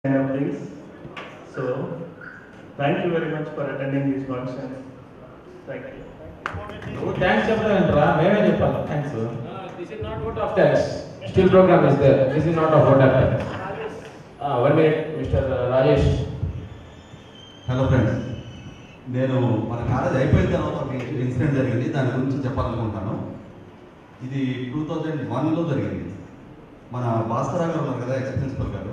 of things. So, thank you very much for attending this function. Thank you. నువ్వు thanks చెప్తానంటరా మేమే చెప్పాలి thanks this is not out of thanks still program is there this is not of out of thanks one minute mister Rajesh hello friends నేను మన college అయిపోయిన తర్వాత ఒక incident జరిగింది దాని గురించి చెప్పాలనుకుంటాను ఇది టూ థౌజండ్ వన్లో జరిగింది మన భాస్కరా గారు ఉన్నారు కదా ఎక్స్ ప్రిన్సిపల్ గారు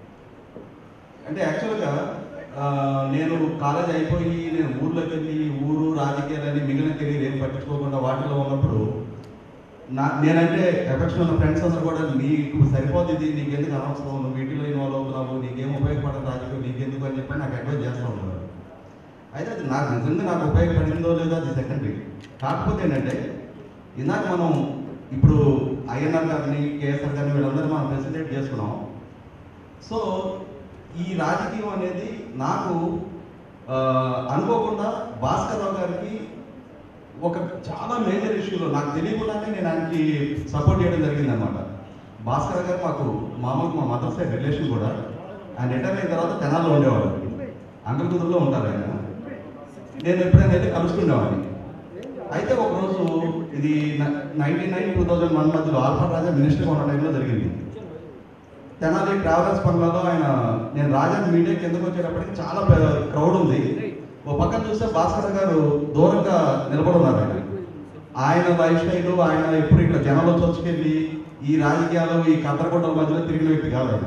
అంటే యాక్చువల్గా ఆ, నేను కాలేజ్ అయిపోయి నేను ఊర్లోకి వెళ్ళి ఊరు రాజకీయాలని మిగిలిన కెరీర్ ఏం పట్టించుకోకుండా వాటిలో ఉన్నప్పుడు నా నేనంటే ఎఫెక్షన్ ఉన్న ఫ్రెండ్స్ అందరూ కూడా నీకు సరిపోతుంది నీకెందుకు అనవసరం నువ్వు వీటిలో ఇన్వాల్వ్ అవుతున్నావు నీకేం ఉపయోగపడదు రాజకీయం నీకెందుకు అని చెప్పి నాకు అడ్వైజ్ చేస్తూ ఉంటారు అయితే అది నాకు నిజంగా నాకు ఉపయోగపడిందో లేదో అది సెకండరీ కాకపోతే ఏంటంటే ఇందాక మనం ఇప్పుడు ఐఎన్ఆర్ గారిని కేఎస్ఆర్ గారిని వీళ్ళందరూ మనం ఫెసిలిటేట్ చేసుకున్నాం సో ఈ రాజకీయం అనేది నాకు ఆ, అనుకోకుండా భాస్కర్ రావు గారికి ఒక చాలా మేజర్ ఇష్యూలో నాకు తెలియకుండానే నేను ఆయనకి సపోర్ట్ చేయడం జరిగింది అనమాట భాస్కర్ గారు మాకు మామూలుగా మా మదర్ సైడ్ రిలేషన్ కూడా ఆయన రిటైర్ అయిన తర్వాత తెనాల్లో ఉండేవాడు అంగల్కుదురులో ఉంటారు ఆయన నేను ఎప్పుడైనా అయితే కలుస్తుండేవాడిని అయితే ఒకరోజు ఇది ninety nine two thousand one మధ్యలో ఆల్ఫా రాజా మినిస్టర్గా ఉన్న టైంలో జరిగింది తెనాలి ట్రావెలర్స్ పనులలో ఆయన నేను రాజన్ మీడియాకి ఎందుకు వచ్చేటప్పటికి చాలా క్రౌడ్ ఉంది ఓ పక్కన చూస్తే భాస్కర్ గారు దూరంగా నిలబడి ఉన్నారు ఆయన ఆయన లైఫ్ స్టైల్ ఆయన ఎప్పుడు ఇక్కడ జనంలో చొచ్చుకెళ్ళి ఈ రాజకీయాలు ఈ కద్దరగొడ్డల మధ్యలో తిరిగిన వ్యక్తి కాదు ఆయన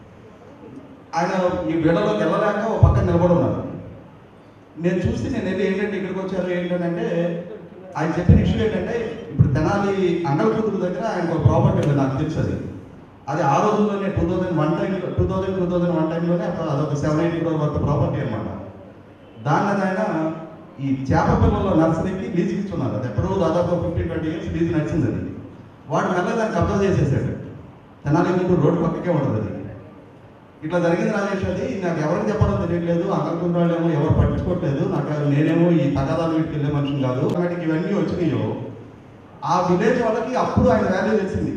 ఆయన ఈ వీడలోకి వెళ్ళలేక ఓ పక్కన నిలబడి ఉన్నారు నేను చూసి నేను వెళ్ళి ఏంటంటే ఇక్కడికి వచ్చారు ఏంటంటే ఆయన చెప్పిన ఇష్యూ ఏంటంటే ఇప్పుడు తెనాలి అంగళ కూతురు దగ్గర ఆయనకు ఒక ప్రాపర్టీ ఉంది నాకు తెలుసు అది అది ఆ రోజుల్లోనే two thousand one time two thousand two thousand one టైంలోనే అదొక seven eight crore worth property అనమాట దాన్ని ఆయన ఈ చేప పిల్లల నర్సరీకి లీజుకి ఇచ్చున్నారు అది ఎప్పుడో దాదాపు ఫిఫ్టీన్ ట్వంటీ ఇయర్స్ లీజ్ నడిచింది అది వాడు మెల్ల దాన్ని కబ్జా చేసేసాడు తెనాలి ముందు రోడ్డు పక్కకే ఉండదు అది ఇట్లా జరిగింది రాజేష్ అది నాకు ఎవరికి చెప్పాలో తెలియట్లేదు అంగకుంటు వాళ్ళేమో ఎవరు పట్టించుకోవట్లేదు నాకు నేనేమో ఈ తగాదాల వీటికి వెళ్ళే మనిషిని కాదు వాటికి ఇవన్నీ వచ్చినాయో ఆ విలేజ్ వాళ్ళకి అప్పుడు ఆయన వాల్యూ తెలిసింది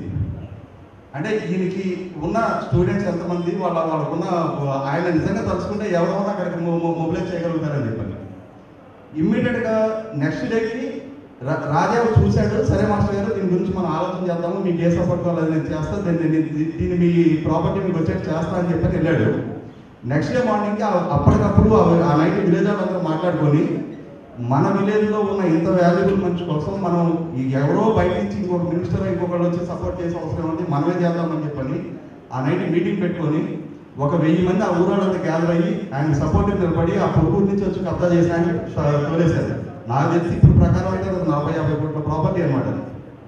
అంటే ఈయనకి ఉన్న స్టూడెంట్స్ ఎంతమంది వాళ్ళ వాళ్ళకున్న ఆయన నిజంగా తలుచుకుంటే ఎవరెవరో అక్కడికి మొబిలైజ్ చేయగలుగుతారని చెప్పాను ఇమ్మీడియట్ గా నెక్స్ట్ డేకి రాజా చూశాడు సరే మాస్టర్ గారు దీని గురించి మనం ఆలోచన చేద్దాము మీకు ఏ సపోర్ట్ కావాలి నేను చేస్తాను దీన్ని దీన్ని- దీన్ని మీ ప్రాపర్టీ మీకు వచ్చేట్టు చేస్తా అని చెప్పని వెళ్ళాడు నెక్స్ట్ డే మార్నింగ్ అప్పటికప్పుడు ఆ- ఆ నైట్ విలేజ్ వాళ్ళందరూ మాట్లాడుకొని మన విలేజ్ లో ఉన్న ఇంత వాల్యుబుల్ మనిషి కోసం మనం ఈ ఎవరో బయట నుంచి ఇంకొక మినిస్టర్ ఇంకొకళ్ళు వచ్చి సపోర్ట్ చేసే అవసరం ఉంది మనమే చేద్దామని చెప్పని ఆ నైట్ మీటింగ్ పెట్టుకొని ఒక వెయ్యి మంది ఆ ఊరోళ్ళంతా గ్యాదర్ అయ్యి ఆయన సపోర్ట్ నిలబడి ఆ పొరుగురు నుంచి వచ్చి కబ్జా చేసి ఆయన స- తోలేశారు నాకు తెలిసి ఇప్పుడు ప్రకారం అయితే అది నలభై యాభై కోట్ల ప్రాపర్టీ అనమాట అది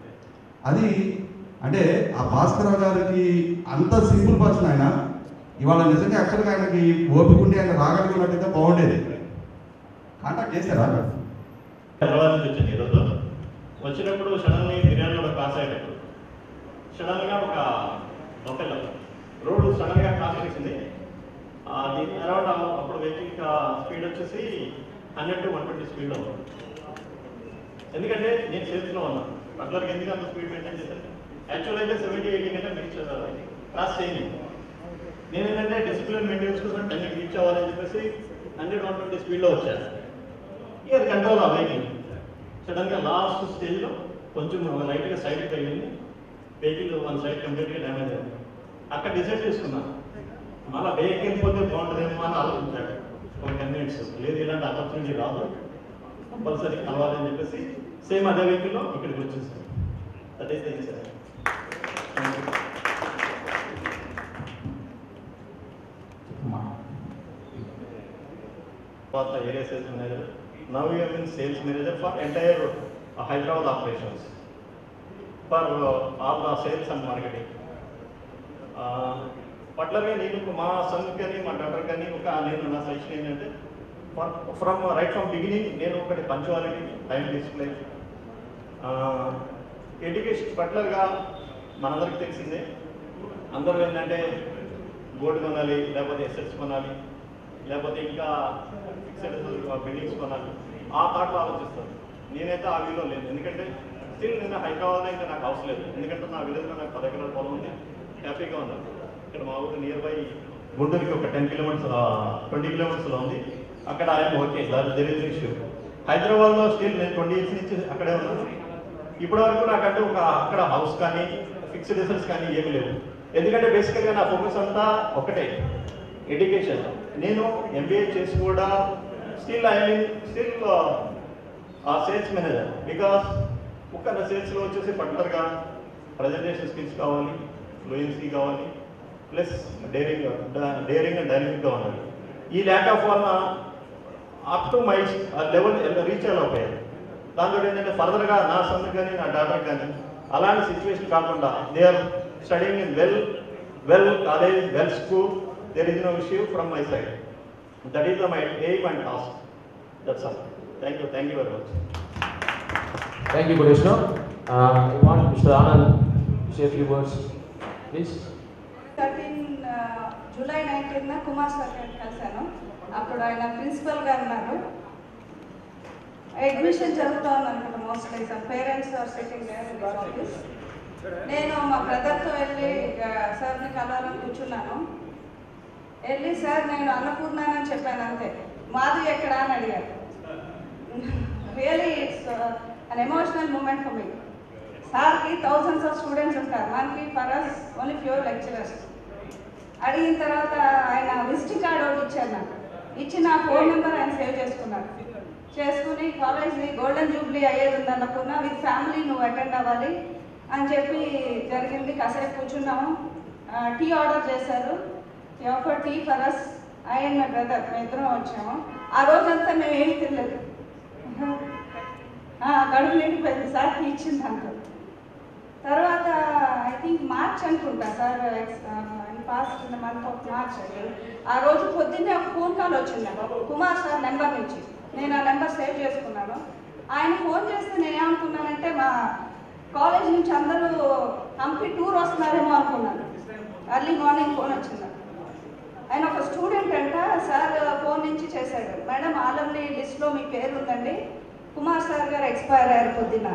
అది అంటే ఆ భాస్కరరావు గారికి అంత సింపుల్ పర్సన్ ఆయన ఇవాళ నిజంగా యాక్చువల్గా ఆయనకి ఓపిక ఉండి ఆయన రాగలిగినట్టయితే బాగుండేది కాంటాక్ట్ చేశారా హైదరాబాద్ నుంచి వచ్చింది ఈరోజు వచ్చినప్పుడు సడన్లీ బిర్యానీ కూడా క్రాస్ అయ్యేటప్పుడు సడన్గా ఒక బొఫెల్లో రోడ్డు సడన్గా క్రాస్ చేసింది అది అరౌండ్ అప్పుడు వెహికల్ స్పీడ్ వచ్చేసి హండ్రెడ్ టు వన్ ట్వంటీ స్పీడ్లో ఉంది ఎందుకంటే నేను సేఫ్లో ఉన్నాను బట్లర్కి ఎందుకు అంత స్పీడ్ మెయింటైన్ చేశాను యాక్చువల్ అయితే సెవెంటీ ఎయిటీ కంటే రీచ్ క్రాస్ చేయను నేను ఏంటంటే డిసిప్లిన్ మెయింటైన్స్ కోసం టెన్ రీచ్ అవ్వాలని చెప్పేసి హండ్రెడ్ వన్ ట్వంటీ స్పీడ్లో వచ్చాను ఇక అది కంట్రోల్ అవ్వాలి సడన్గా లాస్ట్ స్టేజ్లో కొంచెం లైట్గా సైడ్ తగిలింది వెహికల్ వన్ సైడ్ కంప్లీట్గా డ్యామేజ్ అయింది అక్కడ డిసైడ్ చేసుకున్నాను మళ్ళీ వెహికల్ వెళ్ళిపోతే బాగుంటుందేమో అని ఆలోచించాడు ఒక టెన్ మినిట్స్ లేదు ఇలాంటి ఆపర్చునిటీ రాదు కంపల్సరీ కలవాలని చెప్పేసి సేమ్ అదే వెహికల్లో ఇక్కడికి వచ్చేసాను దట్ ఈస్ ద ఇన్సిడెంట్ తర్వాత area sales manager now you mean sales manager for entire Hyderabad operations for all the sales and marketing పట్లనే నేను మా సన్ కానీ మా డాక్టర్ కానీ ఒక నేను నా సజెషన్ ఏంటంటే ఫ్రమ్ రైట్ ఫ్రమ్ బిగినింగ్ నేను ఒకటి పంచువాలిటీ టైం డిస్ప్లే ఎడ్యుకేషన్ పట్లర్గా మనందరికీ తెలిసిందే అందరూ ఏంటంటే గోల్డ్ కొనాలి లేకపోతే ఎస్ఎస్ కొనాలి లేకపోతే ఇంకా ఫిక్సెడ్ బిల్డింగ్స్ కొనాలి ఆ థాట్లో ఆలోచిస్తారు నేనైతే ఆ వ్యూలో లేదు ఎందుకంటే స్టిల్ నేను హైదరాబాద్ అయితే నాకు అవసరం లేదు ఎందుకంటే నా విలేజ్లో నాకు పది ఎకరాల పొలం ఉంది హ్యాపీగా ఉన్నాను ఇక్కడ మా ఊరు నియర్ బై గుంటూరుకి ఒక టెన్ కిలోమీటర్స్ ట్వంటీ కిలోమీటర్స్లో ఉంది అక్కడ ఆయన ఓకే దర్ ఇస్ ఇష్యూ హైదరాబాద్లో స్టిల్ నేను ట్వంటీ ఇయర్స్ నుంచి అక్కడే ఉన్నాను ఇప్పటి వరకు నాకంటూ ఒక అక్కడ హౌస్ కానీ ఫిక్స్డ్ రిసల్ట్స్ కానీ ఏమీ లేవు ఎందుకంటే బేసికల్గా నా ఫోకస్ అంతా ఒకటే ఎడ్యుకేషన్ నేను ఎంబీఏ చేసి కూడా స్టిల్ ఐ మీన్ స్టిల్ ఆ సేల్స్ మేనేజర్ బికాస్ ఒక సేల్స్లో వచ్చేసి పర్టికులర్గా ప్రజెంటేషన్ స్కిల్స్ కావాలి ఫ్లూయెన్సీ కావాలి ప్లస్ డేరింగ్ డేరింగ్ అండ్ డైనమిక్గా ఉండాలి ఈ ల్యాక్ ఆఫ్ వలన up to my level reach అవ్వకపోయారు దాంతో ఏంటంటే ఫర్దర్గా నా సన్కి కానీ నా డాటర్ కానీ అలాంటి సిచ్యువేషన్ కాకుండా they are studying in well well college well school there is no issue from my side that is my aim and task that's all thank you thank you very much Thank you, Good Vishnu. Uh, I want Mr. Anand to say a few words, please. Thirteen July nineteen Kumar sir గారిని కలిశాను అప్పుడు ఆయన principal గా ఉన్నారు admission జరుగుతూ ఉందనుకుంటా mostly some parents are sitting office నేను మా బ్రదర్తో వెళ్ళి సార్ని కలవాలని కూర్చున్నాను వెళ్ళి సార్ నేను అన్నపూర్ణానని చెప్పాను అంతే మాధవి ఎక్కడా అని అడిగారు really it's an emotional moment for me సార్కి థౌజండ్స్ ఆఫ్ స్టూడెంట్స్ ఉంటారు మనకి for us only few lecturers అడిగిన తర్వాత ఆయన విజిటింగ్ కార్డ్ ఒకటి ఇచ్చారు నాకు ఇచ్చి నా ఫోన్ నెంబర్ ఆయన సేవ్ చేసుకున్నారు చేసుకుని కాలేజ్ని గోల్డెన్ జూబ్లీ అయ్యేది ఉంది అనుకున్నా విత్ ఫ్యామిలీ నువ్వు అటెండ్ అవ్వాలి అని చెప్పి జరిగింది కాసేపు కూర్చున్నాము టీ ఆర్డర్ చేశారు offer tea for us I and my brother మేము ఇద్దరం వచ్చాము ఆ రోజంతా మేము ఏమి తినలేదు ఆ, కడుపు నిండిపోయింది సార్ టీ ఇచ్చింది అంటారు తర్వాత ఐ థింక్ మార్చ్ అనుకుంటా sir past in month of March ఆ రోజు పొద్దున్నే ఒక ఫోన్ కాల్ వచ్చింది నాకు కుమార్ సార్ నెంబర్ నుంచి నేను ఆ నెంబర్ సేవ్ చేసుకున్నాను ఆయన ఫోన్ చేస్తే నేను ఏమనుకున్నానంటే మా కాలేజ్ నుంచి అందరూ హంపి టూర్ వస్తున్నారేమో అనుకున్నాను ఎర్లీ మార్నింగ్ ఫోన్ వచ్చింది నాకు. ఆయన ఒక స్టూడెంట్ అంట సార్ ఫోన్ నుంచి చేశాడు మేడం ఆలంని లిస్ట్లో మీ పేరు ఉందండి కుమార్ సార్ గారు ఎక్స్పైర్ అయ్యారు పొద్దున్న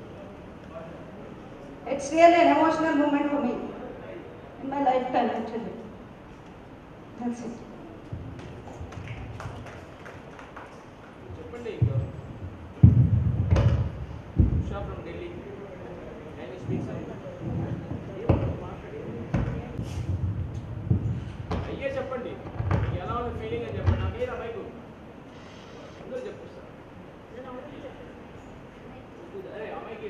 it's real an emotional moment for me in my life time actually that's it చెప్పండి Usha from Delhi can you speak some అయ్యే చెప్పండి మీకు ఎలా ఉంది ఫీలింగ్ అని చెప్పండి నాకు ఏదా మైకు అందరూ చెప్పండి అరే అమ్మాయికి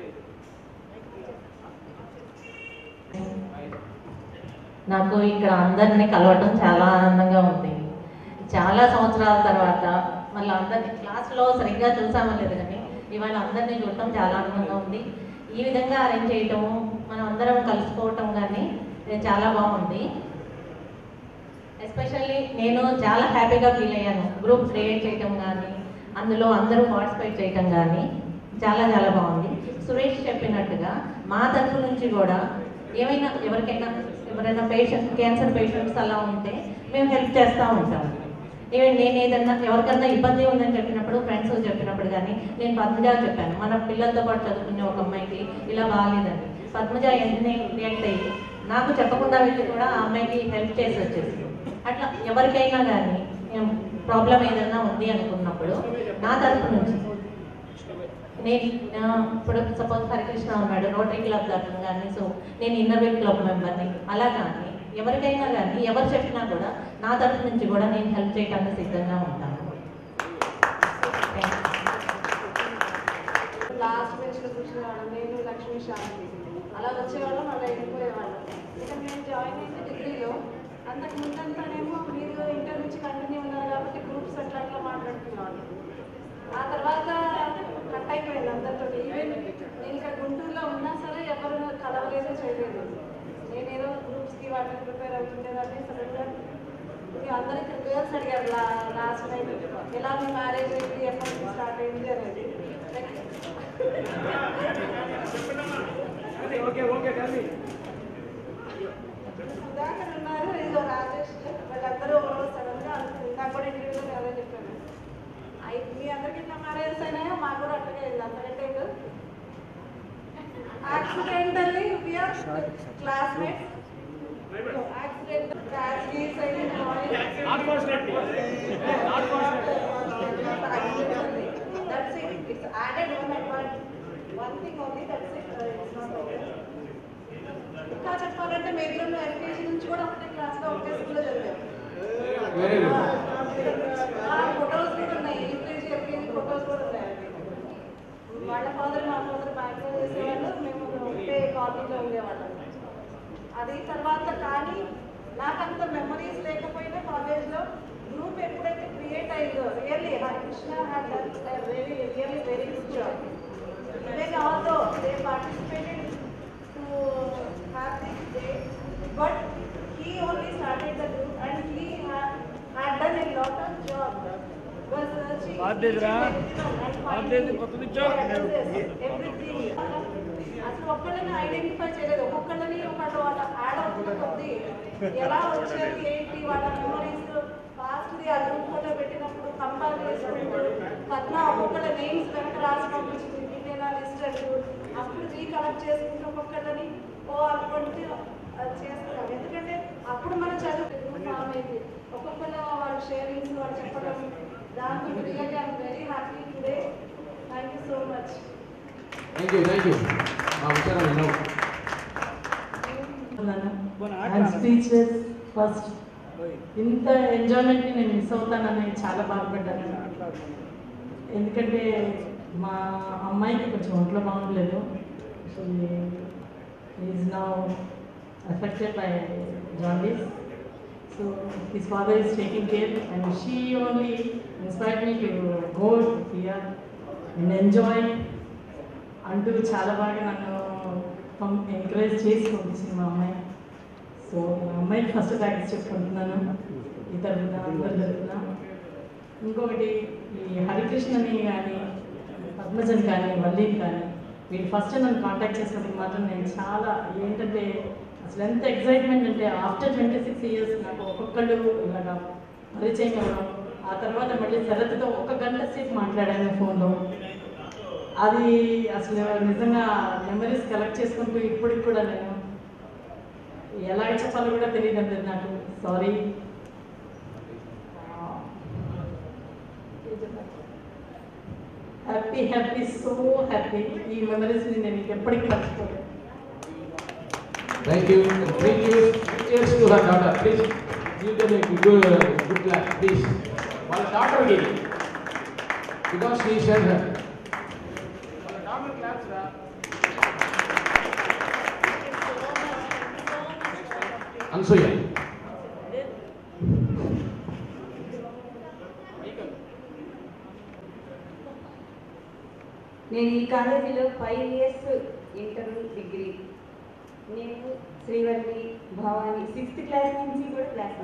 నాకు ఇక్కడ అందరినీ కలవటం చాలా ఆనందంగా ఉంది చాలా సంవత్సరాల తర్వాత మళ్ళీ అందరినీ క్లాస్లో సరిగ్గా చూసామో లేదు కానీ ఇవాళ అందరినీ చూడటం చాలా ఆనందంగా ఉంది ఈ విధంగా అరేంజ్ చేయటం మనం అందరం కలుసుకోవటం కానీ ఇది చాలా బాగుంది ఎస్పెషల్లీ నేను చాలా హ్యాపీగా ఫీల్ అయ్యాను గ్రూప్ క్రియేట్ చేయటం కానీ అందులో అందరూ పార్టిసిపేట్ చేయటం కానీ చాలా చాలా బాగుంది సురేష్ చెప్పినట్టుగా మా తరఫు నుంచి కూడా ఏమైనా ఎవరికైనా ఎవరైనా పేషెంట్ క్యాన్సర్ పేషెంట్స్ అలా ఉంటే మేము హెల్ప్ చేస్తూ ఉంటాం ఈవెన్ నేను ఏదన్నా ఎవరికన్నా ఇబ్బంది ఉందని చెప్పినప్పుడు ఫ్రెండ్స్ చెప్పినప్పుడు కానీ నేను పద్మజ చెప్పాను మన పిల్లలతో పాటు చదువుకునే ఒక అమ్మాయికి ఇలా బాగాలేదండి పద్మజ వెంటనే రియాక్ట్ అయ్యి నాకు చెప్పకుండా వెళ్ళి కూడా ఆ అమ్మాయికి హెల్ప్ చేసి వచ్చేసి అట్లా ఎవరికైనా కానీ ప్రాబ్లం ఏదైనా ఉంది అనుకున్నప్పుడు నా తరపు నుంచి నేను ఆ, ఇప్పుడు సపోజ్ హరికృష్ణ ఉన్నాడు రోటరీ క్లబ్ తరఫున కానీ సో నేను ఇన్నర్వేట్ క్లబ్ మెంబర్ని అలా కానీ ఎవరికైనా కానీ ఎవరు చెప్పినా కూడా నా తరఫు నుంచి కూడా నేను హెల్ప్ చేయడానికి సిద్ధంగా ఉంటాను Thank you. లాస్ట్ బెంచ్లో కూర్చునేవాళ్ళం నేను లక్ష్మీ శాంతి అలా వచ్చేవాళ్ళం అలా వెళ్ళిపోయేవాళ్ళం ఇక నేను జాయిన్ అయితే డిగ్రీలో అంతకు ముందంతానేమో మీరు ఇంటర్ నుంచి కంటిన్యూ ఉన్నారు కాబట్టి గ్రూప్స్ అట్లా అట్లా మాట్లాడుకునేవాళ్ళం ఆ తర్వాత కట్ అయిపోయింది అందరితో ఈవెన్ నేను ఇక్కడ గుంటూరులో ఉన్నా సరే ఎవరు కలవలేదు చేయలేదు నేను ఏదో గ్రూప్స్కి వాటికి ప్రిపేర్ అవుతుండేదాన్ని సడన్గా ఇక అందరూ ఇక్కడ గర్ల్స్ అడిగారు లా లాస్ట్ నైట్ ఎలా మీ మ్యారేజ్ అయింది ఎప్పటి నుంచి స్టార్ట్ అయింది అనేది ఓకే ఓకే కానీ సుధాకర్ ఉన్నారు ఇదో రాజేష్ వాళ్ళందరూ సడన్ గా అనుకుంది నాకు కూడా ఇంటర్వ్యూలో అదే చెప్పాను అయి మీ అందరికి ఇట్లా మ్యారేజ్ అయినాయో మాకు కూడా అట్లాగే అయింది అంతకంటే accidentally classmates Tragedies and all. That's it. It's added one advantage. One thing only, that's it. Uh, It's not over. ఇంకా చెప్పాలంటే మేము ఇద్దరం ఎల్కేజీ నుంచి కూడా ఒకటే క్లాస్ లో ఒకటే స్కూల్లో చదివాం వెరీ గుడ్ ఆ ఫొటోస్ కూడా ఉన్నాయి యూకేజీ ఎల్కేజీ ఫొటోస్ కూడా ఉన్నాయి వాళ్ళ ఫాదర్ మా ఫాదర్ బ్యాంక్లో చేసేవాళ్ళు మేము ఒకటే కాలేజీలో ఉండేవాళ్ళం అది తర్వాత కానీ నాకంత మెమరీస్ లేకపోయినా కాలేజ్లో గ్రూప్ ఎప్పుడైతే క్రియేట్ అయిందో really Harikrishna had done very really very good job even although they participated to have this day but he only started the group and he had, had done a lot of job. Was searching each and everyone and finding their addresses, everything. అసలు ఒక్కళ్ళని identify చేయలేదు ఒక్కొక్కళ్ళని ఒకళ్ళు వాళ్ళ add అవుతున్న కొద్దీ ఎలా వచ్చారు ఏంటి వాళ్ళ మెమరీస్ లాస్ట్ది ఆ గ్రూప్ ఫోటో పెట్టినప్పుడు కంపేర్ చేసుకుంటూ పద్మ ఒక్కొక్కళ్ళ నేమ్స్ వెనక రాసి పంపించింది ఇండియన్ లిస్ట్ అంటూ అప్పుడు రీకలెక్ట్ చేసుకుంటూ ఒక్కొక్కళ్ళని ఓ అనుకుంటూ అది చేస్తున్నాం ఎందుకంటే అప్పుడు మన చదువు గ్రూప్ ఫామ్ అయింది ఒక్కొక్కళ్ళ వాళ్ళ షేరింగ్స్ వాళ్ళు చెప్పడం దాంతో really I'm very happy today thank you so much thank you thank you మా విచారం విన్నాం ఐఎమ్ స్పీచ్లెస్ ఫస్ట్ ఇంత ఎంజాయ్మెంట్ని నేను మిస్ అవుతానని చాలా బాధపడ్డాను ఎందుకంటే మా అమ్మాయికి కొంచెం ఒంట్లో బాగుండలేదు is now affected by jaundice. So his father is taking care and she only inspired me to go here and enjoy అంటూ చాలా బాగా నన్ను ఎంకరేజ్ చేసి పంపించింది మా అమ్మాయి సో మా అమ్మాయికి ఫస్ట్ థ్యాంక్స్ చెప్పుకుంటున్నాను ఈ తరఫున అందరి తరఫున ఇంకొకటి ఈ హరికృష్ణని కానీ పద్మజన్ కానీ వల్లీని కానీ వీళ్ళు ఫస్ట్ నన్ను కాంటాక్ట్ చేసినప్పుడు మాత్రం నేను చాలా ఏంటంటే అసలు ఎంత ఎక్సైట్మెంట్ అంటే ఆఫ్టర్ ట్వంటీ సిక్స్ ఇయర్స్ నాకు ఒక్కొక్కళ్ళు ఇలాగా పరిచయం అవ్వడం ఆ తర్వాత మళ్ళీ శరత్తో ఒక గంట సేపు మాట్లాడాను ఫోన్లో అది అసలు నిజంగా మెమరీస్ కలెక్ట్ చేసుకుంటూ ఇప్పటికి కూడా నేను ఎలా చెప్పాలో కూడా తెలియదు అంటే నాకు sorry happy happy so happy ఈ మెమరీస్ని నేను ఎప్పటికీ మర్చిపోలేదు thank you thank you cheers to her daughter please give them a good good class please వాళ్ళ డాటర్కి బికాస్ షీ షెడ్ హర్ వాళ్ళ డాటర్ క్లాస్ రా అనసూయ నేను ఈ కాలేజీలో ఫైవ్ ఇయర్స్ ఇంటర్ డిగ్రీ నేను శ్రీవల్లి భవాని సిక్స్త్ క్లాస్ నుంచి కూడా క్లాస్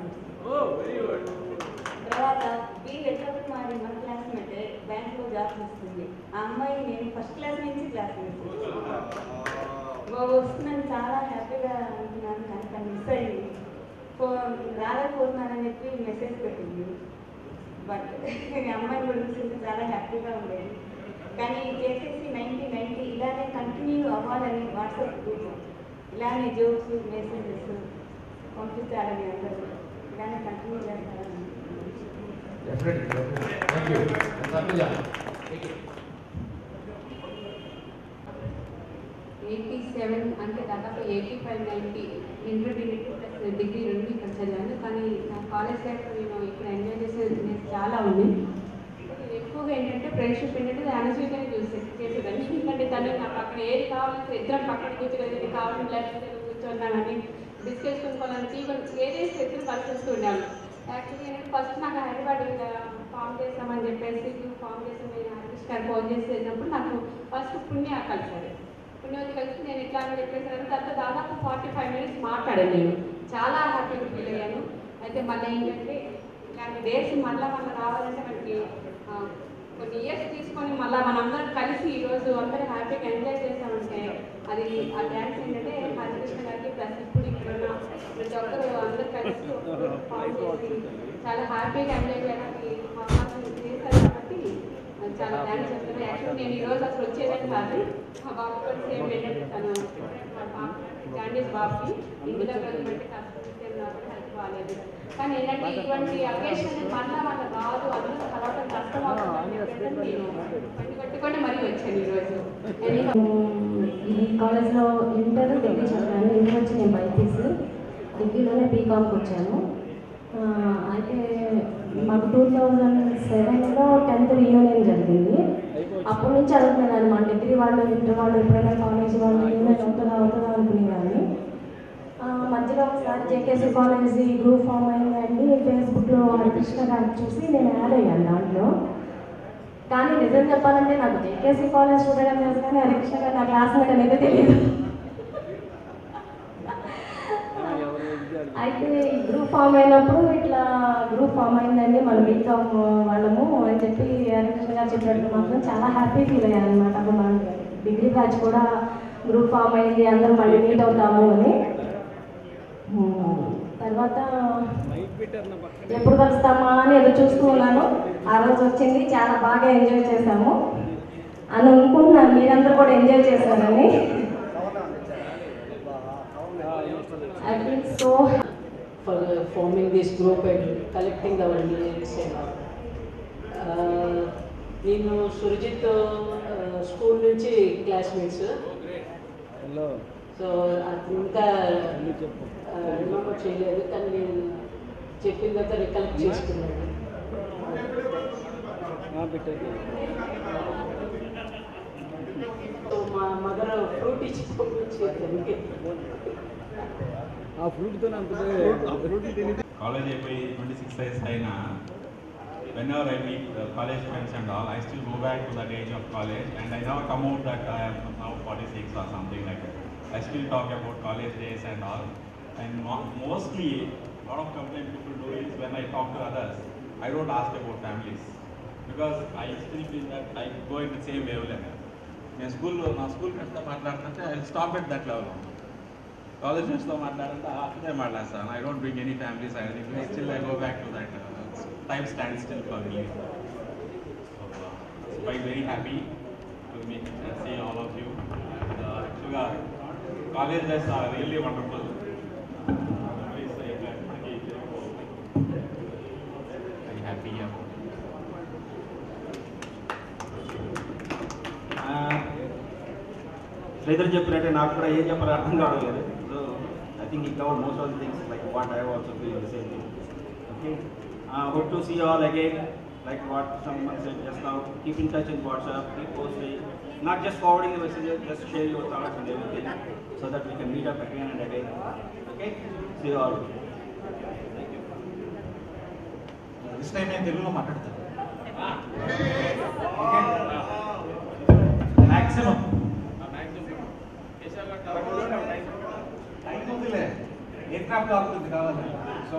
తర్వాత బి వెంకటకుమారి మన క్లాస్మేట్ బ్యాంక్లో జాబ్ చేస్తుంది ఆ అమ్మాయి నేను ఫస్ట్ క్లాస్ నుంచి క్లాస్ వస్తున్నాను చాలా హ్యాపీగా అనుకున్నాను కానీ తను మిస్ అయింది ఫోన్ రాలేకపోతున్నానని చెప్పి మెసేజ్ పెట్టింది బట్ అమ్మాయి గురించి చాలా హ్యాపీగా ఉండేది కానీ చేసేసి నైన్టీ నైన్టీ ఇలానే కంటిన్యూ అవ్వాలని వాట్సాప్ గ్రూప్ ఇలానే జోక్స్ మెసేజెస్ పంపించాలని అందరూ ఇలానే కంటిన్యూ చేస్తారని definitely thank you Satyaja thank you eighty seven అంటే దాదాపు eighty five ninety intermediate plus degree రెండు ఇక్కడ చదివాను కానీ నా కాలేజ్ లైఫ్ నేను ఇక్కడ ఎంజాయ్ చేసేది చాలా ఉంది నేను ఎక్కువగా ఏంటంటే ఫ్రెండ్షిప్ ఏంటంటే అనసూయగానే చూసే చేసేదాన్ని ఎందుకంటే తను నా పక్కన ఏది కావాలంటే ఇద్దరం పక్కన కూర్చోలేదు ఇది కావాలని లేకపోతే కూర్చున్నానని డిస్కస్ చేసుకోవాలని ఈవెన్ ఏదేసి ఇద్దరు పరిచేస్తూ ఉండాలి యాక్చువల్లీ ఏంటంటే ఫస్ట్ నాకు హైదరాబాద్ ఇలా ఫామ్ చేస్తామని చెప్పేసి ఫామ్ చేసి నేను హరీష్ గారు ఫోన్ చేసి వెళ్ళినప్పుడు నాకు ఫస్ట్ పుణ్య కలిసారు పుణ్యవతి కలిసి నేను ఇట్లా అని చెప్పేసి తర్వాత దాదాపు ఫార్టీ ఫైవ్ మినిట్స్ మాట్లాడాను నేను చాలా హ్యాపీగా ఫీల్ అయ్యాను అయితే మళ్ళీ ఏంటంటే ఇలాంటి డేస్ మళ్ళీ మళ్ళీ రావాలంటే మనకి ఆ, కొన్ని ఇయర్స్ తీసుకొని మళ్ళీ మనందరం కలిసి ఈరోజు అందరూ హ్యాపీగా ఎంజాయ్ చేసామంటే అది ఆ డ్యాన్స్ ఏంటంటే హరికృష్ణ గారికి ప్లస్ ఇప్పుడు ఇక్కడ ఉన్న ప్రతి ఒక్కరు అందరూ కలిసి ఒక ఫామ్ చేసి చాలా హ్యాపీగా ఎంజాయ్ చేయడానికి అవకాశం చేశారు కాబట్టి నాకు చాలా థ్యాంక్స్ చెప్తాను యాక్చువల్లీ నేను ఈరోజు అసలు వచ్చేదని కాదు మా బాబు కూడా సేమ్ ఏంటంటే తను జాండీస్ బాబుకి ఇందులో కలిపి కష్టం నాకు హెల్ప్ కాలేదు కానీ ఏంటంటే ఇటువంటి అకేషన్ మళ్ళా వాళ్ళ రాదు అందరూ కలవడం కష్టం అవుతుంది నేను బండి కట్టుకొని మరీ వచ్చాను ఈరోజు ఈ కాలేజ్లో ఇంటర్ డిగ్రీ చదివాను ఇంటర్ వచ్చి నేను బైపీసీ డిగ్రీలోనే బీకామ్కి వచ్చాను ఆ, అయితే మాకు టూ థౌజండ్ సెవెన్లో టెన్త్ రీయూనియన్ జరిగింది అప్పటి నుంచి అనుకున్నాను మా డిగ్రీ వాళ్ళు ఇంటర్ వాళ్ళు ఎప్పుడైనా కాలేజ్ వాళ్ళు యూనియన్ అవుతుందా అవుతుందా అనుకునేదాన్ని ఆ, మధ్యలో ఒకసారి జేకేసీ కాలేజ్ గ్రూప్ ఫామ్ అయిందండి ఫేస్బుక్లో హరికృష్ణ గారు చూసి నేను యాడ్ అయ్యాను దాంట్లో కానీ నిజం చెప్పాలంటే నాకు జేకేసీ కాలేజ్ స్టూడెంట్ తెలుసు కానీ హరికృష్ణ గారు నా క్లాస్మేట్ అనేది తెలియదు అయితే ఈ గ్రూప్ ఫామ్ అయినప్పుడు ఇట్లా గ్రూప్ ఫామ్ అయిందండి మన బీకామ్ వాళ్ళము అని చెప్పి హరికృష్ణ గారు చెప్పినట్టు మాత్రం చాలా హ్యాపీ ఫీల్ అయ్యాను అనమాట అప్పుడు మన డిగ్రీ బ్యాచ్ కూడా గ్రూప్ ఫామ్ అయింది అందరూ మళ్ళీ మీట్ అవుతాము అని ఉమ్, తర్వాత ఎప్పుడు కలుస్తామా అని ఎదురు చూస్తూ ఉన్నాను ఆ రోజు వచ్చింది చాలా బాగా ఎంజాయ్ చేశాము అని అనుకుంటున్నాను మీరందరూ కూడా ఎంజాయ్ చేశారని I feel so for uh, forming this group and collecting our needs and all. Uh, నేను సురజిత్ స్కూల్ నుంచి క్లాస్మేట్స్ సో అది ఇంకా రిమెంబర్ చేయలేదు కానీ నేను చెప్పిన తర్వాత రికలెక్ట్ చేసుకున్నాను సో మా మదర్ ఫ్రూట్ ఇచ్చి పంపించేది ఆ ఫ్రూట్తో అంత కాలేజ్ అయిపోయి ట్వంటీ సిక్స్ ఇయర్స్ అయినా when ever I meet college friends and all I still go back to that age of college and I never come out that I am now 46 or something like that. I still talk about college days and all. And mo- mostly, a lot of complaint people do is when I talk to others, I don't ask about families. Because I still feel that I go in the same wavelength. నేను స్కూల్లో నా school ఫ్రెండ్స్తో మాట్లాడుతుంటే I stop at that level college ఫ్రెండ్స్తో మాట్లాడంటే అట్లనే మాట్లాడతాను I don't bring any families I still I go back to that time stand still for me by very happy to me see all of you యాక్చువల్గా college days are really wonderful happy Sridhar చెప్పినట్టే నాకు కూడా ఏం చెప్పాలో అర్థం కావడం లేదు so I think ఈ cover most of the things like what I also feel the same thing okay hope to see all again like what someone said just now, keep in touch in WhatsApp, keep posting, not just forwarding the messages, just share your thoughts and everything so that we can meet up again and again. Okay? See you all. Thank you. This time నేను తెలుగులో మాట్లాడతాను maximum time ఉందిలే aircraft ఆగుతుంది కావాలి so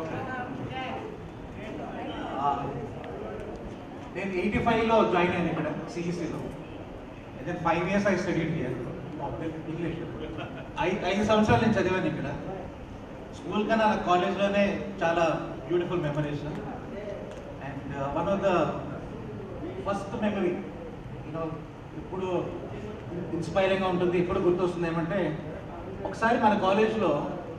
నేను eighty ఫైవ్లో join అయ్యాను ఇక్కడ సిఈసిలో అయితే five years I studied here English ఐదు ఐదు సంవత్సరాలు నేను చదివాను ఇక్కడ స్కూల్ కన్నా కాలేజ్లోనే చాలా beautiful memories and one of the first memory you know ఇప్పుడు ఇన్స్పైరింగ్గా ఉంటుంది ఇప్పుడు గుర్తొస్తుంది ఏమంటే ఒకసారి మన కాలేజ్లో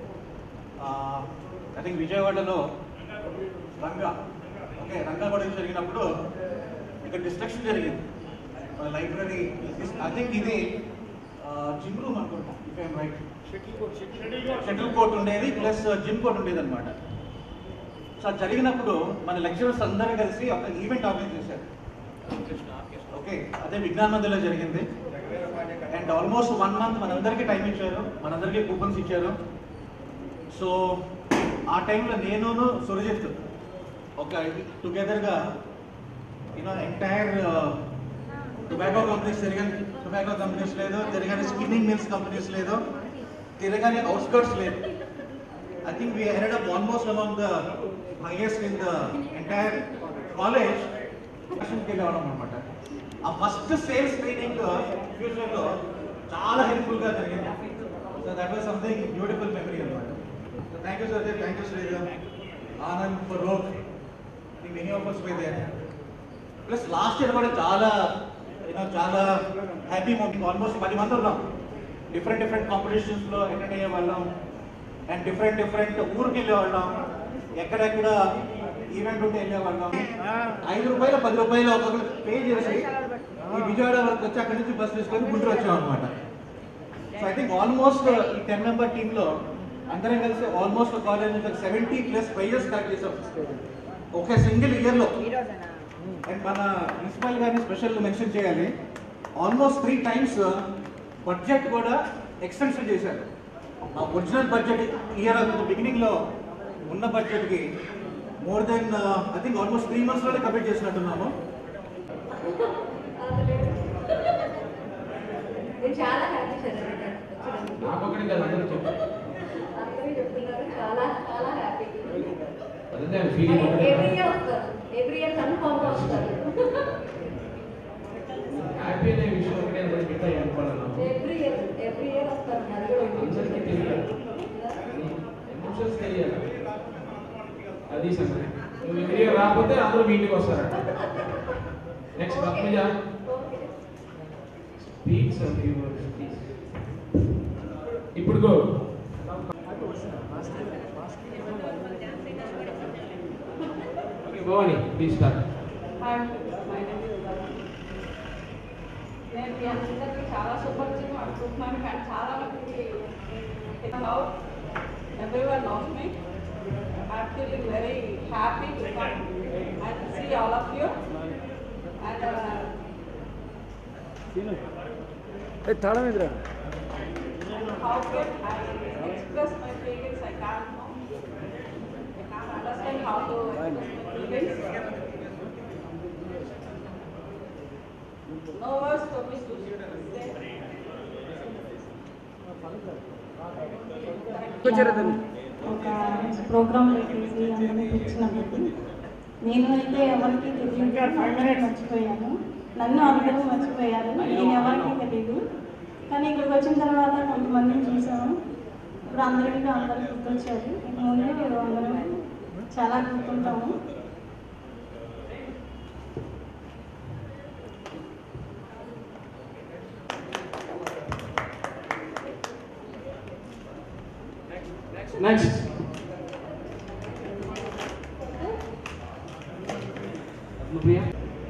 ఐ థింక్ విజయవాడలో రంగా ఓకే రంగా గొడవ జరిగినప్పుడు ఇక్కడ డిస్ట్రక్షన్ జరిగింది లైబ్రరీ ఐ థింక్ ఇది జిమ్ రూమ్ అనుకుంటా if I'm right shuttle court ఉండేది ప్లస్ జిమ్ కోర్ట్ ఉండేది అనమాట సో అది జరిగినప్పుడు మన లెక్చరర్స్ అందరూ కలిసి ఒక ఈవెంట్ ఆర్గనైజ్ చేశారు ఓకే అదే విజ్ఞాన మందిలో జరిగింది అండ్ ఆల్మోస్ట్ వన్ మంత్ మనందరికీ టైం ఇచ్చారు మనందరికీ కూపన్స్ ఇచ్చారు సో ఆ టైంలో నేను సురజిత్ ఒక టుగెదర్గా యూనో ఎంటైర్ టొబాకో కంపెనీస్ తిరగని టొబాకో కంపెనీస్ లేదు తిరగని స్పిన్నింగ్ మిల్స్ కంపెనీస్ లేదు తిరగని అవుట్స్కర్ట్స్ లేదు I think we head up almost among the highest in the entire college వెళ్ళేవాళ్ళం అనమాట ఆ ఫస్ట్ సేల్స్ ట్రైనింగ్ ఫ్యూచర్లో చాలా హెల్ప్ఫుల్గా జరిగింది so that was something beautiful memory అనమాట so thank you sir thank you Sridhar Anand for rock many of us way there plus last year కూడా చాలా యూనో చాలా హ్యాపీ మూమెంట్ ఆల్మోస్ట్ పది మంది ఉన్నాం డిఫరెంట్ డిఫరెంట్ కాంపిటీషన్స్లో అటెండ్ అయ్యే వాళ్ళం అండ్ డిఫరెంట్ డిఫరెంట్ ఊరికి వెళ్ళే వాళ్ళం ఎక్కడెక్కడ ఈవెంట్ ఉంటే వెళ్ళేవాళ్ళం ఐదు రూపాయలు పది రూపాయలు ఒక్కొక్కరు పే చేసి ఈ విజయవాడ వరకు వచ్చి అక్కడి నుంచి బస్ తీసుకొని గుంటూరు వచ్చాం అనమాట సో ఐ థింక్ ఆల్మోస్ట్ ఈ టెన్ మెంబర్ టీంలో అందరం కలిసి ఆల్మోస్ట్ కాలేజ్ నుంచి సెవెంటీ ప్లస్ ప్రైజెస్ స్టార్ట్ చేసాం ఒక సింగిల్ ఇయర్లో అండ్ మన ప్రిన్సిపల్ గారిని స్పెషల్ మెన్షన్ చేయాలి ఆల్మోస్ట్ త్రీ టైమ్స్ బడ్జెట్ కూడా ఎక్స్టెన్షన్ చేశారు ఆ ఒరిజినల్ బడ్జెట్ ఇయర్ బిగినింగ్లో ఉన్న బడ్జెట్కి more then I think almost three మంత్స్లోనే కంప్లీట్ చేసినట్టున్నాము నేను చాలా హ్యాపీ సార్ నాకు ఒకటి కదా అందరూ చెప్పారు అందరూ చెప్తున్నారు చాలా చాలా హ్యాపీ అదే ఫీలింగ్ ఒకటే ఎవ్రీ ఇయర్ వస్తారు ఎవ్రీ ఇయర్ కన్ఫర్మ్ వస్తారు హ్యాపీ అనే విషయం ఒకటే అందరికి మిగతా అనుకోవాలి ఎవ్రీ ఇయర్ ఎవ్రీ ఇయర్ వస్తారు అది కూడా అందరికీ తెలియాలి ఎమోషన్స్ తెలియాలి అది సంగతి నువ్వు ఎవ్రీ ఇయర్ రాకపోతే అందరూ మీ ఇంటికి వస్తారంట next Padmaja speaks of your please ఇప్పుడు go okay Bhavani please start hi my name is నేను మీ అందరికీ చాలా సుపరిచితం అనుకుంటున్నాను కానీ చాలా మందికి now everyone knows me I feeling very happy to come and see all of you and తాళం ఎదురా how can I express my feelings? I can't know. I can't understand how to express my feelings. No words for me to say. ఒక program పెట్టేసి అందరినీ పిలిచినందుకు నేను అయితే ఎవరికి తెలియదు అందరినీ మర్చిపోయాను నన్ను అందరూ మర్చిపోయారు నేను ఎవరికి తెలియదు కానీ ఇక్కడికి వచ్చిన తర్వాత కొంతమందిని చూసాము ఇప్పుడు అందరికీ అందరూ గుర్తొచ్చారు ఇక ముందు అందరం చాలా గుర్తుంటాము next Priya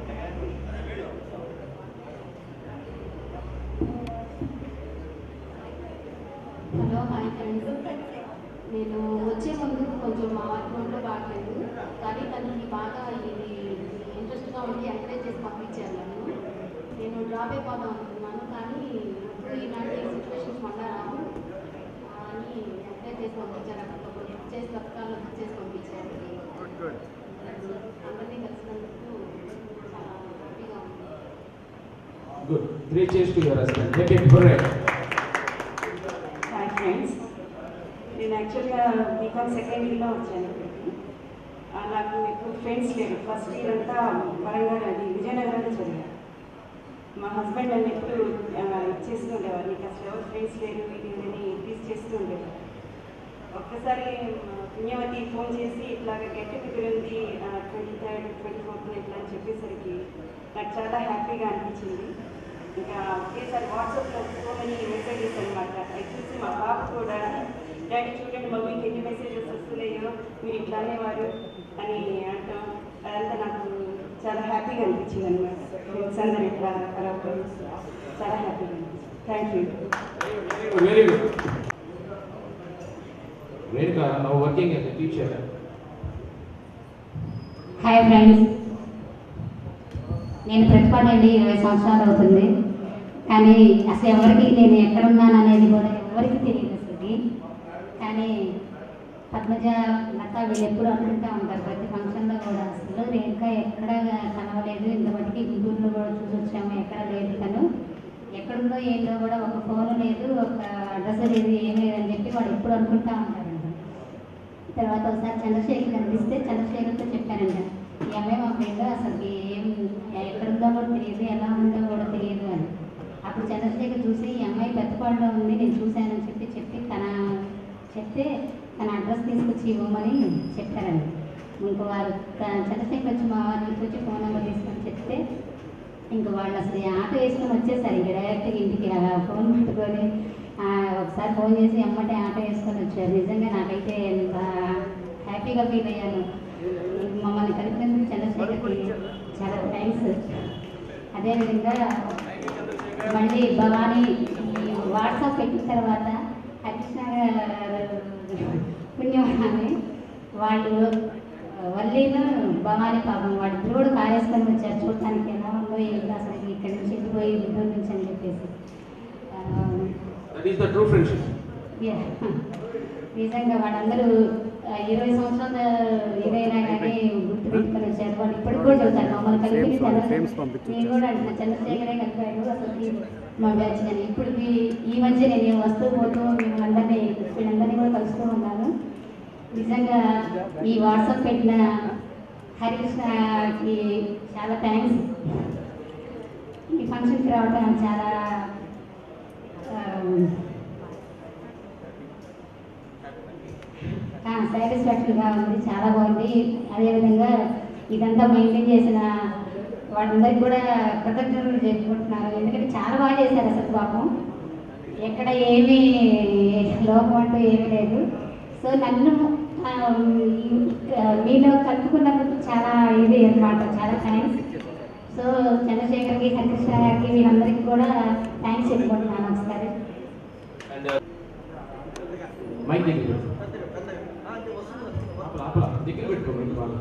hello hi friends నేను వచ్చే ముందు కొంచెం మా వారికి ఒంట్లో బాగలేదు కానీ తనకి బాగా ఇది ఇంట్రెస్ట్గా ఉండి ఎంకరేజ్ చేసి పంపించాను నన్ను నేను డ్రాప్ అయిపోదాం అనుకున్నాను కానీ ఇప్పుడు ఇలాంటి సిచ్యువేషన్స్ మళ్ళా రావు అని ఎంకరేజ్ చేసి పంపించారు అక్కడ బుక్ చేసి పథకాలు బుక్ చేసి పంపించారు అందరినీ కలిసినందుకు చాలా హ్యాపీగా ఉంది గుడ్ త్రీ చేసి to your husband maybe before right hi friends నేను యాక్చువల్గా బీకామ్ సెకండ్ ఇయర్లో వచ్చాను ఇక్కడికి ఆ, నాకు ఇప్పుడు ఫ్రెండ్స్ లేరు ఫస్ట్ ఇయర్ అంతా వరంగల్ అది విజయనగరంలో చదివాను మా హస్బెండ్ నన్ను ఎప్పుడు ఆ, ఇచ్చేస్తూ ఉండేవారు నీకు అసలు ఎవరు ఫ్రెండ్స్ లేరు ఇది ఇది అని టీస్ చేస్తూ ఉండేవారు ఒక్కసారి మా పుణ్యవతి ఫోన్ చేసి ఇట్లాగ గెట్ టుగెదర్ ఉంది ట్వంటీ థర్డ్ ట్వంటీ ఫోర్త్ ఇట్లా అని చెప్పేసరికి నాకు చాలా హ్యాపీగా అనిపించింది ఇంకా ఒకేసారి వాట్సాప్లో సో మెనీ మెసేజెస్ అనమాట అవి చూసి మా పాప కూడా డాడీ చూడండి మమ్మీకి ఎన్ని మెసేజెస్ వస్తున్నాయో మీరు ఇట్లానే వారు అని అంటాం అదంతా నాకు చాలా హ్యాపీగా అనిపించింది అనమాట ఫ్రెండ్స్ అందరు ఇట్లా కలవటం చాలా హ్యాపీగా అనిపించింది thank you very good Renuka now working as a teacher hi friends నేను ప్రతిపాడండి ఇరవై సంవత్సరాలు అవుతుంది కానీ అసలు ఎవరికి నేను ఎక్కడున్నాను అనేది కూడా ఎవరికి తెలియదు అసలుకి కానీ పద్మజ లత వీళ్ళు ఎప్పుడు అనుకుంటూ ఉంటారు ప్రతి ఫంక్షన్లో కూడా అసలు రేణుక ఎక్కడ కనవలేదు ఇంతమటికి గుంటూరులో కూడా చూసి వచ్చాము ఎక్కడ లేదు తను ఎక్కడుందో ఏంటో కూడా ఒక ఫోన్ లేదు ఒక అడ్రస్ లేదు ఏం లేదని చెప్పి వాడు ఎప్పుడు అనుకుంటా ఉంటారంట తర్వాత ఒకసారి చంద్రశేఖర్ కనిపిస్తే చంద్రశేఖర్తో చెప్పానంట ఈ అమ్మాయి మా ఫ్రెండ్ అసలు ఏం ఎక్కడుందో కూడా తెలియదు ఎలా ఉందో కూడా తెలియదు అని అప్పుడు చంద్రశేఖర్ చూసి ఈ అమ్మాయి పెద్దపాడులో ఉంది నేను చూశానని చెప్పి చెప్పి తన చెప్తే తన అడ్రస్ తీసుకొచ్చి ఇవ్వమని చెప్పారండి ఇంక వారు త- చంద్రశేఖర్ వచ్చి మా వారిని వచ్చి ఫోన్ నెంబర్ తీసుకొని చెప్తే ఇంకా వాళ్ళు అసలు ఈ ఆటో వేసుకొని వచ్చేసారు ఇంక డైరెక్ట్గా ఇంటికి అలా ఫోన్ పెట్టుకొని ఆ, ఒకసారి ఫోన్ చేసి అమ్మటే ఆటో వేసుకొని వచ్చారు నిజంగా నాకైతే ఎంత హ్యాపీగా ఫీల్ అయ్యాను మమ్మల్ని కలిపినందుకు చంద్రశేఖర్కి చాలా థ్యాంక్స్ అదేవిధంగా మళ్ళీ భవానీ ఈ వాట్సాప్ పెట్టిన తర్వాత హరికృష్ణ గారు పుణ్యమాని వాళ్ళు వల్లీను భవానీ పాపం వాళ్ళిద్దరు కూడా కారేసుకొని వచ్చారు చూడటానికి ఎలా ఉందో ఏంటో అసలు ఇక్కడి నుంచి వెళ్ళిపోయి గుంటూరు నుంచి అని చెప్పేసి ఆ, that is the true friendship Yeah. నిజంగా వాళ్ళందరూ ఆ, ఇరవై సంవత్సరాల ఇదైనా కానీ గుర్తు పెట్టుకొని వచ్చారు వాళ్ళు ఇప్పటికి కూడా చెబుతారు మమ్మల్ని కలిపి Frames పంపి- చంద్ర- frames పంపించు. నేను కూడా అంటున్నా చంద్రశేఖరే కలిపాడు అసలు మా బ్యాచ్ అని ఇప్పుడు ఈ- ఈ మధ్య నేను వస్తూ పోతూ మేము అందరినీ వీళ్ళందరినీ కూడా కలుస్తూ ఉన్నాను నిజంగా ఈ వాట్సాప్ పెట్టిన హరికృష్ణకి చాలా థ్యాంక్స్ ఈ ఫంక్షన్కి రావటం నాకు చాలా సాటిస్ఫాక్షన్గా ఉంది చాలా బాగుంది అదేవిధంగా ఇదంతా మెయింటైన్ చేసిన వాళ్ళందరికీ కూడా కృతజ్ఞతలు చెప్పుకుంటున్నారు ఎందుకంటే చాలా బాగా చేశారు అసలు పాపం ఎక్కడ ఏమీ లోపం అంటూ ఏమీ లేదు సో నన్ను ఆ, ఈ- ఆ, మీలో కలుపుకున్నందుకు చాలా ఇది అన్నమాట చాలా థ్యాంక్స్ సో చంద్రశేఖర్కి హరికృష్ణ గారికి వీళ్ళందరికీ కూడా థ్యాంక్స్ చెప్పుకుంటున్నాను ఒకసారి అండ్ మైక్ దగ్గర పెట్టు. ఆపల ఆపల దగ్గర పెట్టుకో మైక్ బాగా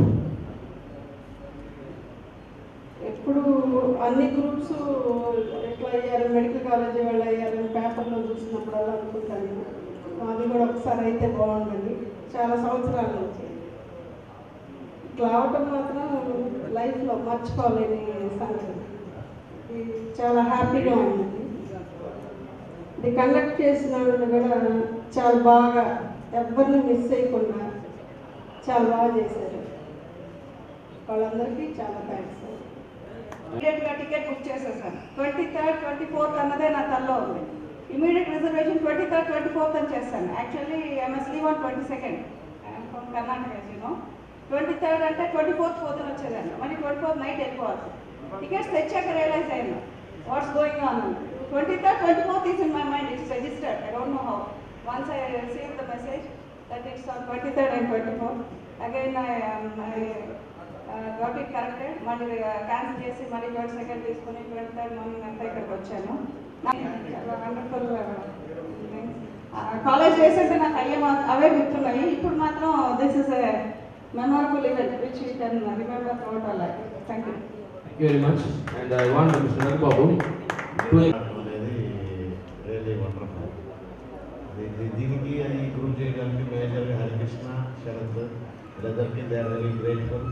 ఎప్పుడు అన్ని గ్రూప్స్ ఎట్లా అయ్యారు మెడికల్ కాలేజీ వాళ్ళు అయ్యారు పేపర్లో చూసినప్పుడు అలా అనుకుంటాను అది కూడా ఒకసారి అయితే బాగుండదు చాలా సంవత్సరాల నుంచి ఇట్లా అవటం మాత్రం లైఫ్లో మర్చిపోలేని సంగతి ఇది చాలా హ్యాపీగా ఉంది ఇది కండక్ట్ చేసిన వాళ్ళు కూడా చాలా బాగా ఎవరిని మిస్ చేయకుండా చాలా బాగా చేశారు వాళ్ళందరికీ చాలా థ్యాంక్స్ ఇమీడియట్గా టికెట్ బుక్ చేసేసాను ట్వంటీ థర్డ్ ట్వంటీ ఫోర్త్ అన్నదే నా తల్లో ఉంది immediate reservation twenty third twenty fourth అని చేశాను actually MS leave on twenty second from Karnataka you know twenty third అంటే ట్వంటీ ఫోర్త్ పోతున్న వచ్చేదాన్ని మళ్ళీ ట్వంటీ ఫోర్త్ నైట్ వెళ్ళిపోవాలి టికెట్స్ తెచ్చాక రియలైజ్ అయ్యాను what's going on twenty third twenty fourth is in my mind it's registered I don't know how once I receive the message that it's on twenty third and twenty fourth again I got it corrected మళ్ళీ cancel చేసి మళ్ళీ twenty second తీసుకుని twenty third morning అంతా ఇక్కడికి వచ్చాను wonderful college days అంటే నాకు అయ్యే మా అవే గుర్తున్నాయి ఇప్పుడు మాత్రం this is a memorable event which you can remember throughout our life thank you thank you very much and I want mister Ravibabu to అనేది రియల్లీ వండర్ఫుల్ దీనికి ఈ గ్రూప్ చేయడానికి మేజర్గా హరికృష్ణ శరత్ వీళ్ళందరికీ దే ఆర్ వెరీ గ్రేట్ఫుల్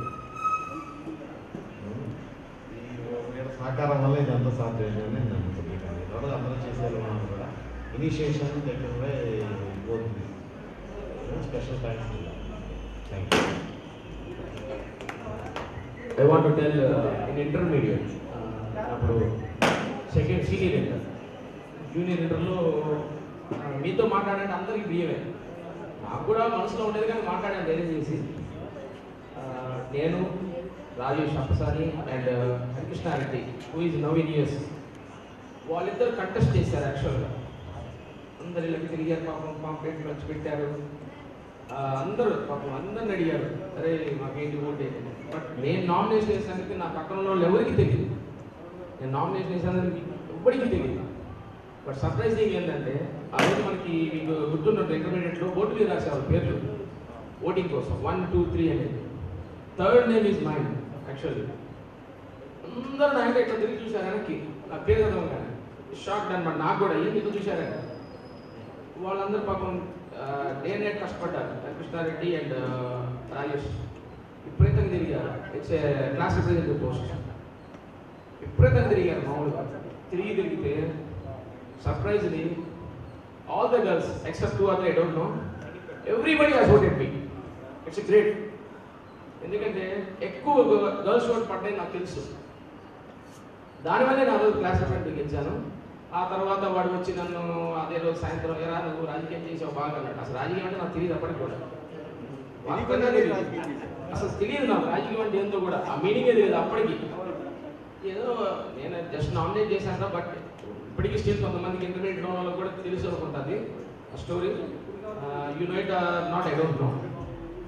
వీళ్ళ సహకారం వల్ల ఇదంతా సాధ్యమైందని నేను నమ్ముతున్నాను ఈరోజు అందరూ చేసేది మనం కూడా ఇనిషియేషన్ దగ్గర పోతుంది special thanks thank you I want to tell in intermediate అప్పుడు సెకండ్ సీనియర్ ఇంటర్ జూనియర్ ఇంటర్లో మీతో మాట్లాడంటే అందరికీ ప్రియమే నాకు కూడా మనసులో ఉండేది కానీ మాట్లాడాను ధైర్యం చేసి ఆ, నేను Rajesh Appasani and Harikrishna Reddy who is now in US వాళ్ళిద్దరు కంటెస్ట్ చేశారు యాక్చువల్గా అందరు ఇళ్ళకి తిరిగారు పాపం పాంప్లెట్లు వచ్చి పెట్టారు ఆ, అందరూ పాపం అందరిని అడిగారు అరే మాకేంటి ఓటు బట్ నేను నామినేషన్ చేసినందుకు నా పక్కన ఉన్న వాళ్ళు ఎవరికి తెలియదు నేను నామినేషన్ చేసినందుకు ఎవ్వరికి తెలియదు బట్ సర్ప్రైజింగ్ ఏంటంటే ఆ రోజు మనకి మీకు గుర్తున్నట్టు ఇంటర్మీడియట్లో ఓటు మీద రాసేవాళ్ళు పేర్లు ఓటింగ్ కోసం వన్ టూ త్రీ అనేది third name is mind actually అందరూ నా వెనక ఇట్లా తిరిగి చూశారు వెనక్కి నా పేరు చదవగానే షాక్ అనమాట నాకు కూడా ఏం ఇట్లా చూశారని వాళ్ళందరూ పాపం డే నైట్ కష్టపడ్డారు కృష్ణారెడ్డి అండ్ రాజేష్ విపరీతంగా తిరిగారు ఇట్స్ క్లాస్ రిప్రజెంటేటివ్ పోస్ట్ విపరీతంగా తిరిగారు మామూలుగా తిరిగి తిరిగితే surprisingly all the girls except two other I don't know everybody has voted me it's great ఎందుకంటే ఎక్కువ గర్ల్స్ ఓట్ పడ్డాయి నాకు తెలుసు దానివల్లే నా రోజు క్లాస్ రిప్రజెంటేటివ్ గెలిచాను ఆ తర్వాత వాడు వచ్చి నన్ను అదే రోజు సాయంత్రం ఎరా నువ్వు రాజకీయం చేసావు బాగా అన్నాడు అసలు రాజకీయం అంటే నాకు తెలియదు అప్పటికి కూడా వాస్తవంగా తెలియదు. అసలు తెలియదు నాకు రాజకీయం అంటే ఏందో కూడా ఆ మీనింగ్ తెలియదు అప్పటికి ఏదో నేను జస్ట్ నామినేట్ చేశాను బట్ ఇప్పటికీ స్టిల్ కొంతమందికి ఇంటర్మీడియట్ వాళ్ళకి కూడా తెలుసు అనుకుంటుంది ఆ story you know it not I don't know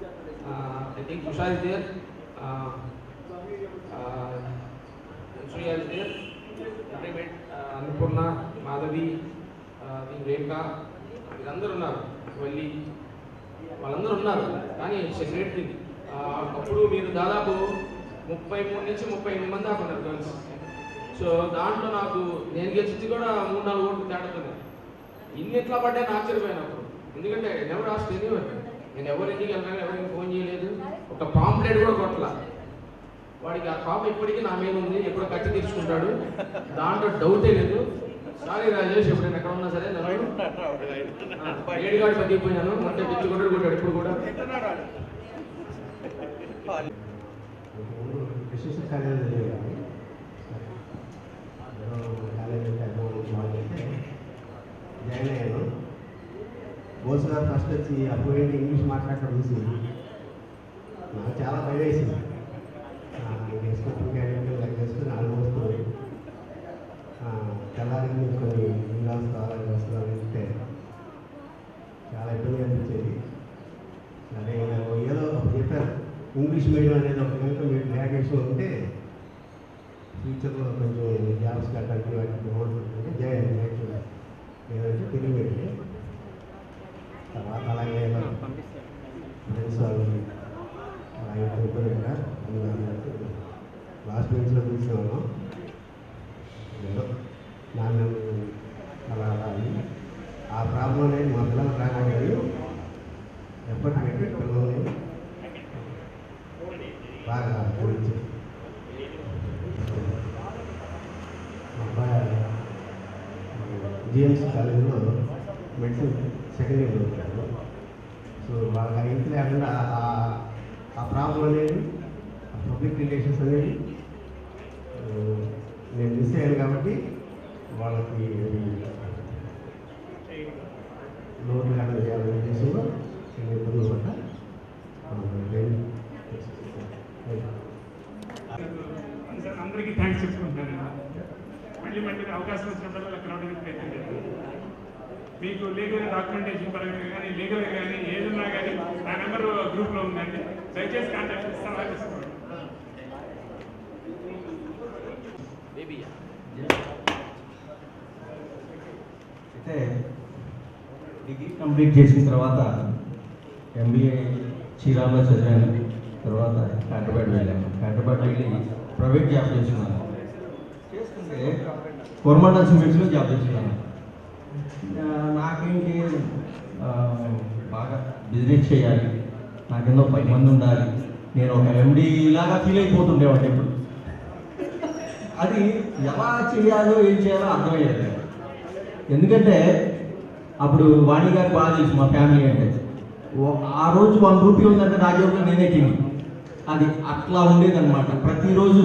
Uh, I think Usha is there. Uh, uh, Shreya is there. Everybody, uh, Annapurna, Madhavi, uh, I think Rekha, వీళ్ళందరూ ఉన్నారు వల్లి వాళ్ళందరూ ఉన్నారు కానీ సెక్రటరీ అప్పుడు మీరు దాదాపు ముప్పై మూడు నుంచి ముప్పై ఎనిమిది మంది దాకా ఉన్నారు గర్ల్స్ సో దాంట్లో నాకు నేను గెలిచింది కూడా మూడు నాలుగు ఓట్లు తేడుతుంది ఇన్ని ఎట్లా పడ్డా నాకు ఆశ్చర్యపోయాను అప్పుడు ఎందుకంటే నెవర్ ఆస్ట్ ఎనీవర్ నేను ఎవరి ఇంటికి వెళ్ళాను ఎవరికి ఫోన్ చేయలేదు ఒక పాంప్లెట్ కూడా కొట్టలా వాడికి ఆ పాప ఇప్పటికీ నా మీద ఉంది ఎప్పుడో కట్టి తీర్చుకుంటాడు దాంట్లో డౌటే లేదు సారీ రాజేష్ ఎప్పుడైనా ఎక్కడ ఉన్నా సరే నన్ను ఏడుగాడు పట్టిపోయాను అంటే పిచ్చి కొట్టడు కొట్టాడు ఇప్పుడు కూడా విశేష కార్యాలు జరిగాయి కాలేజీ అయితే జాయిన్ అయ్యాను బోస్ గారు ఫస్ట్ వచ్చి అప్పుడు ఏంటి ఇంగ్లీష్ మాట్లాడటం చూసి నాకు చాలా భయం వేసింది వేసుకుంటూ క్యారెక్టర్ లైక్ వేసుకుని ఆల్మోస్ట్ తెల్లారి నుంచి కొన్ని ఇంగ్లాస్ కావాలి వస్తున్నారు అంటే చాలా ఇబ్బంది అనిపించేది సరే ఏదో ఒకటి చెప్పారు ఇంగ్లీష్ మీడియం అనేది ఒక కనుక మీరు గ్రాడ్యుయేషన్ ఉంటే ఫ్యూచర్లో కొంచెం జాబ్స్ కట్టడానికి వాటికి బాగుంటుందంటే జాయిన్ యాక్చువల్గా లేదంటే తెలుగు మీడియం తర్వాత అలాగే ఫ్రెండ్స్ వాళ్ళు అలాగే అనుకుని కూడా లాస్ట్ బెంచ్లో కూర్చున్నాను ఏదో నాన్న అలా అలా అని ఆ ప్రాబ్లం అనేది మా పిల్లలు రాకూడదు ఎప్పటి పెట్టి పిల్లల్ని బాగా గురించి మా అబ్బాయి జిఎంసీ కాలేజీలో మెడిసిన్ సెకండ్ ఇయర్ చదువుతాడు సో వాళ్ళ ఇంటి లేకుండా ఆ- ఆ ప్రాబ్లం అనేది పబ్లిక్ రిలేషన్స్ అనేది ఆ, నేను మిస్ అయ్యాను కాబట్టి వాళ్ళకి లోన్ లేకుండా చేయాలనే ఉద్దేశంలో నేను ఇబ్బందులు పడ్డా సార్ అందరికీ థ్యాంక్స్ చెప్పుకుంటున్నాను మళ్ళీ మళ్ళీ అవకాశం వచ్చినప్పుడు అక్కడ రావడానికి ప్రయత్నం చేస్తాను మీకు లీగల్ డాక్యుమెంటేషన్ పరంగా కానీ లీగల్గా కానీ ఏదున్నా కానీ నా నెంబర్ గ్రూప్లో ఉందండి దయచేసి కాంటాక్ట్ ఇస్తాను తీసుకోండి బేబీ అయితే డిగ్రీ కంప్లీట్ చేసిన తర్వాత ఎంబీఏ చీరాల్లో చదివాను తర్వాత హైదరాబాద్ వెళ్ళాను హైదరాబాద్ వెళ్ళి ప్రైవేట్ జాబ్ చేస్తున్నాను చేస్తుంటే కోరమండల్ సిమెంట్స్లో జాబ్ చేస్తున్నాను ఆ, నాకేంటి ఆ, బాగా బిజినెస్ చేయాలి నాకెన్నో పది మంది ఉండాలి నేను ఒక ఎండి లాగా ఫీల్ అయిపోతుండేవాడిని ఎప్పుడు అది ఎలా చేయాలో ఏం చేయాలో అర్థమయ్యేది కాదు. ఎందుకంటే అప్పుడు వాణి గారికి బాగా తెలుసు మా ఫ్యామిలీ అంటే ఓ- ఆ రోజు వన్ రూపీ ఉందంటే నా జేబులో నేనే కింగ్ అది అట్లా ఉండేదన్నమాట ప్రతిరోజు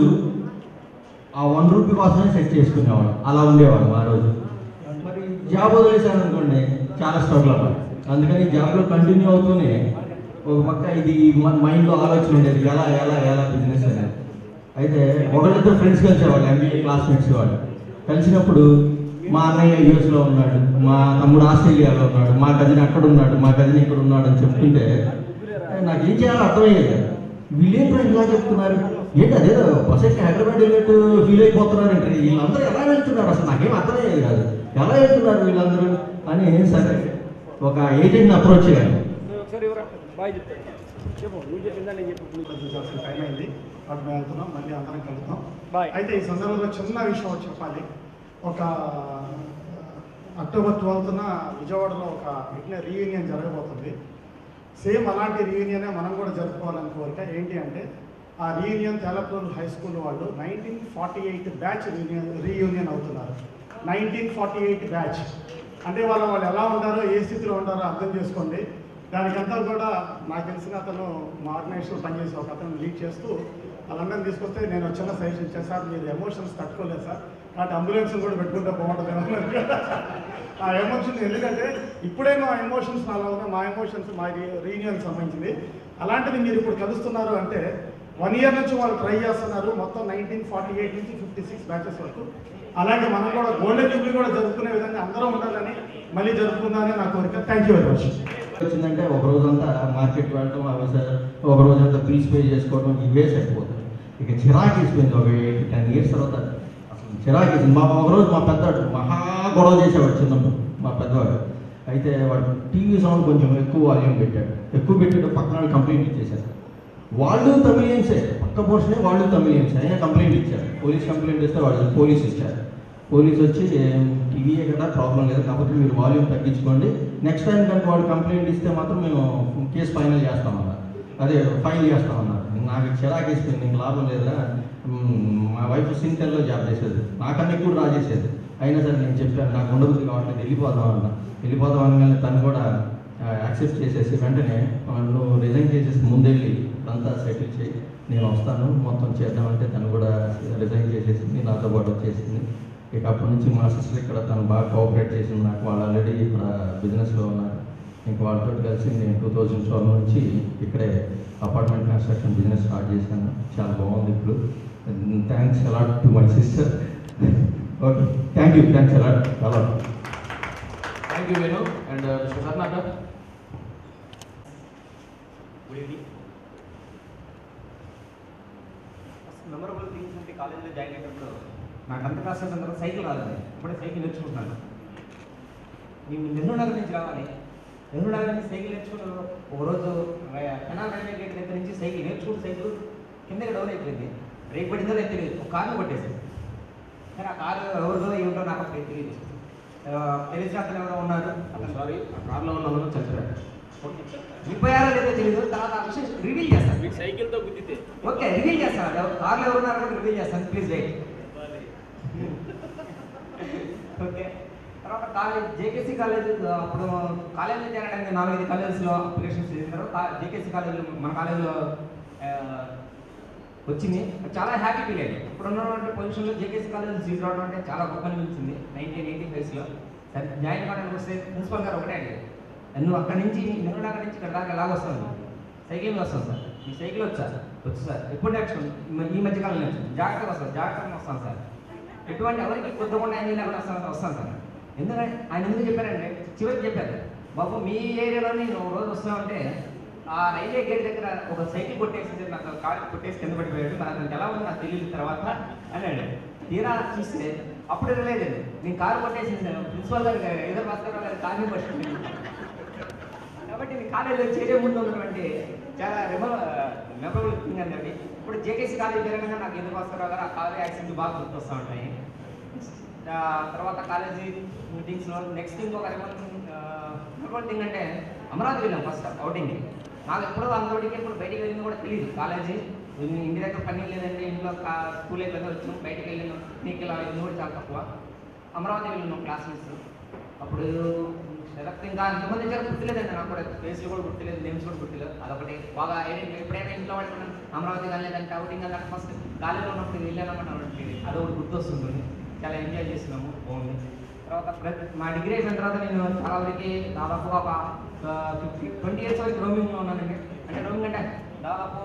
ఆ వన్ రూపీ కోసమే సెట్ చేసుకునేవాడు అలా ఉండేవాడు ఆ రోజు మరి జాబ్ వదిలేశాను అనుకోండి చాలా స్ట్రగుల్ అవ్వాలి అందుకని జాబ్లో కంటిన్యూ అవుతూనే ఒక పక్క ఇది మ- మైండ్లో ఆలోచన ఉండేది ఎలా ఎలా ఎలా బిజినెస్ అనేది అయితే ఒకరిద్దరు ఫ్రెండ్స్ కలిసేవాళ్ళు ఎంబీఏ క్లాస్మేట్స్ వాళ్ళు కలిసినప్పుడు మా అన్నయ్య యూఎస్లో ఉన్నాడు మా తమ్ముడు ఆస్ట్రేలియాలో ఉన్నాడు మా కజిన్ అక్కడ ఉన్నాడు మా కజిన్ ఇక్కడ ఉన్నాడు అని చెప్తుంటే ఏ, నాకు ఏం చేయాలో అర్థమయ్యేది కాదు. వీళ్ళేంటో ఇలా చెప్తున్నారు ఏంటి అదేదో బస్ ఎక్కి హైదరాబాద్ వెళ్ళినట్టు ఫీల్ అయిపోతున్నారు అంటే వీళ్ళందరూ ఎలా వెళ్తున్నారు అసలు నాకేం అర్థమయ్యేది కాదు ఎలా వెళ్తున్నారు వీళ్ళందరూ అని సరే ఒక ఏజెంట్ని అప్రోచ్ చేయాలి ఒకసారి ఎవరా బాయ్ చెప్తాను చెప్పు నువ్వు చెప్పిందా నేను చెప్పు ప్రదర్శించాల్సిన టైం అయింది అటు మేము వెళ్తున్నాం మళ్ళీ అందరం కలుద్దాం అయితే ఈ సందర్భంలో చిన్న విషయం ఒకటి చెప్పాలి ఒక అక్టోబర్ ట్వెల్త్న విజయవాడలో ఒక విఘ్న రీయూనియన్ జరగబోతుంది సేమ్ అలాంటి రీయూనియనే మనం కూడా జరుపుకోవాలని కోరిక ఏంటి అంటే ఆ రీయూనియన్ తెలపూరు హై స్కూల్ వాళ్ళు nineteen forty eight batch reunion reunion అవుతున్నారు నైన్టీన్ ఫార్టీ ఎయిట్ బ్యాచ్ అంటే వాళ్ళ వాళ్ళు ఎలా ఉంటారో ఏ స్థితిలో ఉంటారో అర్థం చేసుకోండి దానికంతా కూడా నాకు తెలిసిన అతను మా ఆర్గనైజేషన్లో పనిచేసే ఒక అతను లీడ్ చేస్తూ వాళ్ళందరినీ తీసుకొస్తే నేను ఒక చిన్న సజెషన్ ఇచ్చాను సార్ మీరు ఎమోషన్స్ తట్టుకోలేదు సార్ కాబట్టి అంబులెన్స్ కూడా పెట్టుకుంటే బాగుంటుంది ఆ ఎమోషన్ ఎందుకంటే ఇప్పుడేమో ఆ ఎమోషన్స్ నాలో ఉన్నాయి మా ఎమోషన్స్ మా రీనియన్ సంబంధించింది అలాంటిది మీరు ఇప్పుడు కలుస్తున్నారు అంటే వన్ ఇయర్ నుంచి వాళ్ళు ట్రై చేస్తున్నారు మొత్తం నైన్టీన్ ఫార్టీ ఎయిట్ నుంచి ఫిఫ్టీ సిక్స్ బ్యాచెస్ వరకు అలాగే మనం కూడా గోల్డెన్ జూబ్లీ కూడా జరుపుకునే విధంగా అందరం ఉండాలని మళ్ళీ జరుపుకుందామని నా కోరిక థ్యాంక్ యూ వెరీ మచ్ వచ్చిందంటే ఒక రోజంతా మార్కెట్ వెళ్ళడం వ్యవసాయ ఒక రోజంతా బిల్స్ పే చేసుకోవడం ఇవే సరిపోతుంది ఇక చిరాకు వేసిపోయింది ఒక ఎయిట్ టెన్ ఇయర్స్ తర్వాత అసలు చిరాకు వేసింది మా ఒకరోజు మా పెద్దవాడు మహా గొడవ చేసేవాడు చిన్నప్పుడు మా పెద్దవాడు అయితే వాడు టీవీ సౌండ్ కొంచెం ఎక్కువ వాల్యూమ్ పెట్టాడు ఎక్కువ పెట్టాడు పక్కన వాళ్ళు కంప్లైంట్ ఇచ్చేశారు వాళ్ళు తమిళియన్సే పక్క పోర్షనే వాళ్ళు తమిళియన్స్ అయినా కంప్లైంట్ ఇచ్చారు పోలీస్ కంప్లైంట్ ఇస్తే వాళ్ళు పోలీస్ ఇచ్చారు పోలీస్ వచ్చి టీవీయే కదా ప్రాబ్లం లేదు కాబట్టి మీరు వాల్యూమ్ తగ్గించుకోండి నెక్స్ట్ టైం కనుక వాళ్ళు కంప్లైంట్ ఇస్తే మాత్రం మేము కేసు ఫైనల్ చేస్తామన్నారు అదే ఫైల్ చేస్తామన్నారు నాకు చిరాకు వేసిపోయింది నీకు లాభం లేదా మ్మ్, మా వైఫ్ సింటెల్లో జాబ్ చేసేది నాకన్నా ఎక్కువ డ్రా చేసేది అయినా సరే నేను చెప్పాను నాకు ఉండబుద్ధి కావట్లేదు వెళ్ళిపోదాం అన్న వెళ్ళిపోదాం అనగానే తను కూడా యాక్సెప్ట్ చేసేసి వెంటనే "ఆ, నువ్వు రిజైన్ చేసేసి ముందెళ్ళి అంతా సెటిల్ చేయి నేను వస్తాను మొత్తం చేద్దామంటే తను కూడా రిజైన్ చేసేసింది నాతో పాటు వచ్చేసింది ఇక అప్పటి నుంచి మా సిస్టర్ ఇక్కడ తను బాగా కోఆపరేట్ చేసింది నాకు వాళ్ళు ఆల్రెడీ ఇక్కడ బిజినెస్లో ఉన్నారు ఇంకా వాళ్ళతో కలిసి నేను టూ థౌజండ్ ట్వెల్వ్ నుంచి ఇక్కడే అపార్ట్మెంట్ కన్స్ట్రక్షన్ బిజినెస్ స్టార్ట్ చేశాను చాలా బాగుంది ఇప్పుడు thanks a lot to my sister okay thank you thanks a lot చాలా thank you Venu and mister Karnataka good evening first memorable things అంటే కాలేజీలో జాయిన్ అయినప్పుడు నాకు అంత క్లాస్ తర్వాత సైకిల్ రాలేదు ఇప్పుడే సైకిల్ నేర్చుకుంటున్నాను నేను నెహ్రూ నగర్ నుంచి రావాలి నెహ్రూ నగర్ నుంచి సైకిల్ నేర్చుకుని ఒక రోజు కెనాల్ రైల్వే గేట్ దగ్గర నుంచి సైకిల్ నేర్చుకుంటూ సైకిల్ కిందకి డౌన్ అయిపోయింది బ్రేక్ పడిందో లేదు తెలియదు ఒక కార్ను కొట్టేసింది కానీ ఆ కారు ఎవరిదో ఏమిటో నాకు అప్పుడు తెలియదు ఆ, తెలిసిన అతను ఎవరో ఉన్నారు సారీ ఆ కార్లో ఉన్న వాళ్ళు చచ్చిపోయారు విడిపోయారో లేదో తెలియదు తర్వాత ఆ విషయం రివీల్ చేస్తాను మీకు సైకిల్తో గుద్దితే ఓకే రివీల్ చేస్తాను ఎవ- కార్లో ఎవరున్నారో కూడా రివీల్ చేస్తాను ప్లీజ్ వెయిట్ ఓకే తర్వాత కాలేజ్ జేకేసీ కాలేజ్ అప్పుడు కాలేజీలో చేరడానికి నాలుగైదు కాలేజెస్లో అప్లికేషన్స్ చేసిన తర్వాత జేకేసీ కాలేజ్ మన కాలేజీలో ఆ, వచ్చింది చాలా హ్యాపీ ఫీల్ అయ్యింది ఇప్పుడు ఉన్నటువంటి పొజిషన్లో జేకేసీ కాలేజ్ సీట్ రావడం అంటే చాలా గొప్ప అనిపించింది నైన్టీన్ ఎయిటీ ఫైవ్స్లో సరే జాయిన్ కావడానికి వస్తే ప్రిన్సిపల్ గారు ఒకటే అడిగారు నువ్వు అక్కడి నుంచి నెల్లూరు నుంచి ఇక్కడ దాకా ఎలాగ వస్తాను సైకిల్ వస్తాను సార్ ఈ సైకిల్ వచ్చా వచ్చు సార్ ఎప్పుడు నేర్చుకోండి ఈ మధ్యకాలంలో నేర్చుకోండి జాగ్రత్తగా వస్తాను జాగ్రత్తగా వస్తాను సార్ ఎటువంటి ఎవరికి కొద్దిగా అయినా కూడా వస్తాను వస్తాను సార్ ఎందుకంటే ఆయన ఎందుకు చెప్పారంటే చివరికి చెప్పారు బాబు మీ ఏరియాలో నేను ఒక రోజు వస్తామంటే ఆ రైల్వే గేట్ దగ్గర ఒక సైకిల్ కొట్టేసి నాకు కాలు కొట్టేసి కింద పడిపోయాడు మరి అతనికి ఎలా ఉంది నాకు తెలియదు తర్వాత అన్నాడు తీరా చూస్తే అప్పుడు రిలైజ్ అయింది నేను కారు కొట్టేసింది ప్రిన్సిపల్ గారు ఏదో భాస్కర్ గారు కారు పట్టింది కాబట్టి నేను కాలేజీలో చేరే ముందు ఉన్నటువంటి చాలా మెమరబుల్ థింగ్ అండి ఇప్పుడు జేకేసీ కాలేజ్ జరగగా నాకు ఎందుకు వస్తారో గారు ఆ కాలేజ్ యాక్సిడెంట్ బాగా గుర్తొస్తూ ఉంటాయి ఆ, తర్వాత కాలేజీ మీటింగ్స్లో నెక్స్ట్ ఇంకొక మెమరబుల్ థింగ్ అంటే అమరావతి వెళ్ళాం ఫస్ట్ అవుటింగ్ నాకు ఎప్పుడో అంతవరకు ఇప్పుడు బయటికి వెళ్ళింది కూడా తెలియదు కాలేజీ ఇన్ని- ఇంటి దగ్గర పని లేదండి ఇంట్లో కా- స్కూల్ అయిపోయింది వచ్చాం బయటికి వెళ్ళినాం నీకు ఇలా ఇది కూడా చాలా తక్కువ అమరావతి వెళ్ళినాం క్లాస్మేట్స్ అప్పుడు సెలెక్ట్ ఇంకా ఎంతమంది వచ్చారో గుర్తులేదండి నాకు కూడా ఫేస్లు కూడా గుర్తులేదు నేమ్స్ కూడా గుర్తులేదు అదొకటి బాగా ఐడెంటి ఎప్పుడైనా ఇంట్లో పడుకున్నాను అమరావతి వెళ్ళలేదంటే అవుటింగ్ వెళ్ళాక ఫస్ట్ కాలేజీలో ఉన్నప్పుడు వెళ్ళానమాట అదొకటి గుర్తొస్తుంది చాలా ఎంజాయ్ చేస్తున్నాము బాగుంది తర్వాత ప్రతి మా డిగ్రీ అయిపోయిన తర్వాత నేను చాలా వరకు దాదాపు ఒక ఫిఫ్టీ ట్వంటీ ఇయర్స్ వరకు రోమింగ్లో ఉన్నానండి అంటే రోమింగ్ అంటే దాదాపు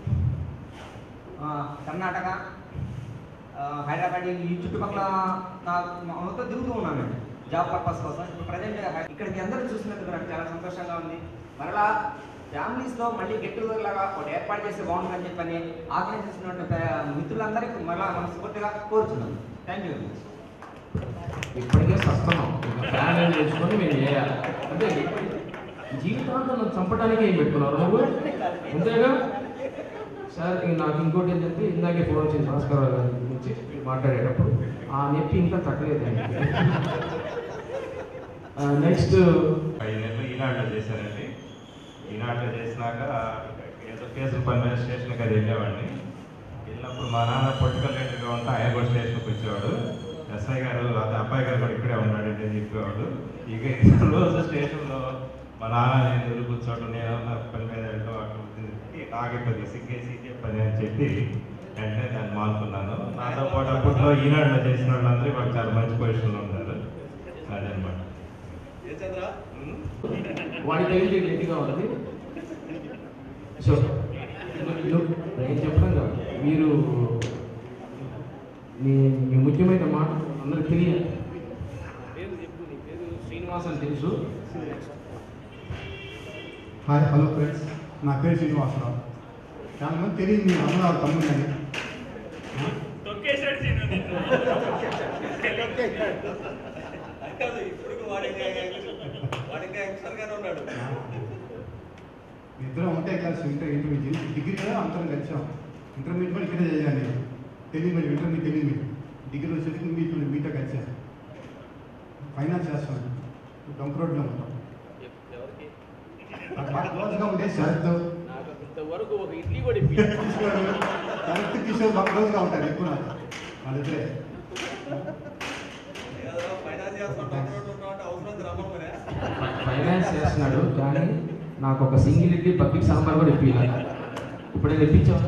ఆ, కర్ణాటక ఆ, హైదరాబాద్ ఈ చుట్టుపక్కల నా మా- మొత్తం తిరుగుతూ ఉన్నానండి జాబ్ పర్పస్ కోసం ఇప్పుడు ప్రజెంట్ ఇక్కడికి అందరూ చూసినందుకు నాకు చాలా సంతోషంగా ఉంది మరలా ఫ్యామిలీస్లో మళ్ళీ గెట్ టుగెదర్ లాగా ఒకటి ఏర్పాటు చేస్తే బాగుంటుందని చెప్పని ఆర్గనైజ్ చేసినటువంటి మిత్రులందరికీ మరలా మనస్ఫూర్తిగా కోరుతున్నాను థ్యాంక్ యూ వెరీ మచ్ ఇప్పటికే సస్తున్నాం ఫ్యామిలీ తెచ్చుకొని మేము చేయాలి అంటే జీవితాంతం నన్ను చంపడానికి ఏం పెట్టుకున్నారు నువ్వు అంతేగా సార్ ఇక నాకు ఇంకోటి ఏంటంటే ఇందాకే ఫోన్ వచ్చింది భాస్కర్ రావు గారి గురించి మీరు మాట్లాడేటప్పుడు ఆ నొప్పి ఇంకా తగ్గలేదండి నెక్స్ట్ ఐదు నెలలు ఈనాడులో చేశానండి ఈనాడులో చేసినాక ఏదో కేసుల పని మీద స్టేషన్కి అది వెళ్ళేవాడిని వెళ్ళినప్పుడు మా నాన్న పొలిటికల్ లీడర్గా ఉంటే ఆయన కూడా స్టేషన్కి వచ్చేవాడు ఎస్ఐ గారు అదే అబ్బాయి గారు కూడా ఇక్కడే ఉన్నాడు అని చెప్పేవాడు ఇక ఇద్దరు రోజు స్టేషన్లో మా నాన్న నేను ఎదురు కూర్చోవడం నేను నా పని మీద వెళ్ళడం అక్కడ తిరిగి ఆగిపోయింది సిగ్గేసి ఇదే పని అని చెప్పి వెంటనే దాన్ని మానుకున్నాను నాతో పాటు అప్పట్లో ఈనాడులో చేసిన వాళ్ళందరూ వాళ్ళు చాలా మంచి పొజిషన్లో ఉన్నారు అదనమాట వాడి తగిలి గట్టిగా ఉంది సో నువ్వు నేను చెప్పడం కాదు మీరు మీ మీ ముఖ్యమైన మాట అందరికి తెలియాలి పేరు చెప్పు నీ పేరు శ్రీనివాస్ అని తెలుసు హాయ్ హలో ఫ్రెండ్స్ నా పేరు శ్రీనివాసరావు చాలా మంది తెలియదు మీ అమ్మగారు తమ్ముడు అని తొక్కేశాడు సీను నిన్ను. కాదు ఇప్పుడు వాడు ఇంకా వాడు ఇంకా యంగ్స్టర్ గానే ఉన్నాడు ఇద్దరం ఒకటే క్లాస్ ఇంటర్ ఇంటర్మీడియట్ డిగ్రీలో అందరం కలిసాం ఇంటర్మీడియట్ కూడా ఇక్కడే చదివాను నేను తెలియదు మీరు ఇంటర్మీడియట్ తెలియదు మీరు డిగ్రీ వచ్చేసి మీతో మీతో కలిసాను ఫైనాన్స్ చేస్తాను డొంక రోడ్లో ఉంటాం నాకు బాగా క్లోజ్గా ఉండే శరత్ నాకు ఇంతవరకు ఒక ఇడ్లీ కూడా ఇప్పి శరత్ కిషోర్ బాగా క్లోజ్గా ఉంటారు ఎక్కువ నాకు వాళ్ళిద్దరే ఫైనాన్స్ చేస్తున్నా అవసరం రమ్మని ఫైనాన్స్ చేస్తున్నాడు కానీ నాకు ఒక సింగిల్ ఇడ్లీ బకెట్ సాంబార్ కూడా ఇప్పించాలి ఇప్పుడే తెప్పించావు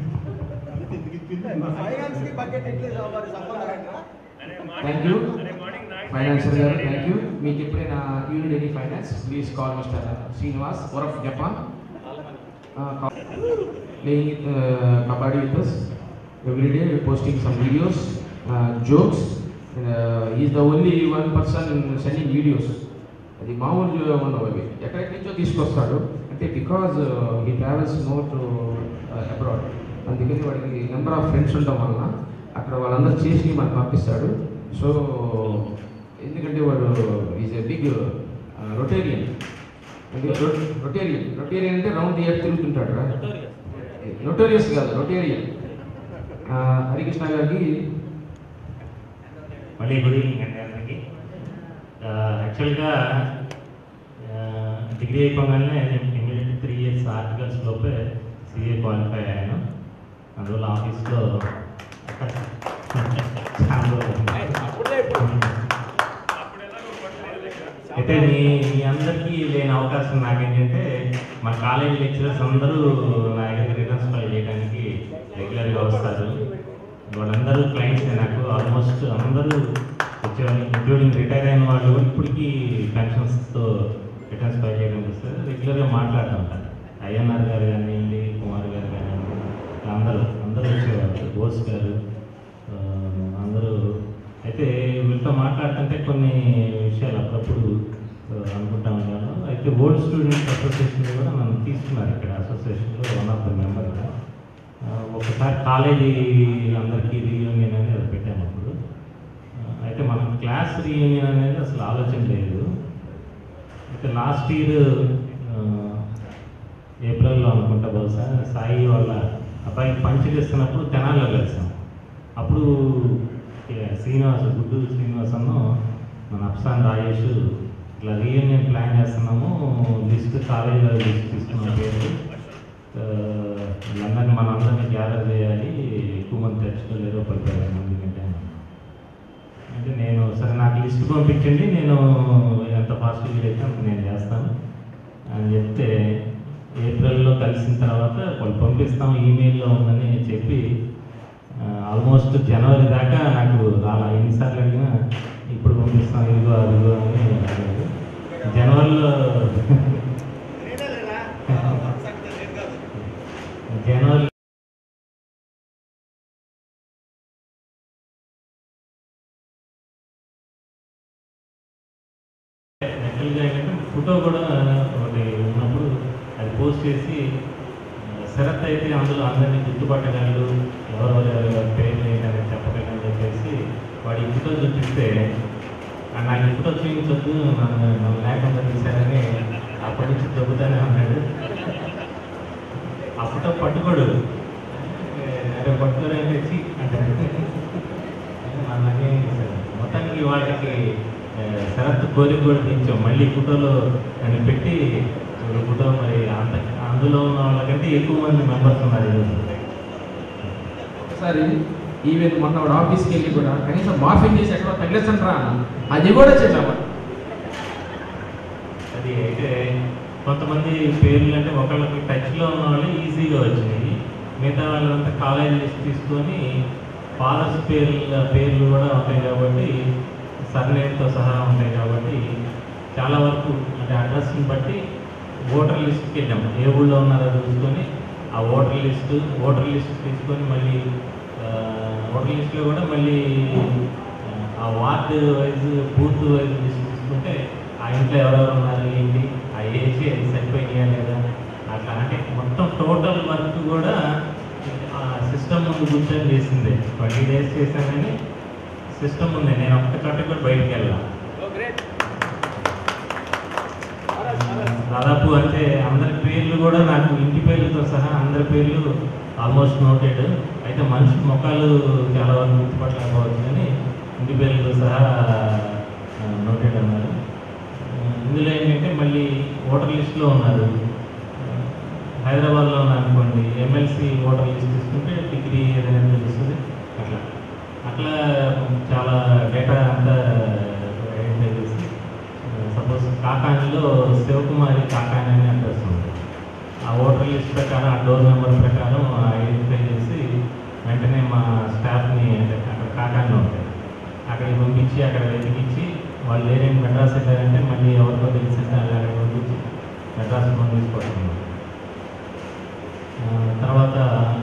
ఫైనాన్స్ కి బకెట్ ఇడ్లీ సాంబార్ సంబంధం ఏంట్రా? థ్యాంక్ యూ ఫైనాన్షియల్ గారు థ్యాంక్ యూ మీకు ఎప్పుడైనా unit any finance please call mister Srinivas వరఫ్ Japan playing kabaddi with us every day posting some videos uh, jokes uh, he's the only one person sending videos అది మామూలు ఉండవు అవి ఎక్కడెక్కడి నుంచో తీసుకొస్తాడు అంటే because he travels no to abroad అందుకని వాడికి నెంబర్ ఆఫ్ ఫ్రెండ్స్ ఉండడం వలన అక్కడ వాళ్ళందరూ చేసి మనకు పంపిస్తాడు సో ఎందుకంటే వాడు is a big rotarian rotarian rotarian అంటే రౌండ్ ది ఇయర్ తిరుగుతుంటాడు రా నొటోరియస్ కాదు రొటేరియన్ హరికృష్ణ గారికి మళ్ళీ గుడ్ ఈవినింగ్ అండి అందరికీ యాక్చువల్గా డిగ్రీ అయిపోగానే నేను ఇమీడియట్ త్రీ ఇయర్స్ ఆర్టికల్స్ లోపే సిఏ క్వాలిఫై అయ్యాను అందువల్ల ఆఫీస్లో చాలా రోజులు అయితే మీ మీ అందరికీ లేని అవకాశం నాకేంటంటే మా కాలేజ్ లెక్చరర్స్ అందరూ నా దగ్గర రిటర్న్స్ ఫైల్ చేయడానికి రెగ్యులర్గా వస్తారు వాళ్ళందరూ క్లయింట్స్ నాకు ఆల్మోస్ట్ అందరూ వచ్చేవాళ్ళు ఇంక్లూడింగ్ రిటైర్ అయిన వాళ్ళు ఇప్పటికీ పెన్షన్స్తో రిటర్న్స్ ఫైల్ చేయడానికి వస్తారు రెగ్యులర్గా మాట్లాడుతూ ఉంటారు ఐఎన్ఆర్ గారు కానివ్వండి కుమార్ గారు కానివ్వండి అందరూ అందరూ వచ్చేవాళ్ళు బోస్ గారు ఆ, అందరూ అయితే వీళ్ళతో మాట్లాడుతుంటే కొన్ని విషయాలు అప్పుడప్పుడు ఆ, అనుకుంటా ఉన్నాను అయితే ఓల్డ్ స్టూడెంట్స్ అసోసియేషన్ కూడా మనం తీసుకున్నారు ఇక్కడ అసోసియేషన్లో వన్ ఆఫ్ ద మెంబర్గా ఒకసారి కాలేజీ అందరికీ రీయూనియన్ అనేది అది పెట్టాము అప్పుడు ఆ, అయితే మనం క్లాస్ రీయూనియన్ అనేది అసలు ఆలోచన లేదు అయితే లాస్ట్ ఇయర్ ఏప్రిల్లో అనుకుంటా బహుశా సాయి వాళ్ళ అబ్బాయికి పంచులు ఇస్తున్నప్పుడు తెనాల్లో కలిసాం అప్పుడు ఏ, శ్రీనివాస్ గుడ్డు శ్రీనివాస్ అన్న మన అప్సాన్ రాజేష్ ఇట్లా రీయూనియన్ ప్లాన్ చేస్తున్నాము లిస్ట్ కాలేజీలో లిస్ట్ తీసుకున్న పేరు ఆ, వీళ్ళందరినీ మన అందరినీ గ్యాదర్ చేయాలి ఎక్కువ మంది తెచ్చుకోలేరు పది పదిహేను మంది కంటే అన్నారు. అంటే నేను సరే నాకు లిస్ట్ పంపించండి నేను ఎంత ఫాస్ట్గా అయితే అంత నేను చేస్తాను అని చెప్తే ఏప్రిల్లో కలిసిన తర్వాత వాళ్ళు పంపిస్తాం ఈమెయిల్లో ఉందని చెప్పి ఆల్మోస్ట్ జనవరి దాకా నాకు రాలా ఎన్నిసార్లు అడిగినా ఇప్పుడు పంపిస్తాం ఇదిగో అదిగో అని అడిగారు జనవరిలో జనవరి యాక్చువల్గా ఏంటంటే ఫోటో కూడా ఒకటి ఉన్నప్పుడు అది పోస్ట్ చేసి ఆ, శరత్ అయితే అందులో అందరినీ గుర్తుపట్టగలరు ఎవరెవరు పేర్లు ఏంటని చెప్పగలరు చెప్పేసి వాడి ఈ ఫోటో చూపిస్తే "ఆ, నాకు ఈ ఫోటో చూపించొద్దు నన్ను నన్ను లేకుండా తీశారని అప్పటి నుంచి చెబుతానే ఉన్నాడు ఆ ఫోటో పట్టుకోడు ఏ, అరే పట్టుకోరంటే వచ్చి అంటాడు అలాగే మొత్తానికి వాళ్ళకి ఆ, శరత్ కోరిక కూడా తెచ్చాం మళ్ళీ ఫోటోలో అని పెట్టి ఒక ఫోటో మరి అంత అందులో ఉన్న వాళ్ళకంటే ఎక్కువ మంది మెంబర్స్ ఉన్నారు ఈరోజు ఒకసారి ఈవెన్ మొన్న వాడు ఆఫీస్కి వెళ్ళి కూడా కనీసం మార్ఫింగ్ చేసి ఎక్కడో తగిలేసండి రా అన్న. అది కూడా చేసాము అది అయితే కొంతమంది పేర్లు అంటే ఒకళ్ళకి టచ్లో ఉన్న వాళ్ళు ఈజీగా వచ్చినాయి మిగతా వాళ్ళంతా కాలేజ్ లిస్ట్ తీసుకొని ఫాదర్స్ పేర్ల పేర్లు కూడా ఉంటాయి కాబట్టి సర్నేమ్తో సహా ఉంటాయి కాబట్టి చాలా వరకు అంటే అడ్రస్ని బట్టి ఓటర్ లిస్ట్కి వెళ్ళాము ఏ ఊళ్ళో ఉన్నారో చూసుకొని ఆ ఓటర్ లిస్ట్ ఓటర్ లిస్ట్ తీసుకొని మళ్ళీ ఆ, ఓటర్ లిస్ట్లో కూడా మళ్ళీ ఆ, ఆ ward wise booth wise list తీసుకుంటే ఆ ఇంట్లో ఎవరెవరు ఉన్నారు ఏంటి ఆ ఏజ్ అది సరిపోయినాయా లేదా అట్లా అట్లా అంటే మొత్తం టోటల్ వర్క్ కూడా ఆ సిస్టమ్ ముందు కూర్చొని చేసిందే ట్వంటీ డేస్ చేశానని సిస్టమ్ ఉంది నేను ఒక్క చోట కూడా బయటికి వెళ్ళాను దాదాపు అంటే అందరి పేర్లు కూడా నాకు ఇంటి పేర్లతో సహా అందరి పేర్లు ఆల్మోస్ట్ నోటెడ్ అయితే మనిషి ముఖాలు చాలా వరకు గుర్తుపట్టలేకపోవచ్చు కానీ ఇంటి పేర్లతో సహా నోటెడ్ అన్నారు ఆ, ఇందులో ఏంటంటే మళ్ళీ ఓటర్ లిస్ట్లో ఉన్నారు హైదరాబాద్లో ఉన్నారు అనుకోండి ఎమ్మెల్సీ ఓటర్ లిస్ట్ తీసుకుంటే డిగ్రీ ఏదైనా తెలుస్తుంది అట్లా అట్లా చాలా డేటా అంతా ఐడెంటిఫై చేసి సపోజ్ కాకానిలో శివకుమారి కాకాని అని అడ్రస్ ఉంది ఆ ఓటర్ లిస్ట్ ప్రకారం ఆ డోర్ నెంబర్ ప్రకారం ఐడెంటిఫై చేసి వెంటనే మా స్టాఫ్ని అంటే అక్కడ కాకానిలో ఉంటాయి అక్కడికి పంపించి అక్కడ వెతికించి వాళ్ళు లేరేం మెడ్రాస్ వెళ్ళారంటే మళ్ళీ ఎవరికో తెలిసింటే వాళ్ళు అక్కడ పంపించి మెడ్రాస్ ఫోన్ తీసుకొస్తున్నాం ఆ, తర్వాత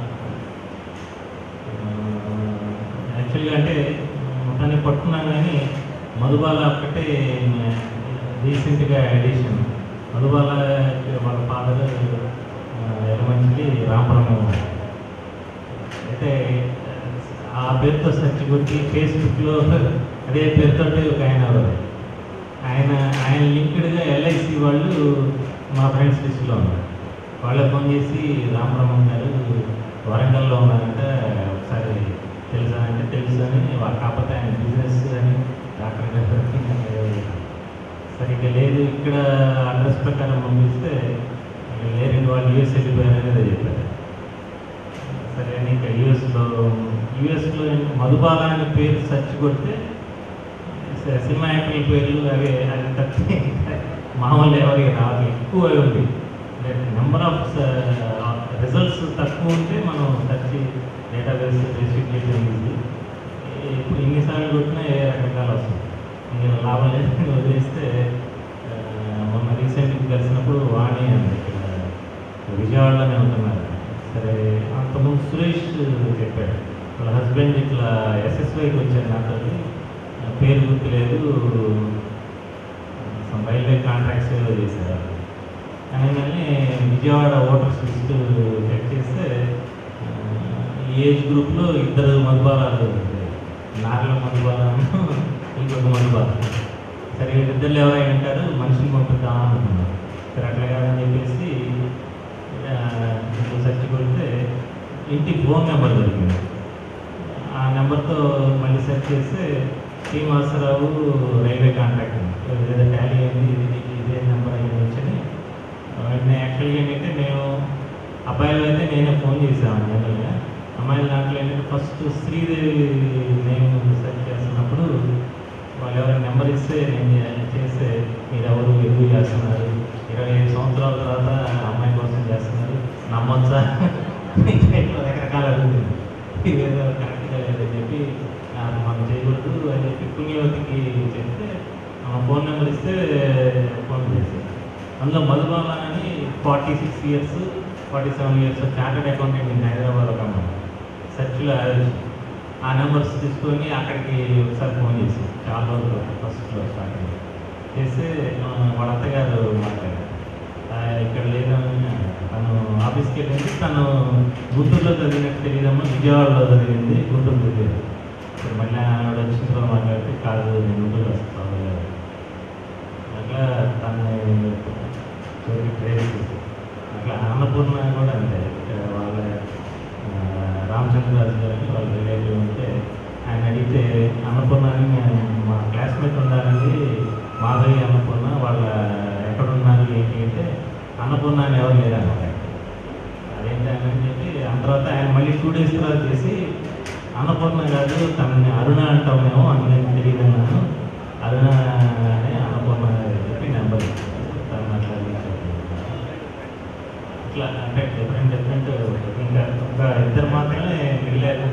యాక్చువల్గా అంటే మొత్తాన్ని పట్టుకున్నాం కానీ మధుబాల ఒక్కటే రీసెంట్గా ఎడిషన్ మధుబాల వాళ్ళ ఫాదర్ ఎలమంచిలి రామపురం అయితే ఆ పేరుతో సెర్చ్ కొట్టి ఫేస్బుక్లో అదే పేరుతో ఒక ఆయన ఎవరు ఆయన ఆయన లింక్డ్గా ఎల్ఐసి వాళ్ళు మా ఫ్రెండ్స్ లిస్టులో ఉన్నారు వాళ్ళే ఫోన్ చేసి రామబ్రహ్మం గారు వరంగల్లో ఉన్నారంట ఒకసారి తెలుసా అంటే తెలుసు అని వా- కాకపోతే ఆయన బిజినెస్ అని డాక్టర్ గారు సరిగ్గా లేదు ఇక్కడ అడ్రస్ ప్రకారం పంపిస్తే ఇక్కడ లేరండి వాళ్ళు యూఎస్ వెళ్ళిపోయారని ఏదో చెప్పారు సరే అని ఇంకా యూఎస్లో యూఎస్లో మధుబాల అనే పేరు సెర్చ్ కొడితే స- సినిమా యాక్టర్ల పేర్లు అవి అది తప్పి మామూలు ఎవరికి రాదు ఎక్కువ ఉంది నెంబర్ ఆఫ్ రిజల్ట్స్ తక్కువ ఉంటే మనం సెర్చ్ డేటాబేస్ రిస్ట్రిక్ట్ చేయడం ఈజీ ఇప్పుడు ఇన్నిసార్లు కొట్టినా ఏ రకరకాలు వస్తుంది ఇంకా లాభం లేదు వదిలేస్తే ఆ, మొన్న రీసెంట్గా కలిసినప్పుడు వాణి అంది ఇక్కడ విజయవాడలోనే ఉంటున్నారు సరే అంతకుముందు సురేష్ చెప్పాడు వాళ్ళ హస్బెండ్ ఇట్లా ఎస్ఎస్వైకి వచ్చారు నాతో పేరు గుర్తులేదు some రైల్వే కాంట్రాక్ట్స్ ఏదో చేశారు అనగానే విజయవాడ ఓటర్స్ లిస్ట్ చెక్ చేస్తే ఆ, ఈ ఏజ్ గ్రూప్లో ఇద్దరు మధుబాలాలు నార్ల మధుబాల ఇంకొక మధుబాల సరే వీళ్ళిద్దరు ఎవరైనా అంటారు మనిషిని పంపిద్దాం అనుకున్నారు సరే అట్లా కాదని చెప్పేసి సెర్చ్ కొడితే ఇంటి ఫోన్ నెంబర్ దొరికింది ఆ నెంబర్తో మళ్ళీ సెర్చ్ చేస్తే శ్రీనివాసరావు రైల్వే కాంట్రాక్ట్ ఏదో టాలీ అయింది ఇది ఇదే నెంబర్ అయ్యి వచ్చని వెంటనే యాక్చువల్గా ఏంటంటే మేము అబ్బాయిలు అయితే నేనే ఫోన్ చేసాను జనరల్గా అమ్మాయిల దాంట్లో ఏంటంటే ఫస్ట్ శ్రీదేవి నేమ్ సెర్చ్ చేస్తున్నప్పుడు వాళ్ళు ఎవరైనా నెంబర్ ఇస్తే నేను చే- చేస్తే మీరు ఎవరు ఎందుకు చేస్తున్నారు ఇరవై ఐదు సంవత్సరాల తర్వాత అమ్మాయి కోసం చేస్తున్నారు నమ్మొచ్చా ఇట్లా రకరకాల అడుగుతుంది ఇదేదో కరెక్ట్గా లేదని చెప్పి "ఆ, మనం చేయకూడదు అని చెప్పి పుణ్యవతికి చెప్తే ఆమె ఫోన్ నెంబర్ ఇస్తే ఫోన్ చేసి అందులో మధుబాల అని forty six years forty seven years chartered accountant in Hyderabad ఒక అమ్మాయి సర్చ్లో ఆ నెంబర్స్ తీసుకొని అక్కడికి ఒకసారి ఫోన్ చేసి చాలా రోజులు ఫస్ట్లో స్టార్టింగ్ చేస్తే ఆ, వాళ్ళ అత్తగారు మాట్లాడారు "ఆ, ఇక్కడ లేదని తను ఆఫీస్కి వెళ్ళింది తను గుంటూరులో చదివినట్టు తెలియదమ్మా విజయవాడలో చదివింది గుంటూరు తెలియదు ఇప్పుడు మళ్ళీ ఆవిడ వచ్చిన తర్వాత మాట్లాడితే కాదు నేను గుంటూరు వస్తాను అట్లా తను చోరీ ట్రేస్ చేసి అట్లా అన్నపూర్ణ కూడా అంతే ఇక్కడ వాళ్ళ ఆ, రామచంద్రరాజు గారికి వాళ్ళ రిలేటివ్ ఉంటే ఆయన అడిగితే అన్నపూర్ణ అని మేము మా క్లాస్మేట్ ఉన్నారండి మాధవి అన్నపూర్ణ వాళ్ళ ఎక్కడున్నారు ఏంటి అంటే అన్నపూర్ణ అని ఎవరు లేరు అన్నమాట అదేంటి ఆయన అని చెప్పి ఆ తర్వాత ఆయన మళ్ళీ టూ డేస్ తర్వాత చేసి అన్నపూర్ణ కాదు తనని అరుణ అంటామేమో అని నేను తెలియదు అన్నాను అరుణ అని అన్నపూర్ణ అని చెప్పి నెంబర్ తను అట్లా reach అవుతుంది. ఇట్లా అంటే డిఫరెంట్ డిఫరెంట్ ఇంకా ఒక ఇద్దరు మాత్రమే మిగిలారు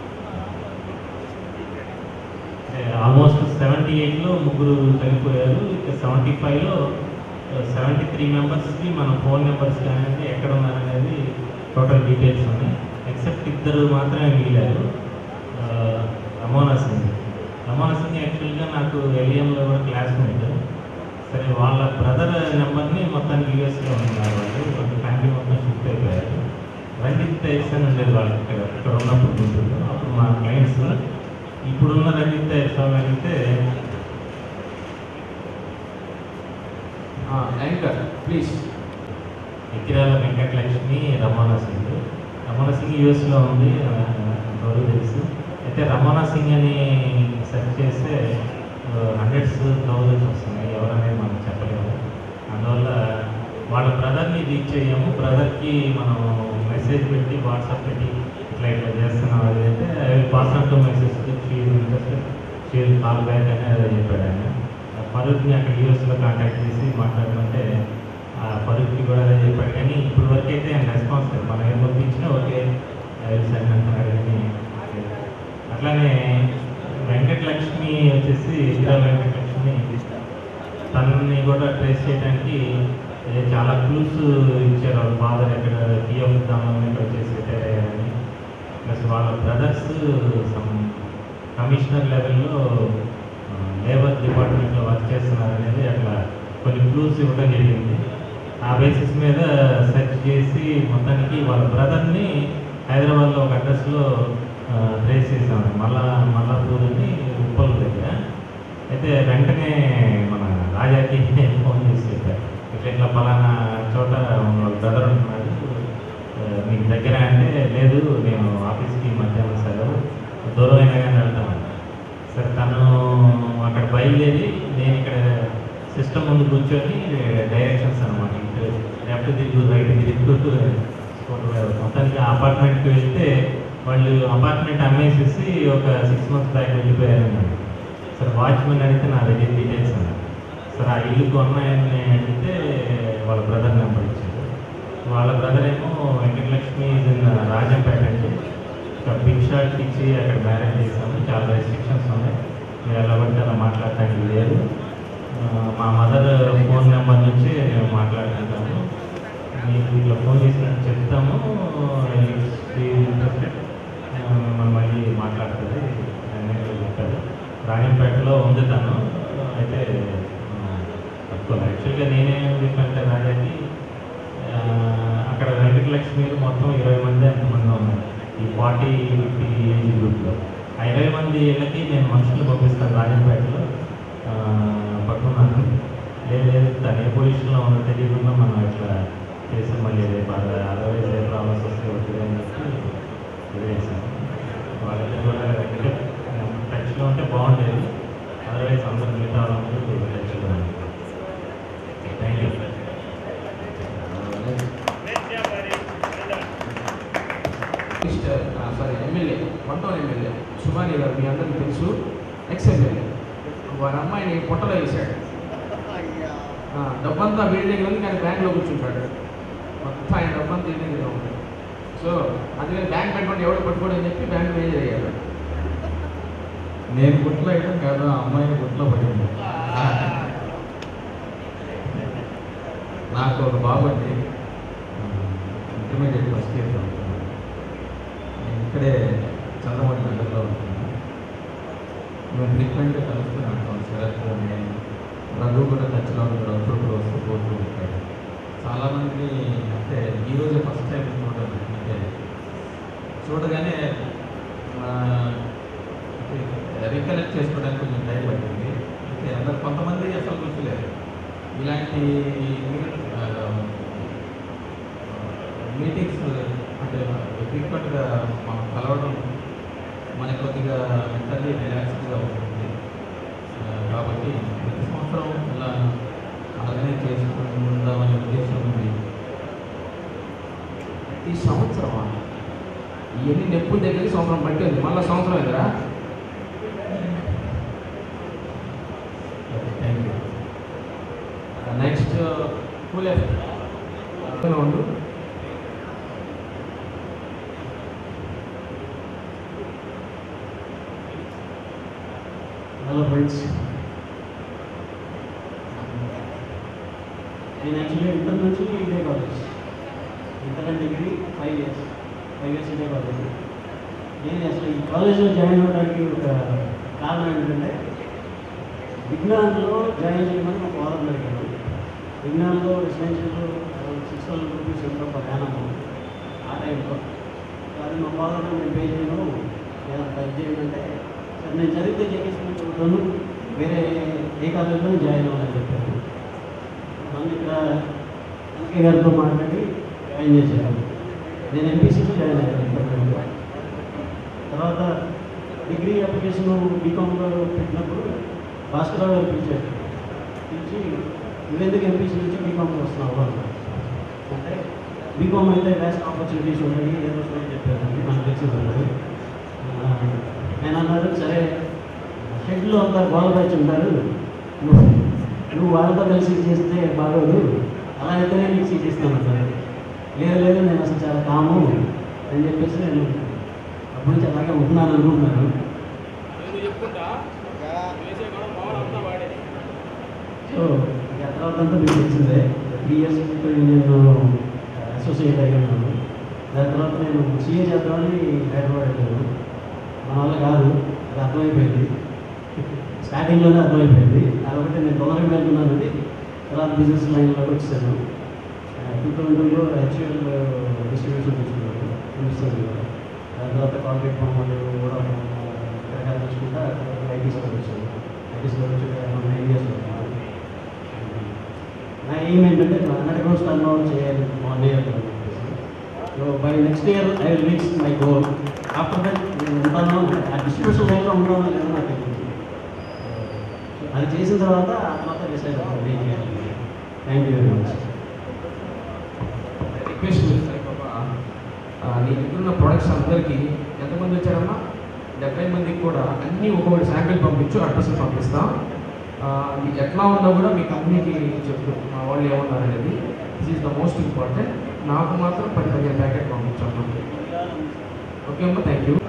ఆల్మోస్ట్ సెవెంటీ ఎయిట్లో ముగ్గురు చనిపోయారు ఇక సెవెంటీ ఫైవ్లో సెవెంటీ త్రీ మెంబర్స్కి మన ఫోన్ నెంబర్స్ కానీ ఎక్కడ ఉన్నారనేది టోటల్ డీటెయిల్స్ ఉన్నాయి ఎక్సెప్ట్ ఇద్దరు మాత్రమే మిగిలారు ఆ, రమోనా సింగ్ రమోనా సింగ్ యాక్చువల్గా నాకు ఎలియంలో కూడా క్లాస్మేట్ సరే వాళ్ళ బ్రదర్ నెంబర్ని మొత్తానికి యూఎస్లో ఉన్నారు వాళ్ళు కొంచెం ఫ్యామిలీ మొత్తం రంజిత్ టైర్స్ అని ఉండేది వాళ్ళకి ఇక్కడ ఇక్కడ ఉన్నప్పుడు గుంటూరులో అప్పుడు మా క్లయింట్స్ ఇప్పుడున్న రంజిత్ టైర్స్ అంటే యాంకర్ ప్లీజ్ ఎకిరాల వెంకటలక్ష్మి రమణ సింగ్ రమణ సింగ్ యూఎస్లో ఉంది ఎవరు తెలుసు అయితే రమణ సింగ్ అని సెర్చ్ చేస్తే హండ్రెడ్స్ థౌజండ్స్ వస్తున్నాయి ఎవరనేది మనం చెప్పలేము అందువల్ల వాళ్ళ బ్రదర్ని రీచ్ అయ్యాము బ్రదర్కి మనం మెసేజ్ పెట్టి వాట్సాప్ పెట్టి ఇట్లా ఇట్లా చేస్తున్నాం అది అంటే pass on to message she'll interest she'll call back అని చెప్పాడు ఆయన ఫరూక్ని అక్కడ యూఎస్లో కాంటాక్ట్ చేసి మాట్లాడమంటే ఆ ఫరూక్కి కూడా అదే చెప్పాడు కానీ ఇప్పుడు వరకు అయితే ఆయన రెస్పాన్స్ లేదు మనం ఏం పంపించినా ఓకే సెండ్ అంటున్నాడు కానీ అట్లానే వెంకటలక్ష్మి వచ్చేసి ఇతర వెంకటలక్ష్మి తనని కూడా ట్రేస్ చేయడానికి ఏ, చాలా క్లూస్ ఇచ్చారు వాళ్ళ ఫాదర్ ఎక్కడ పిఎఫ్ దానిలో ఇక్కడ వచ్చేసి రిటైర్ అయ్యారని ప్లస్ వాళ్ళ బ్రదర్స్ సమ్ కమిషనర్ లెవెల్లో లేబర్ డిపార్ట్మెంట్లో వర్క్ చేస్తున్నారు అనేది అట్లా కొన్ని క్లూస్ ఇవ్వడం జరిగింది ఆ బేసిస్ మీద సెర్చ్ చేసి మొత్తానికి వాళ్ళ బ్రదర్ని హైదరాబాద్లో ఒక అడ్రస్లో ట్రేస్ చేసాం మళ్ళా మల్లాపూర్ అని ఉప్పల్ దగ్గర అయితే వెంటనే మన రాజాకి ఫోన్ చేసి చెప్పారు ఇట్లా ఇట్లా పలానా చోట వాళ్ళ బ్రదర్ ఉంటున్నాడు ఆ, మీకు దగ్గర అంటే లేదు నేను ఆఫీస్కి మధ్యాహ్నం సెలవు దూరం అయినా కానీ వెళ్తాను సరే తను అక్కడ బయలుదేరి నేను ఇక్కడ సిస్టమ్ ముందు కూర్చొని డైరెక్షన్స్ అనమాట ఇటు లెఫ్ట్ తిరుగు రైట్ తిరుగు మొత్తానికి ఆ అపార్ట్మెంట్కి వెళ్తే వాళ్ళు అపార్ట్మెంట్ అమ్మేసేసి ఒక సిక్స్ మంత్స్ బ్యాక్ వెళ్ళిపోయారన్నారు సరే వాచ్మెన్ అడిగితే నా దగ్గర డీటెయిల్స్ అన్నారు సరే ఆ ఇల్లు కొన్నాయని అడిగితే వాళ్ళ బ్రదర్ నెంబర్ ఇచ్చారు వాళ్ళ బ్రదర్ ఏమో వెంకటలక్ష్మి is in రాజంపేట అండి ఒక బిగ్ షాట్ ఇచ్చి అక్కడ మ్యారేజ్ చేసాము చాలా రెస్ట్రిక్షన్స్ ఉన్నాయి మీరు ఎలా పడితే అలా మాట్లాడటానికి లేదు ఆ, మా మదర్ ఫోన్ నెంబర్ నుంచి మేము మాట్లాడుకుంటాము మీకు ఇట్లా ఫోన్ చేసినట్టు చెప్తాము ఇంట్రెస్టెడ్ మనం మళ్ళీ మాట్లాడుతుంది అనేది చెప్పారు రాజంపేటలో ఉంది తను అయితే తక్కువ యాక్చువల్గా నేనే చెప్పంటే రాజాకి ఆ, అక్కడ వెంకటలక్ష్మి మొత్తం ఇరవై మంది ఎంతమంది ఉన్నారు ఈ ఫార్టీ ఫిఫ్టీ ఏజ్ గ్రూప్లో ఆ ఇరవై మంది ఇళ్ళకి నేను మనుషులు పంపిస్తాను రాజంపేటలో ఆ, పట్టుకున్నాను లేదు లేదు తను ఏ పొజిషన్లో ఉందో తెలియకుండా మనం ఇట్లా చేసి మళ్ళీ రేపు అదర్వైజ్ రేపు రావాల్సి వస్తే వద్దు అని చెప్పి వదిలేసాను వాళ్ళిద్దరు కూడా అంటే టచ్లో ఉంటే బాగుండేది అదర్వైజ్ అందరూ మిగతా వాళ్ళందరూ టచ్లో thank you mister sorry MLA one town MLA Sumani గారు మీ అందరికీ తెలుసు ఎక్స్ ఎమ్మెల్యే వారి అమ్మాయిని పొట్టలో వేశాడు ఆ, డబ్బంతా వీడి దగ్గర ఉంది కానీ బ్యాంక్లో కూర్చుంటాడు మొత్తం ఆయన డబ్బంతా వీడి దగ్గర ఉంది సో అందుకని బ్యాంక్ పెట్టుకుంటే ఎవడు పట్టుకోడు అని చెప్పి బ్యాంక్ మేనేజర్ అయ్యాడు నేను గుట్లో వేయడం కాదు ఆ అమ్మాయిని గుట్లో పడింది నాకు ఒక బాబు అండి ఇంటర్మీడియట్ ఫస్ట్ ఇయర్ చదువుతున్నాను నేను ఇక్కడే చంద్రమణి నగర్లో ఉంటున్నాను మేము ఫ్రీక్వెంట్గా కలుస్తూనే ఉంటాం శరత్ నేను రఘు కూడా టచ్లో ఉంటాడు అప్పుడప్పుడు వస్తూ పోతూ ఉంటాడు చాలామంది అంటే ఈరోజే ఫస్ట్ టైం చూడడం అంటే చూడగానే రీకలెక్ట్ చేసుకోవడానికి కొంచెం టైం పట్టింది అయితే అందరు కొంతమంది అసలు గుర్తులేదు ఇలాంటి మీటింగ్స్ అంటే ఫ్రీక్వెంట్గా మనం కలవడం మనకి కొద్దిగా మెంటల్లీ రిలాక్స్డ్గా ఉంటుంది ఆ, కాబట్టి ప్రతి సంవత్సరం ఇలా ఆర్గనైజ్ చేసుకుందామనే ఉద్దేశం ఉంది ఈ సంవత్సరం ఇవన్నీ నెప్పుల దగ్గర సంవత్సరం పట్టింది మళ్ళీ సంవత్సరం ఎదురా థ్యాంక్ యూ నెక్స్ట్ కూలే ఉండు హలో ఫ్రెండ్స్ నేను యాక్చువల్లీ ఇంటర్ నుంచి ఇదే college inter and degree five years five years ఇదే కాలేజ్ నేను అసలు ఈ కాలేజ్లో జాయిన్ అవ్వడానికి ఒక కారణం ఏంటంటే విజ్ఞాన్లో జాయిన్ చేయమని ఒక వారం అడిగాను విజ్ఞాన్లో రెసిడెన్షియల్ సిక్స్ థౌసండ్ రూపీస్ ఎంతో పర్ యానము ఆ టైంలో అది మా ఫాదర్ నేను పే చేయను ఏదైనా టచ్ చేయండి సరే నేను చదివితే చేసేసుకుని చదువుతాను వేరే ఏ కాలేజీలో జాయిన్ అవ్వాలని చెప్పాను మళ్ళీ ఇక్కడ ఎన్కే గారితో మాట్లాడి జాయిన్ చేశాను నేను ఎంపీసీలో జాయిన్ అయ్యాను డిపార్ట్మెంట్లో తర్వాత డిగ్రీ అప్లికేషన్ బీకామ్లో పెట్టినప్పుడు భాస్కరరావు గారు పిలిచారు పిలిచి నువ్వెందుకు ఎంపీసీ నుంచి బీకామ్లో వస్తున్నావు అన్నారు అంటే బీకామ్ అయితే బెస్ట్ ఆపర్చునిటీస్ ఉన్నాయి ఏదో వస్తాయని చెప్పారు నాకు తెలిసింది నేను అన్నారు సరే షెడ్లో అంతా గోల బ్యాచ్ ఉంటారు నువ్వు నువ్వు వాళ్ళతో కలిసి చేస్తే బాగోదు అలా అయితేనే నీకు సీట్ ఇస్తాను అన్నారు లేదు లేదు నేను అసలు చాలా కాము అని చెప్పేసి నేను అప్పటి నుంచి అలాగే ఉంటున్నాను అనుకుంటున్నాను చెప్పుకుంటా వేసే కూడా మామూలు అంతా వాడే సో ఇక తర్వాత అంతా మీకు తెలిసిందే త్రీ ఇయర్స్ నేను అసోసియేట్ అయ్యాను దాని తర్వాత నేను సీఏ చేద్దామని హైదరాబాద్ వెళ్ళాను మన వల్ల కాదు అది అర్థమైపోయింది స్టార్టింగ్లోనే అర్థమైపోయింది అదొకటి నేను తొందరగా వెళ్తున్నానండి తర్వాత బిజినెస్ లైన్లోకి వచ్చాను టూ థౌజండ్లో హెచ్యుఎల్ డిస్ట్రిబ్యూషన్ తీసుకున్నాను హిందుస్థాన్ దాని తర్వాత కాంట్రాక్ట్ ఫార్మర్ కూడా రకరకాలు చూసుకుంటా ఐటీస్లోకి వచ్చాను ఐటీస్లో వచ్చి నైన్ ఇయర్స్ నా ఎయిమ్ ఏంటంటే హండ్రెడ్ క్రోర్స్ టర్న్ ఓవర్ చేయాలి one year so by next year I will reach my goal after that నేను ఉంటాను ఆ డిస్ట్రిబ్యూషన్ లైన్లో ఉంటానో లేదో నాకు తెలియదు So, అది చేసిన తర్వాత ఆ తర్వాత డిసైడ్ అవుతాను ఏం చేయాలి thank you very much request Saibaba నీ దగ్గర ఉన్న ప్రొడక్ట్స్ అందరికీ ఎంతమంది వచ్చారమ్మా డెబ్బై మందికి కూడా అన్నీ ఒక్కొక్కటి శాంపిల్ పంపించు అడ్రస్ పంపిస్తాం ఆ, ఇది ఎట్లా ఉన్నా కూడా మీ కంపెనీకి చెప్పు మా వాళ్ళు ఏమన్నారు అనేది this is the most important నాకు మాత్రం పది పదిహేను ప్యాకెట్ పంపించాము ఓకే అమ్మా thank you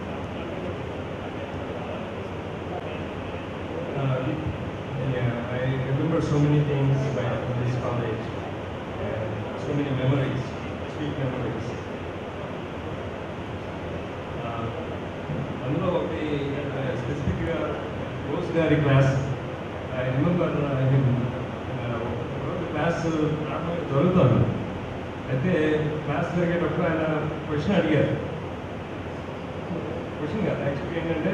Uh, yeah, I remember so many things by this college, and so many memories, sweet memories. Uh, అందులో ఒకటి స్పెసిఫిక్గా రోజ్ గారి క్లాస్ ఐ రిమెంబర్ రోజు క్లాస్ జరుగుతాను అయితే క్లాస్ జరిగేటప్పుడు ఆయన క్వశ్చన్ అడిగారు క్వశ్చన్ కాదు యాక్చువల్లీ ఏంటంటే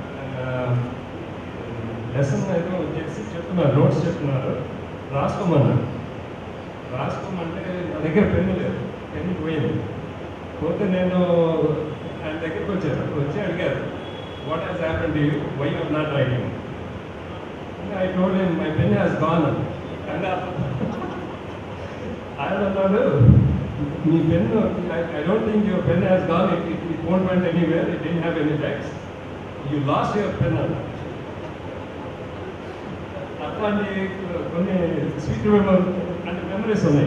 లెసన్ ఏదో చేసి చెప్తున్నారు నోట్స్ చెప్తున్నారు రాసుకోమన్నారు రాసుకోమంటే నా దగ్గర పెన్ను లేదు పెన్ను పోయింది పోతే నేను ఆయన దగ్గరికి వచ్చాను వచ్చి అడిగారు what has happen to you why of not writing I told him my pen has gone and ఆయన అన్నాడు మీ pen I don't think your pen has gone it it it won't went anywhere it didn't have any text you lost your pen అన్నాడు అట్లాంటి కొన్ని sweet memory అంటే memories ఉన్నాయి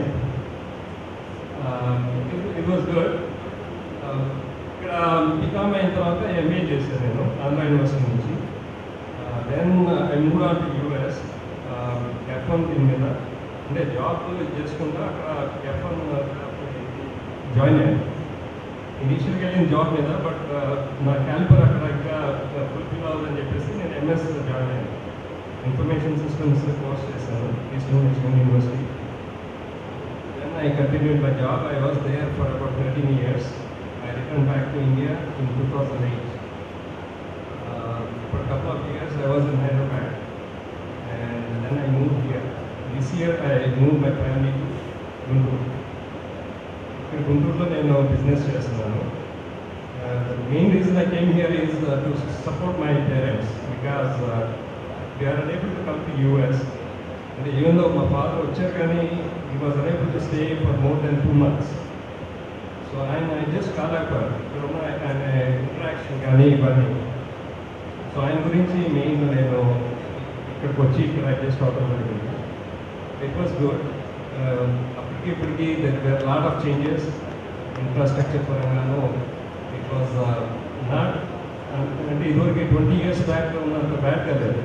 it was good ఇక్కడ BCom అయిన తర్వాత ఎంఏ చేశాను నేను ఆంధ్ర యూనివర్సిటీ నుంచి then I move on to US F one దీని మీద అంటే జాబ్ చేసుకుంటా అక్కడ ఎఫ్ వన్ జాయిన్ అయ్యాను ఇనిషియల్గా వెళ్ళిన జాబ్ మీద బట్ నా క్యాలిపర్ అక్కడ ఇంకా ఫుల్ఫిల్ అవ్వాలని చెప్పేసి నేను ఎంఎస్ జాయిన్ అయ్యాను ఇన్ఫర్మేషన్ సిస్టమ్స్ కోర్స్ చేశాను Eastern Michigan University Then I continued my job. I was there for about 13 years. I returned back to India in 2008. Uh, for a couple of years, I was in Hyderabad, and then I moved here. This year, I moved my family to Guntur. ఇక్కడ గుంటూరులో నేను business చేస్తున్నాను main reason I came here is to support my parents because they are unable to come to US అంటే even though మా father వచ్చారు కానీ ఈ was unable to stay for more then two months so ఆయన I just కాలేకపోయారు ఇక్కడ ఉన్న ఆయన ఇంటరాక్షన్ కానీ ఇవన్నీ సో ఆయన గురించి మెయిన్ నేను ఇక్కడికి వచ్చి ఇక్కడ అడ్జస్ట్ అవడం జరిగింది ఇట్ వాస్ గుడ్ అప్పటికి ఇప్పటికి there lot of changes infrastructure పరంగాను ఇట్ వాజ్ నాట్ అంటే ఇదివరకు ట్వంటీ ఇయర్స్ బ్యాక్ ఉన్నంత బ్యాడ్గా లేదు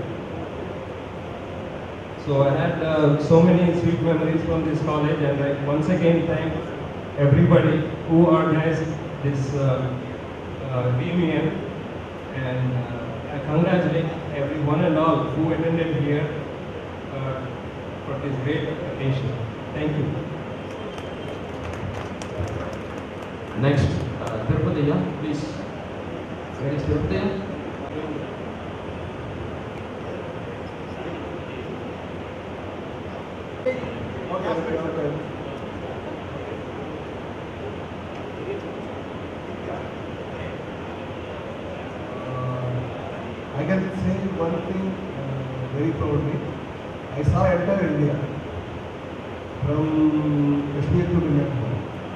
So I had uh, so many sweet memories from this college, and I once again thank everybody who organized this uh, uh, reunion, and uh, I congratulate every one and all who attended here uh, for this great occasion. Thank you. Next Tirupatayya please very Tirupatayya I can say one thing uh, very proudly. I saw entire India from Kashmir to Kanyakumari.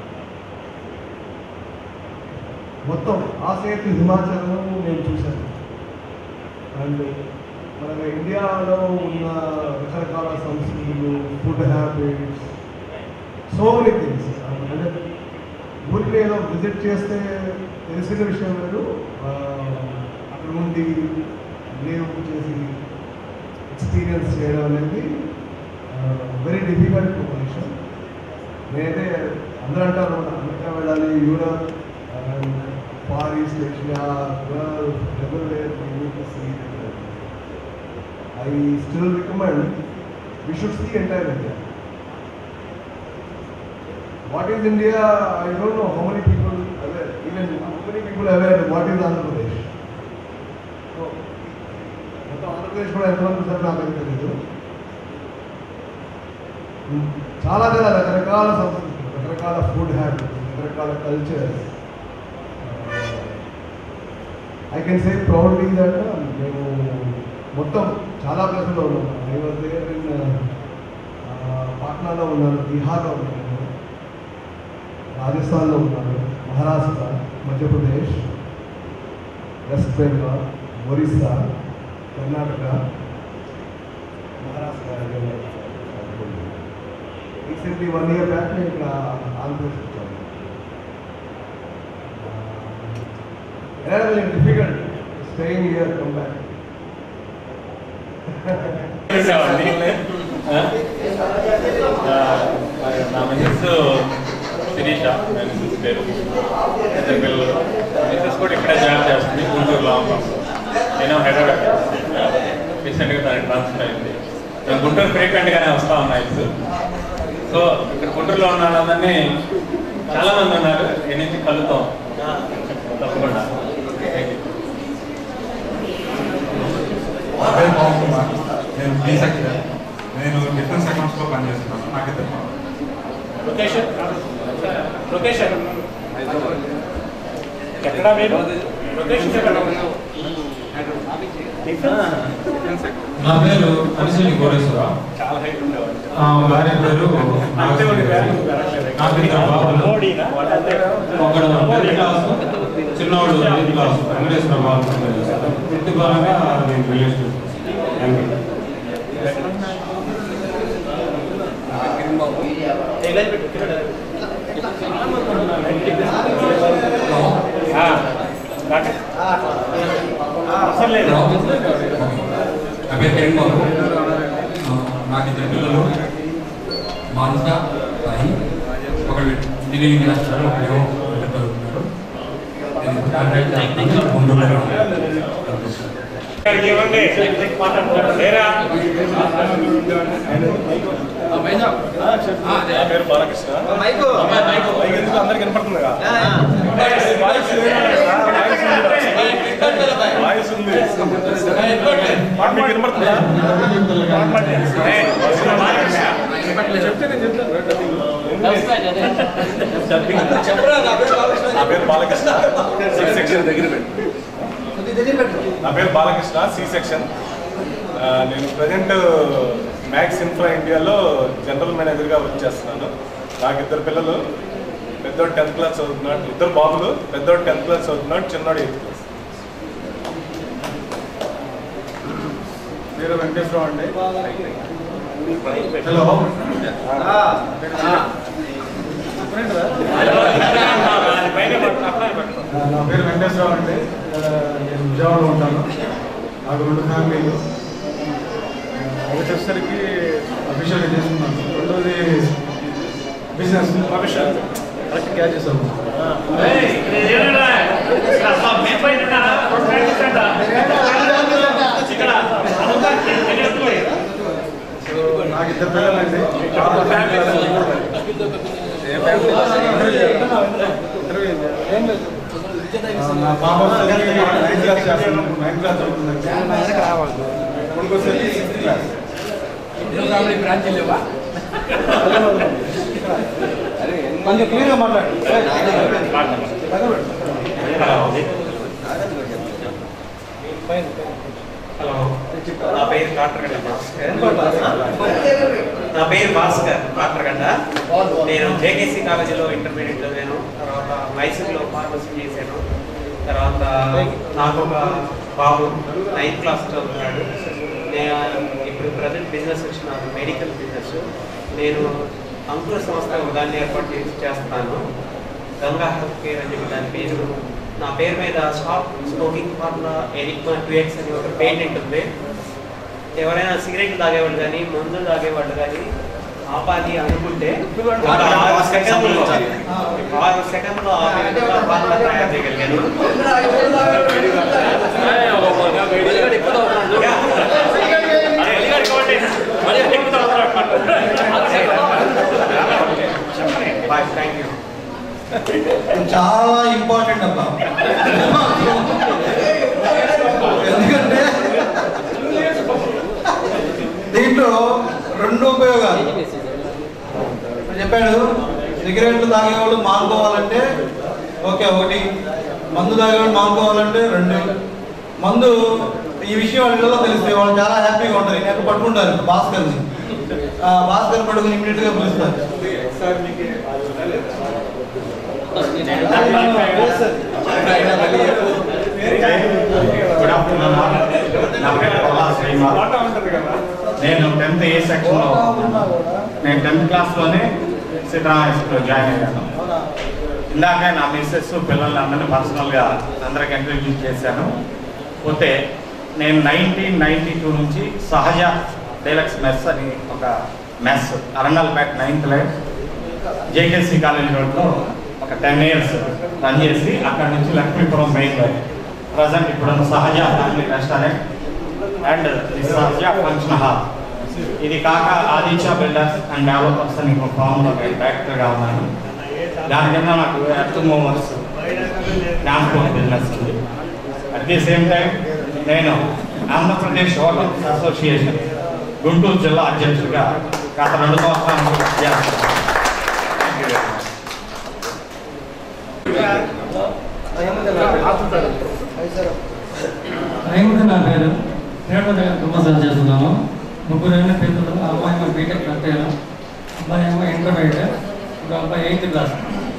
మొత్తం ఆ సేతు హిమాచలం నేను చూశాను and మన ఇండియాలో ఉన్న రకరకాల సంస్కృతులు food habits so many things అంటే ఊరికి ఏదో విజిట్ చేస్తే తెలిసిన విషయం లేదు ఆ, అక్కడ ఉండి లీవ్ చేసి ఎక్స్పీరియన్స్ చేయడం అనేది వెరీ డిఫికల్ట్ పొజిషన్ నేనైతే అందరూ అంటారు అమెరికా వెళ్ళాలి Europe far east Asia everywhere I still recommend we should see entire India What is India? I don't know how many people aware, even how many people aware what is Andhra Pradesh. So, మొత్తం ఆంధ్రప్రదేశ్ కూడా ఎంతమంది ఉంటారో నాకు అయితే తెలీదు ఉమ్, చాలా చాలా రకరకాల సంస్కృతులు రకరకాల ఫుడ్ హ్యాబిట్స్ రకరకాల cultures I can say proudly that మేము మొత్తం చాలా ప్లేసుల్లో ఉన్నాం ఐ వాజ్ దేర్ ఇన్ పాట్నాలో ఉన్నాను బీహార్లో ఉన్నాను రాజస్థాన్లో ఉన్నాను Maharashtra Madhya Pradesh west Bengal Orissa Karnataka Maharashtra recently one year back నేను ఇక్కడ ఆంధ్రప్రదేశ్ వచ్చాను difficult staying year come back నా మిసెస్ శిరీష నా మిసెస్ పేరు ఇద్దరు పిల్లలు మిసెస్ కూడా ఇక్కడే జాబ్ చేస్తుంది గుంటూరులో నేను హైదరాబాద్ రీసెంట్గా దానికి ట్రాన్స్ఫర్ అయింది నేను గుంటూరు ఫ్రీక్వెంట్గానే వస్తా ఉన్నాయి సో ఇక్కడ గుంటూరులో ఉన్న వాళ్ళందరినీ చాలా మంది ఉన్నారు ఈ నుంచి కలుద్దాం తప్పకుండా థ్యాంక్ యూ నా పేరు పవన్ కుమార్ నేను బీ సెక్టర్ నేను డిఫెన్స్ అకౌంట్స్లో పనిచేస్తున్నాను నాకు ఇద్దరు లొకేషన్ లొకేషన్ ఎక్కడ మీరు లొకేషన్ ఎక్కడ నా పేరు అనిశెల్లి కోరేశ్వరరావు చాలా హైట్ ఉండేవాడు ఆ, భార్య పేరు నాగశ్రీ. నాకు ఇద్దరు బాబులు ఒకడు టెన్త్ క్లాస్ చిన్నవాడు ఎయిత్ క్లాస్ వెంకటేశ్వర బాబు వృత్తిపరంగా నేను రిలేషన్ థ్యాంక్ యూ నా పేరు కిరణ్ బాబు ఆ, నాకు ఇద్దరు పిల్లలు మానస సాయి ఒకళ్ళు ఇంజనీరింగ్ చేస్తారు ఒకళ్ళు ఇంటర్ చదువుతున్నారు నేను కాంట్రాక్ట్ చేస్తున్నాను గుంటూరులో లేరా నా పేరు బాలకృష్ణ మైకు ఎందుకు అందరికి వినపడుతుందిగా వాయిస్ ఉంది పాట మీకు వినపడుతుందా చెప్తే నేను చెప్తాను నా పేరు బాలకృష్ణ సి సెక్షన్ దగ్గర పెట్టు నా పేరు బాలకృష్ణ సి సెక్షన్ ఆ, నేను ప్రజెంట్ మ్యాక్స్ ఇన్ఫ్రా ఇండియాలో జనరల్ మేనేజర్గా వర్క్ చేస్తున్నాను నాకు ఇద్దరు పిల్లలు పెద్దోడు టెన్త్ క్లాస్ చదువుతున్నాడు ఇద్దరు బాబులు పెద్దోడు టెన్త్ క్లాస్ చదువుతున్నాడు చిన్నోడు ఎయిత్ క్లాస్ పేరు వెంకటేశ్వరరావు అండి హలో నా పేరు వెంకటేశ్వరరావు అండి ఆ, నేను విజయవాడలో ఉంటాను నాకు రెండు ఫ్యామిలీలు ఒకటి వచ్చేసరికి అఫీషియల్గా చేసుకున్నాను రెండోది బిజినెస్ అఫీషియల్ కరెక్ట్ క్యాచ్ చేసాము సో నాకు ఇద్దరు పిల్లలండి పాప ఇంటర్వ్యూ అయింది నా పాప వచ్చేసరికి నైన్త్ క్లాస్ చేస్తున్నాను నైన్త్ క్లాస్ చదువుతుందండి కొడుకు వచ్చేసరికి సిక్స్త్ క్లాస్ బ్రాంచ్ లేవా కొంచెం క్లియర్గా మాట్లాడు హలో నా పేరు కాట్రగడ్డ భాస్కర్ నా పేరు భాస్కర్ కాట్రగడ్డ నేను జేకేసీ కాలేజీలో ఇంటర్మీడియట్ చదివాను తర్వాత మైసూర్లో ఫార్మసీ చేశాను తర్వాత నాకు ఒక బాబు నైన్త్ క్లాస్ చదువుతున్నాడు నేను ఇప్పుడు ప్రజెంట్ బిజినెస్ వచ్చిన మెడికల్ బిజినెస్ నేను అంకుర సంస్థ ఒక దాన్ని ఏర్పాటు చేసి చేస్తున్నాను గంగా హెల్త్ కేర్ అని చెప్పి దాని పేరు నా పేరు మీద stop smoking formula enigma two X అని ఒక పేటెంట్ ఉంది ఎవరైనా సిగరెట్లు తాగేవాళ్ళు కానీ మందులు తాగేవాళ్ళు కానీ ఆపాలి అనుకుంటే ఒక ఆరు సెకండ్లో ఆరు సెకండ్లో ఆపే విధంగా ఫార్ములా తయారు చేయగలిగాను బాయ్ థ్యాంక్ యూ చాలా ఇంపార్టెంట్ అబ్బా ఎందుకంటే దీంట్లో రెండు ఉపయోగాలు ఇప్పుడు చెప్పాడు సిగరెట్లు తాగేవాళ్ళు మానుకోవాలంటే ఓకే ఒకటి మందు తాగేవాళ్ళు మానుకోవాలంటే రెండు మందు ఈ విషయం వాళ్ళలో తెలిస్తే వాళ్ళు చాలా హ్యాపీగా ఉంటారు నేను పట్టుకుంటారు భాస్కర్ని ఆ, భాస్కర్ పట్టుకుని ఇమీడియట్గా పిలుస్తారు గుడ్ ఆఫ్టర్నూన్ నా పేరు కొల్లా శ్రీనివాస్ నేను టెన్త్ ఏ సెక్షన్లో నేను టెన్త్ క్లాస్లోనే సిద్ధరా హై స్కూల్లో జాయిన్ అయ్యాను ఇందాక నా మిస్సెస్ పిల్లల్ని అందరినీ పర్సనల్గా అందరికి ఇంట్రడ్యూస్ చేశాను పోతే నేను నైన్టీన్ నైన్టీ టూ నుంచి సహజ డైలక్స్ మెస్ అని ఒక mess Arundelpet ninth line JKC college రోడ్లో ఒక టెన్ ఇయర్స్ రన్ చేసి అక్కడ నుంచి లక్ష్మీపురం మెయిన్ లైన్ ప్రజెంట్ ఇప్పుడున్న Sahaja family restaurant and Sahaja function hall ఇది కాక ఆదిత్య బిల్డర్స్ అండ్ డెవలపర్స్ అని ఇంకో ఫామ్లో నేను డైరెక్టర్గా ఉన్నాను దాని కింద నాకు ఎర్త్ మూవర్స్ ట్రాన్స్పోర్ట్ బిజినెస్ ఉంది అట్ ది సేమ్ టైం నేను ఆంధ్రప్రదేశ్ హోటల్స్ అసోసియేషన్ గుంటూరు జిల్లా అధ్యక్షుడిగా గత రెండు సంవత్సరాల నుంచి చేస్తున్నాను Thank you very much. రైముడు నా పేరు రేపు తుమ్మసాలు చేస్తున్నాము ముగ్గురు అయిన పిల్లలు అమ్మాయి ఏమో బీటెక్ కట్టారు అబ్బాయి ఏమో ఇంటర్మీడియట్ ఒక అబ్బాయి ఎయిత్ క్లాస్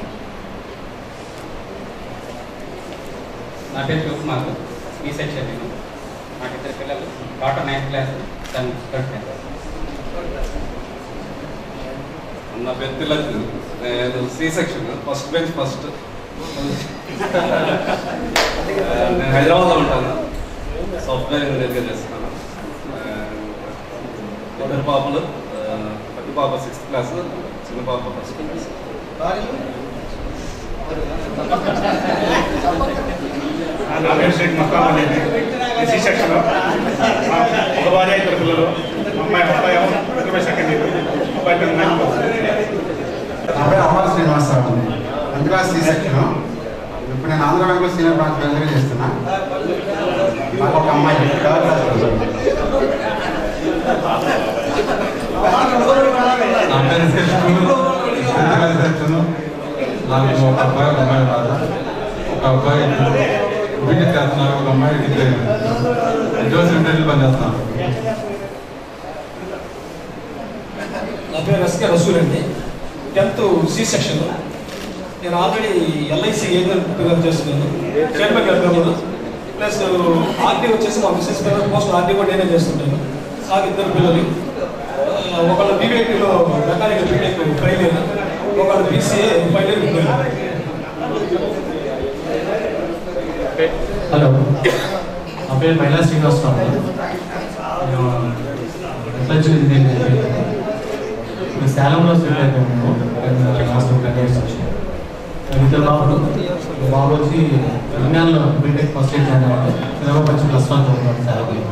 నా పేరు శివకుమార్ ఈ సెక్షన్ నేను నాకు ఇద్దరు పిల్లలు డాక్టర్ నైన్త్ క్లాస్ తను థర్డ్ క్లాస్ నా పేరు తిలక్ నేను C section first bench first నేను హైదరాబాద్లో ఉంటాను సాఫ్ట్వేర్ ఇంజనీర్గా చేస్తున్నాను ఇద్దరు పాపలు ఆ, పెద్ద పాప సిక్స్త్ క్లాస్ చిన్న పాప ఫస్ట్ క్లాస్ నా పేరు శ్రీ మక్కా అనేది ఎస్సీ సెక్షన్ ఒక భార్య ఇద్దరు పిల్లలు మా అమ్మాయి మా అబ్బాయి ఏమో ఇరవై సెకండ్ ఇయర్ అబ్బాయి పేరు నైన్ నా పేరు Amar Srinivasa Rao tenth class C section ఇప్పుడు నేను ఆంధ్ర బ్యాంక్లో సీనియర్ బ్రాంచ్ మేనేజర్గా చేస్తున్నా నాకు ఒక అమ్మాయి థర్డ్ క్లాస్ చదువుతుంది. నా పేరు శేషుడు క్లాస్ వచ్చాను నాకు ఒక అబ్బాయి ఒక అమ్మాయి రాదు ఒక అబ్బాయి బీటెక్ చేస్తున్నారు ఒక అమ్మాయి డిగ్రీ జోసెఫ్ ఇంటర్వ్యూ పనిచేస్తున్నాను నా పేరు ఎస్కే రసూల్ అండి టెన్త్ సి సెక్షన్ నేను ఆల్రెడీ ఎల్ఐసి ఏజెంట్గా చేస్తున్నాను చైర్మన్ గారు ప్లస్ ఆర్డీ వచ్చేసి మా మిస్సెస్ పేరు పోస్ట్ ఆర్డీ కూడా నేనే చేస్తుంటాను నాకు ఇద్దరు పిల్లలు ఆ, ఒకళ్ళు బీబీఐటీలో మెకానికల్ బీటెక్ ఫైవ్ ఇయర్ ఒకళ్ళు బీసీఏ ఫైవ్ ఇయర్ హలో నా పేరు మైలా శ్రీనివాసరావు నేను రిసర్చ్ ఇంజనీర్ ఇప్పుడు సేలంలో సెటిల్ అయిపోయాము మేము లాస్ట్ టెన్ ఇయర్స్ వచ్చి ఇద్దరు బాబులు ఒక బాబు వచ్చి తెలంగాణలో బీటెక్ ఫస్ట్ ఇయర్ జాయిన్ అయ్యారు ఇరవై వచ్చి ప్లస్ వన్ చదువుతున్నాడు సేలంలో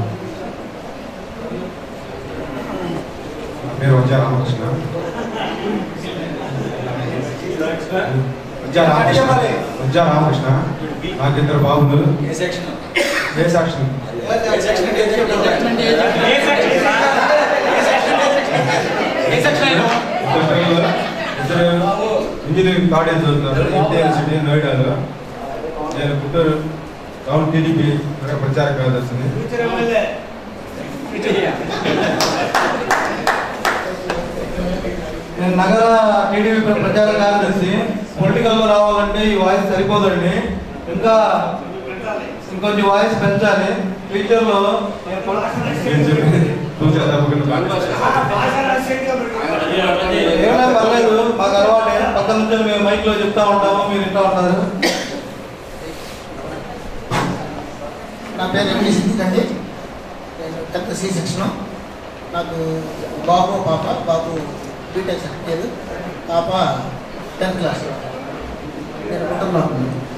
నా పేరు వచ్చా రామకృష్ణ ఉజ్జా రామకృష్ణ ఉజ్జా రామకృష్ణ నాకు ఇద్దరు బాబులు A section A section A section A section ఇద్దరు పిల్లలు ఇద్దరు ఇంజనీరింగ్ కాలేజ్ చదువుతున్నారు యూనివర్సిటీ నోయిడాలో నేను పుట్టూరు టౌన్ టీడీపీ ప్రచార కార్యదర్శిని నేను నగర టీడీపీ ప్ర- ప్రచార కార్యదర్శి పొలిటికల్లో రావాలంటే ఈ వాయిస్ సరిపోదండి ఇంకా ఇంకొంచెం వాయిస్ పెంచాలి ఫ్యూచర్లో నేను పొలి- ఏమైనా పర్లేదు మాకు అలవాటే పక్కన నుంచి మేము మైక్ లో చెప్తా ఉంటాము మీరు వింటా ఉంటారు నా పేరు ఎండి సిద్దిక్ అండి నేను టెన్త్ సి సెక్షన్ నాకు బాబు పాప బాబు బీటెక్ సెకండ్ ఇయర్ పాప టెన్త్ క్లాస్ నేను గుంటూరులో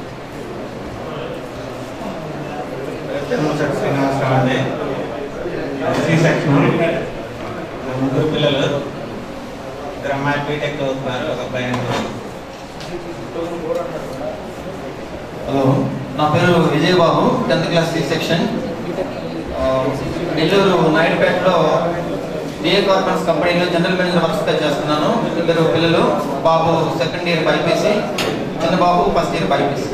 ముసటి శ్రీనివాసరావు అండి సి సెక్షన్ నా ముగ్గురు పిల్లలు ఇద్దరు అమ్మాయి బీటెక్ చదువుతున్నారు ఒక అబ్బాయి హలో నా పేరు Vijayababu tenth class C section ఆ, నెల్లూరు నాయుడుపేటలో డిఏ కార్పొరేట్స్ కంపెనీలో జనరల్ మేనేజర్ వర్క్స్గా చేస్తున్నాను ఇద్దరు పిల్లలు బాబు సెకండ్ ఇయర్ బైపీసీ చిన్న బాబు first year BiPC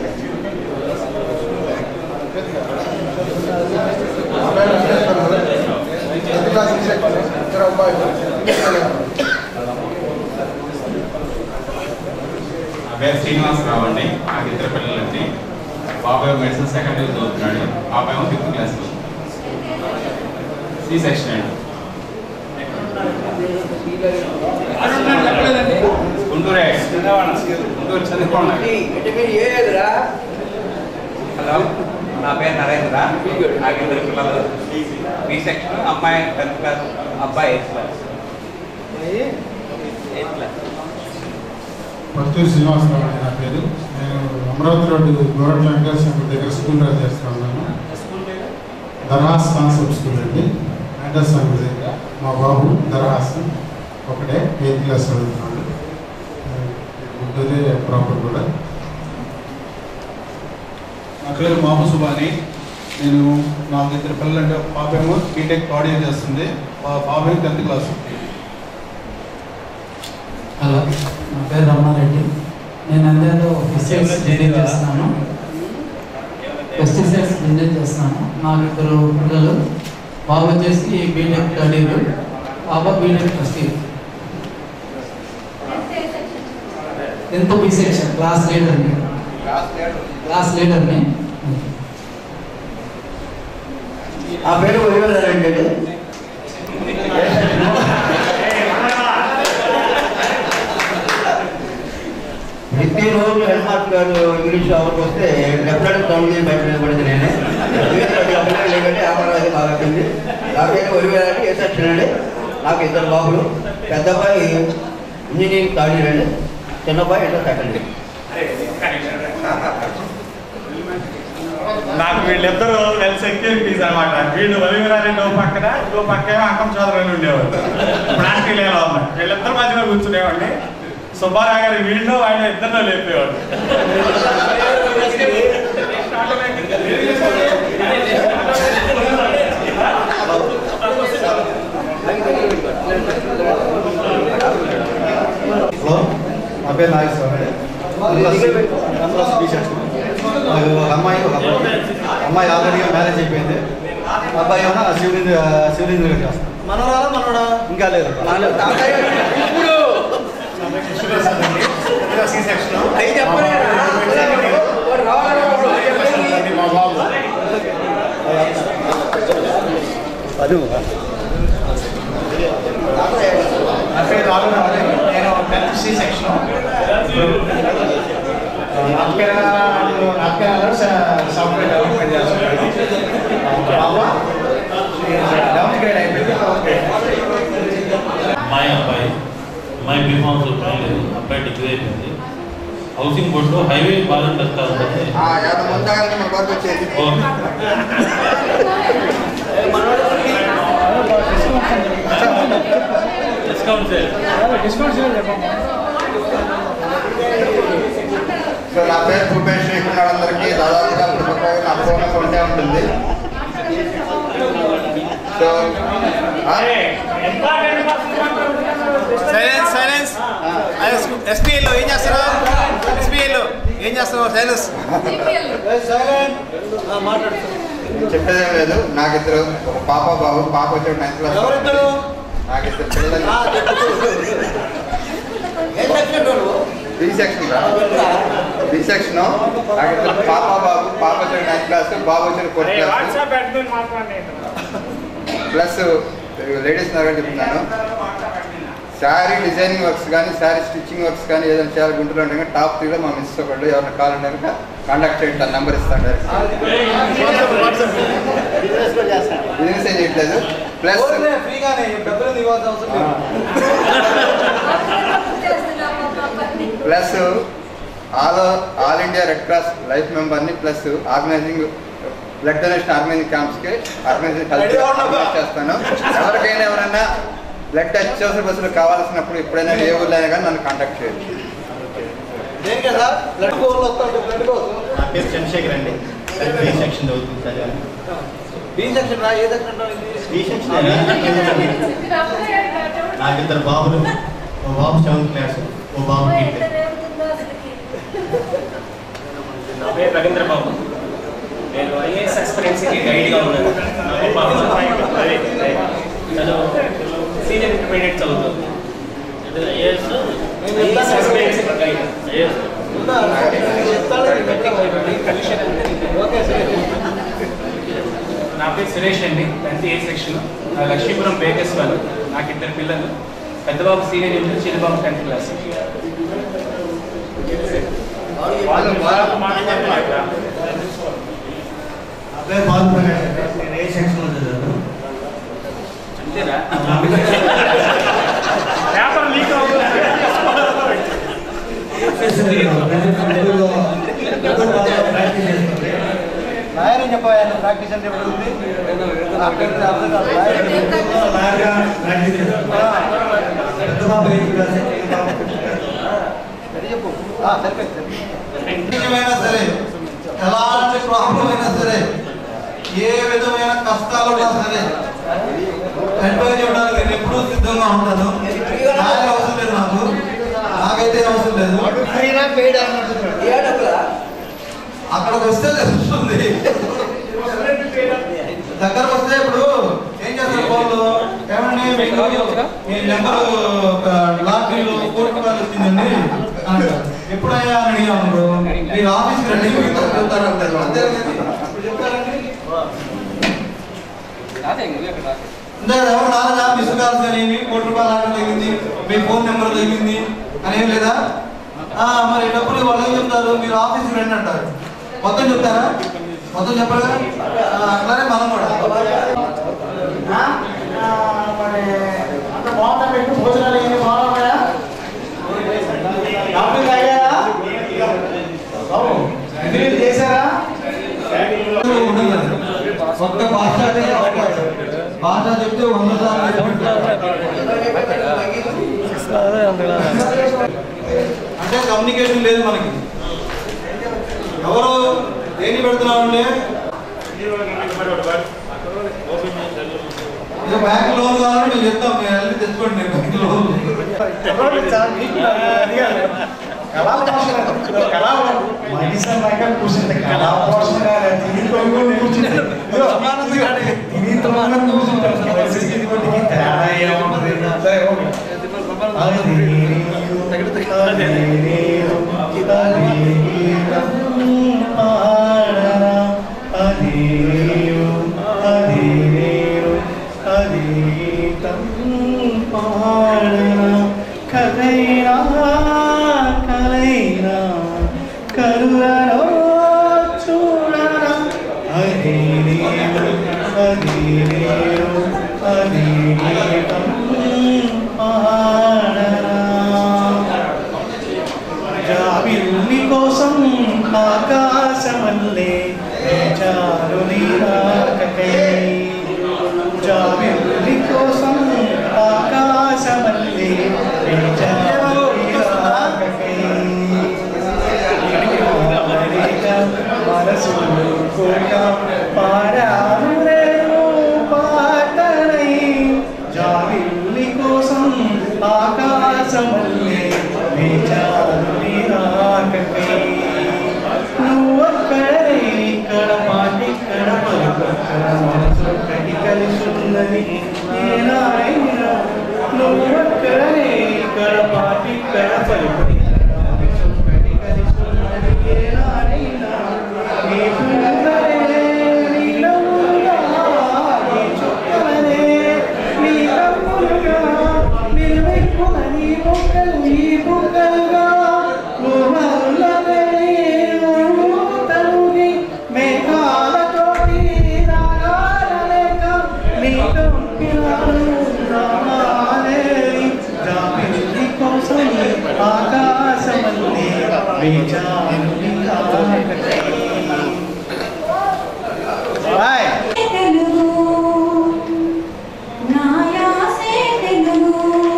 tenth class C section ఇద్దరు అబ్బాయిలు నా పేరు శ్రీనివాసరావు అండి నాకు ఇద్దరు పిల్లలండి బాబాయ్ మెడిసిన్ సెకండ్ ఇయర్ చదువుతున్నాడు బాబాయ్ ఏమో ఫిఫ్త్ క్లాస్ సి సెక్షన్ అండి గుంటూరే గుంటూరు చదువుకోండి హలో నా పేరు నరేంద్ర నాకు ఇద్దరు పిల్లలు బి సెక్షన్ అమ్మాయి టెన్త్ క్లాస్ అబ్బాయి eighth class eighth class Patturu Srinivasa Rao అండి నా పేరు నేను అమరావతి రోడ్డు గోరట్ల వెంకటేశ్వర దగ్గర స్కూల్ రన్ చేస్తున్నాను దర్హాస్ కాన్సెప్ట్ స్కూల్ అండి వెంకటేశ్వర దగ్గర మా బాబు దర్హాస్ ఒకటే ఎయిత్ క్లాస్ చదువుతున్నాడు గుంటూరే ప్రాపర్ కూడా నా పేరు మాము సుబాని నేను నాకు ఇద్దరు పిల్లలు అంటే పాపేమో బీటెక్ థర్డ్ ఇయర్ చేస్తుంది పా- పాపేమో టెన్త్ క్లాస్ హలో నా పేరు రమణారెడ్డి నేను అందరిలో పెస్టిసైడ్స్ డిజైన్ చేస్తున్నాను పెస్టిసైడ్స్ డిజైన్ చేస్తున్నాను నాకు ఇద్దరు పిల్లలు బాబు వచ్చేసి బీటెక్ థర్డ్ ఇయర్ పాప BTech first year tenth B section class లీడర్ని క్లాస్ లీడర్ని ఆ పేరు వదిలేదండి ప్రతి రోజు హెడ్ మాస్టర్ గారు ఇంగ్లీష్ అవర్కి వస్తే డెఫినెట్ సౌండ్ చేసి బయట నిలబడింది నేనే అభిప్రాయం లేకంటే వ్యాపారం అది బాగా వచ్చింది నా పేరు వదిలేదండి ఏ సెక్షన్ అండి నాకు ఇద్దరు బాబులు పెద్ద అబ్బాయి ఇంజనీరింగ్ థర్డ్ ఇయర్ అండి చిన్న అబ్బాయి ఇంటర్ సెకండ్ ఇయర్ నాకు వీళ్ళిద్దరూ వెల్ సెక్యూరిటీస్ అనమాట వీళ్ళు వలివరారెడ్డి ఓ పక్కన ఇంకో పక్క అక్కం చౌదరి ఉండేవారు ప్రాంతీయ లేవా ఉన్నాయి వీళ్ళిద్దరు మధ్యలో కూర్చునేవాడిని సుబ్బారావు గారు వీళ్ళు ఆయన ఇద్దరిలో లేపేవాడు హలో నా పేరు నాగేశ్వర నాకు ఒక అమ్మాయి ఒక అబ్బాయి అమ్మాయి ఆల్రెడీగా మ్యారేజ్ అయిపోయింది అబ్బాయి ఏమన్నా శివలింగ శివలింగ చేస్తాను మనవరాలా మనవడా ఇంకా లేదు ఇప్పుడు సి సెక్షన్ అయి చెప్పలేరా? వాడు రావాలా వాడు? మా బాబు అది నా పేరు రాఘవ నేను టెన్త్ సి సెక్షన్ నార్త్ కేరళలో నార్త్ కేరళలో సాఫ్ట్వేర్ డెవలప్మెంట్ చేస్తున్నాను బాబా లెవెన్త్ గ్రేడ్ అయిపోయింది అమ్మాయి అబ్బాయి అమ్మాయి బీఫామ్స్ లేదు అబ్బాయి డిగ్రీ అయిపోయింది హౌసింగ్ బోర్డులో హైవే బాగా వస్తా ఉంటుంది ముందుగానే మన బాబు వచ్చేది డిస్కౌంట్ సార్ డిస్కౌంట్స్ చెప్పండి సో నా పేరు భూపేష్ ఇక్కడ వాళ్ళందరికీ దాదాపుగా ప్రతి ఒక్కరికి నా ఫోన్ నెంబర్ ఉంటే ఉంటుంది సో సైలెన్స్ సైలెన్స్ ఎస్పీఎల్లో ఏం చేస్తారు ఎస్పీఎల్లో ఏం చేస్తున్నావు సైలెన్స్ మాట్లాడు నేను చెప్పేదేం లేదు నాకు ఇద్దరు ఒక పాప బాబు పాప వచ్చి నైన్త్ క్లాస్ ఎవరిద్దరు? నాకు ఇద్దరు పిల్లలు బి సెక్షన్ రా బి సెక్షన్ నాకు ఇద్దరు పాప బాబు పాప వచ్చి నైన్త్ క్లాస్ బాబు వచ్చి ఫోర్త్ క్లాస్ ప్లస్ లేడీస్ నగర్ చెప్తున్నాను శారీ డిజైనింగ్ వర్క్స్ కానీ శారీ స్టిచ్చింగ్ వర్క్స్ కానీ ఏదైనా చేయాలి గుంటూరు అంటే కనుక టాప్ త్రీలో మా మిస్ ఒకళ్ళు ఎవరైనా కాల్ ఉంటే కనుక కాంటాక్ట్ చేయండి తన నెంబర్ ఇస్తాను బిజినెస్ ఏం చేయట్లేదు ప్లస్ ఫ్రీగానే డబ్బులు ఇవ్వాల్సిన అవసరం లేదు plus all all India red cross life మెంబర్ని plus organising blood donation organising క్యాంప్స్కి ఆర్గనైజింగ్ Ready గా ఉన్నావా? హెల్ప్ చేస్తాను ఎవరికైనా ఎవరైనా బ్లడ్ అత్యవసర బస్సులు కావాల్సినప్పుడు ఎప్పుడైనా ఏ ఊర్లో అయినా కానీ నన్ను కాంటాక్ట్ చేయొచ్చు దేనికి కదా బ్లడ్ కోర్లు వస్తాడు బ్లడ్ కోసం నా పేరు చంద్రశేఖర్ అండి బి సెక్షన్ చదువుతుంది చదివాను బి సెక్షన్ రా ఏ సెక్షన్ బి సెక్షన్ నాకు ఇద్దరు బాబులు ఓ బాబు సెవెంత్ క్లాస్ ఓ బాబు ఎయిత్ నా పేరు రవీంద్ర బాబు నేను ఐఏఎస్ ఎక్స్పీరియన్స్కి గైడ్గా ఉన్నాను నా పాప అదే, అదే. తను సీనియర్ ఇంటర్మీడియట్ చదువుతుంది ఐఏఎస్ ఎక్స్పీరియన్స్ గైడ్ నా పేరు సురేష్ అండి టెన్త్ ఏ సెక్షన్ నా లక్ష్మీపురం బేకర్స్ వాళ్ళు నాకు ఇద్దరు పిల్లలు పెద్దబాబు సీనియర్ ఇంటర్ చిన్నబాబు టెన్త్ క్లాస్ వాళ్ళు అబ్బాయి బాబు ప్రకాష్ అండి. నేను ఏ సెక్షన్లో చదివాను అంతేనా పేపర్ లీక్ లాయర్ చెప్పాను ప్రాక్టీస్ అంటే ఎప్పుడు ఉంది అక్కడ అర్థం కాదు. లాయర్ సరే చెప్పు ఆ, సరిపోయింది సరిపోయింది. ఏమైనా సరే ఎలాంటి ప్రాబ్లం అయినా సరే ఏ విధమైన కష్టాలు ఉన్నా సరే అడ్వైజ్ ఇవ్వడానికి నేను ఎప్పుడూ సిద్ధంగా ఉంటాను నాకు అవసరం లేదు నాకు నాకైతే అవసరం లేదు అక్కడికి వస్తే తెలుస్తుంది దగ్గరకు వస్తే ఇప్పుడు ఏం చేస్తారు వాళ్ళు ఏమండి మీకు మీ నెంబర్ లాటరీలో కోటి రూపాయలు వచ్చిందండి అంటారు. ఎప్పుడయ్యా అని అడిగాము మీరు ఆఫీస్కి రండి మీకు చెప్తారు అంటారు అంతే కదండి? ఇప్పుడు చెప్తారండి ఇందాక ఎవరు రాలేదా మిస్ కాల్స్ కానీ మీ కోటి రూపాయలు ఆర్డర్ తగ్గింది మీ ఫోన్ నెంబర్ తగ్గింది అని ఏం లేదా ఆ, మరి డబ్బులు వాళ్ళు ఏం చెప్తారు మీరు ఆఫీస్కి రండి అంటారు మొత్తం చెప్తారా మొత్తం చెప్పరు కదా ఆ, అట్లానే మనం కూడా అంత బాగుందా మీకు భోజనాలు ఏమి బాగున్నాయా కాఫీ తాగారా బాబు ఇంజనీర్ చేశారా ఒక్క భాష అంటే అవకాశం. భాష చెప్తే వంద సార్లు అంటే కమ్యూనికేషన్ లేదు మనకి ఎవరు దేని పెడుతున్నామంటే ఇది బ్యాంక్ లోన్ కావాలని మేము చెప్తాం మీరు వెళ్ళి తెచ్చుకోండి మీరు బ్యాంక్ లోన్ మనిషి అన్నాక కూర్చుంటే కళా పోషణ కాదు, తిని తొంగుని కూర్చుంటే, ఇదిగో, తిని తొంగుని కూర్చుంటాం. ఇదిగోటికి తేడా ఏముంటుంది? సరే, ఓకే. అది నీరు, అది నీరు, అది నీరు, ఆడరా, అది నీరు, అది నీరు, అది పాడరా, కథైనా కలైనా కరుణలో చూడరా అది నీరు అది నీరు అది నీతం పాడరా జాబిల్లి కోసం ఆకాశమల్లే చాలు నీరాకకై జాబిల్లి కోసం ఆకాశమల్లే చాలు నీరాకకై మనసులు కోట పాడామురేమో పాటనై జాబిల్లి కోసం ఆకాశమల్లే వేచారు నీరాకకై నువ్వక్కడే ఇక్కడ మాటిక్కడ పలుకక్కడ మనసు ఒక్కటి కలిసి ఉన్నది ఏనాడైనా నువ్వక్కడే ఇక్కడ మాటిక్కడ పలుకక్కడ మనసు ఒక్కటి కలిసి ఉన్నది ఏనాడైనా నీ పువ్వులనే నీ నవ్వులుగా నీ చుక్కలనే నీ కప్పులుగా నిర్మిక్కుల నీ బుక్కలు నీ బుక్కలుగా ఊహలనే తనుని మేఘాలతోటి రాగాలలేక నీ కంపినాలు రామాలే జాబిల్లి కోసం ఆకాశమల్లే వేచాను బాయ్ తెలుగు నా యాసే తెలుగు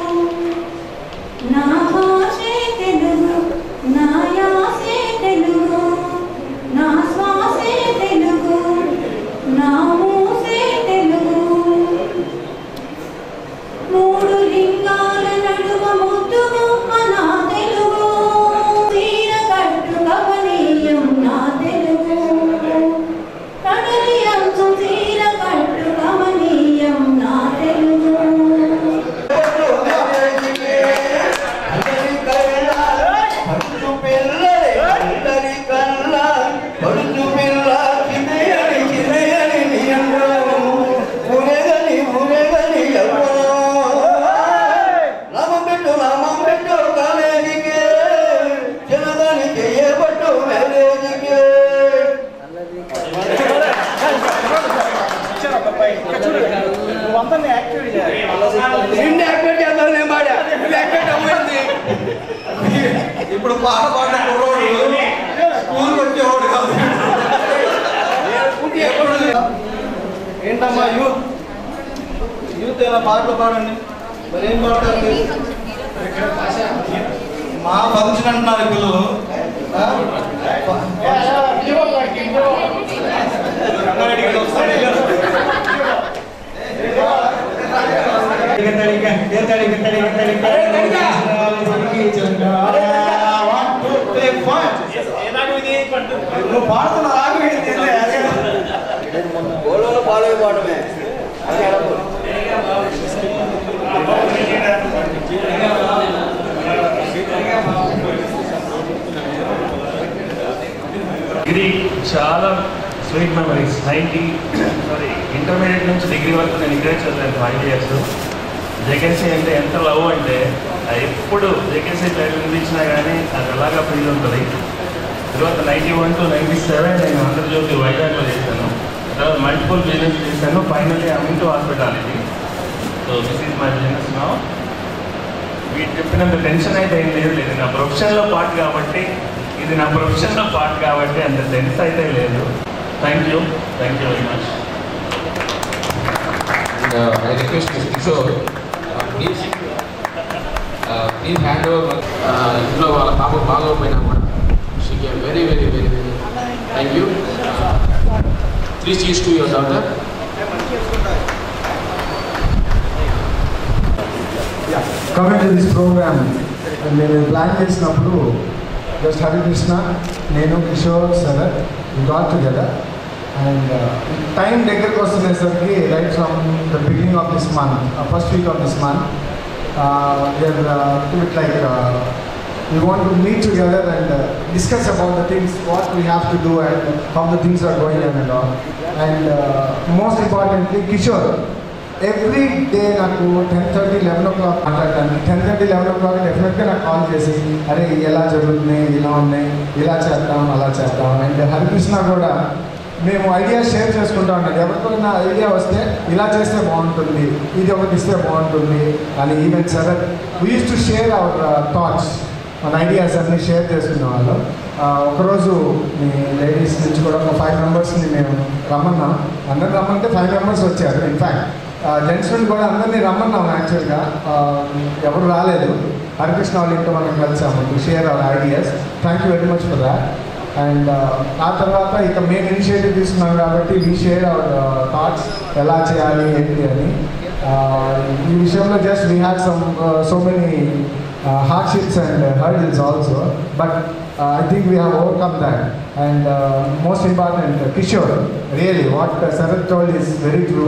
నా భాషే తెలుగు నా యాసే తెలుగు నా శ్వాసే తెలుగు నా మూసే తెలుగు మూడు లింగాల నడుమ ముద్దుగుమ్మ నా తెలుగు తీర కట్టు కవనీయం నా తెలుగు కడలి అంచు తీర కట్టు కమనీయం నా తెలుగు అందరినీ యాక్టివేట్ చేయాలి నిన్ను యాక్టివేట్ చేద్దాం నేను పాడా నువ్వు యాక్టివేట్ అవ్వండి ఇప్పుడు పాట పాడిన కుర్రోడు స్కూల్కి వచ్చేవాడు కాదు ఏంటమ్మా యూత్ యూత్ ఎలా పాటలు పాడండి మరి ఏం పాడతారు మీరు మా ఫంక్షన్ అంటున్నారు పిల్లలు ఆ? రంగారెడ్డికి ఒకసారి నువ్వు పాడుతున్న రాగం ఏంటి? గోళంలో పాలే పాడమే డిగ్రీ చాలా sweet memories ninety sorry intermediate నుంచి డిగ్రీ వరకు నేను ఇక్కడే చదివాను ఫైవ్ ఇయర్స్ జేకేసీ అంటే ఎంత లవ్ అంటే అది ఎప్పుడు జేకేసీ పేరు వినిపించినా కానీ అది అలాగా ఫీల్ ఉంటుంది తర్వాత ninety one to ninety seven నేను ఆంధ్రజ్యోతి వైజాగ్లో చేశాను తర్వాత మల్టిపుల్ బిజినెస్ చేశాను finally I'm to hospitality so this is my business నా వీటి చెప్పినంత టెన్షన్ అయితే ఏం లేదు లేదు నా ప్రొఫెషన్లో పార్ట్ కాబట్టి ఇది నా ప్రొఫెషన్లో పార్ట్ కాబట్టి అంత టెన్స్ అయితే లేదు thank you thank you very much And, uh, I request Mr. Kishore, uh, please, uh, please hand over. Uh, ఇంట్లో వాళ్ళ పాప బాగోపోయినా కూడా she came very very very very thank you three చీజ్ to your daughter coming to this programme నేను plan చేసినప్పుడు just Harikrishna నేను Kishore Sharath got together and time దగ్గరకు వస్తునేసరికి right from the beginning of this month first week of this month it like we want to meet together and uh, discuss about the things, what we have to do and how the things are going on and all. And uh, most importantly, Kishore, every day నాకు ten thirty eleven o'clock మాట్లాడతాను ten thirty eleven o'clock డెఫినెట్గా నాకు call చేసి అరే ఎలా జరుగుతున్నాయి ఇలా ఉన్నాయి ఇలా చేద్దాం అలా చేద్దాం అండ్ హరికృష్ణ కూడా మేము ఐడియా షేర్ చేసుకుంటా ఉంటాం ఎవరికైనా ఐడియా వస్తే ఇలా చేస్తే బాగుంటుంది ఇది ఒకటి ఇస్తే బాగుంటుంది అని ఈవెన్ సరే we use to share our thoughts మన ఐడియాస్ అన్ని షేర్ చేసుకునే వాళ్ళం ఆ, ఒకరోజు మీ లేడీస్ నుంచి కూడా ఒక ఫైవ్ మెంబర్స్ని మేము రమ్మన్నాం అందరు రమ్మంటే ఫైవ్ మెంబర్స్ వచ్చారు ఇన్ఫ్యాక్ట్ జెంట్స్ నుండి కూడా అందరినీ రమ్మన్నాం యాక్చువల్గా ఎవరు రాలేదు హరికృష్ణ వాళ్ళ ఇంట్లో మనం కలిసాము to share our ideas thank you very much for that and ఆ తర్వాత ఇక మేము ఇనిషియేటివ్ తీసుకున్నాం కాబట్టి వీ షేర్ అవర్ థాట్స్ ఎలా చేయాలి ఏంటి అని Uh, ఈ విషయంలో just we have some so many hardships and hurdles also but I think we have overcome that and most important Kishore really what Sharath told is very true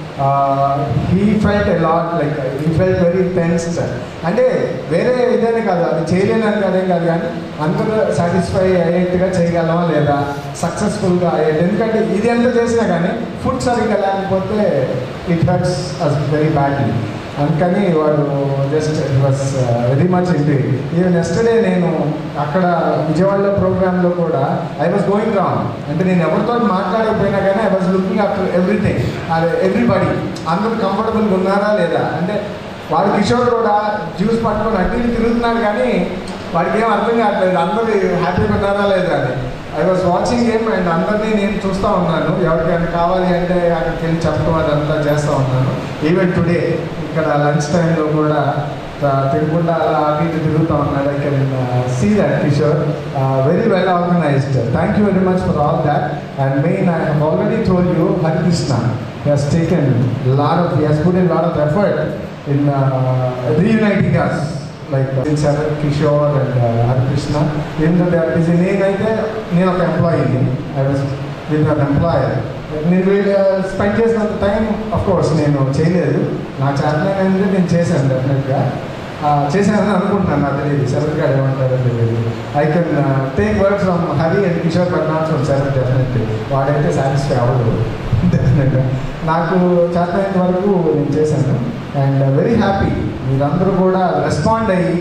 he felt a lot like he felt very tensed అంటే వేరే ఇదేనే కాదు అది చేయలేనని అదేం కాదు కానీ అందరూ satisfy అయ్యేట్టుగా చేయగలమా లేదా సక్సెస్ఫుల్గా అయ్యేది ఎందుకంటే ఇది ఎంత చేసినా కానీ ఫుడ్ సరిగ్గా లేకపోతే it hurts us very badly అందుకని వాడు just it was very much ఇంటి ఈవెన్ ఎస్టర్డే నేను అక్కడ విజయవాడలో ప్రోగ్రాంలో కూడా ఐ వాజ్ గోయింగ్ రాంగ్ అంటే నేను ఎవరితో మాట్లాడకపోయినా కానీ I was looking after everything everybody అందరూ కంఫర్టబుల్గా ఉన్నారా లేదా అంటే వాడు కిషోర్ కూడా జ్యూస్ పట్టుకొని అటు ఇటు తిరుగుతున్నాడు కానీ వాడికి ఏం అర్థం కావట్లేదు అందరూ హ్యాపీగా ఉన్నారా లేదా అని I was watching game and అందరినీ నేను చూస్తూ ఉన్నాను ఎవరికైనా కావాలి అంటే అక్కడికి వెళ్ళి చెప్పడం అదంతా చేస్తూ ఉన్నాను ఈవెన్ టుడే ఇక్కడ లంచ్ టైంలో కూడా ఆ, తిరుగుకుండా అలా అటు ఇటు తిరుగుతూ ఉన్నాడు I can see that Kishore very well organised thank you very much for all that and main I have already told you Harikrishna he has taken lot of he has put in lot of effort in uh, reuniting us like uh, in Sharat Kishore and uh, Harikrishna even though they are busy నేనైతే నేను ఒక ఎంప్లాయీని I was with an employer నేను వీళ్ళు spend చేసినంత time of course నేను చేయలేదు నా చేతనైంది నేను చేశాను డెఫినెట్గా చేశానని అనుకుంటున్నాను నాకు తెలియదు శరత్ గారు ఏమంటారో తెలియదు I can take words from Hari and Kishore but not from Sharath definitely వాడైతే సాటిస్ఫై అవ్వదు డెఫినెట్గా నాకు చేతనైనంత వరకు నేను చేశాను అండ్ వెరీ హ్యాపీ మీరందరూ కూడా రెస్పాండ్ అయ్యి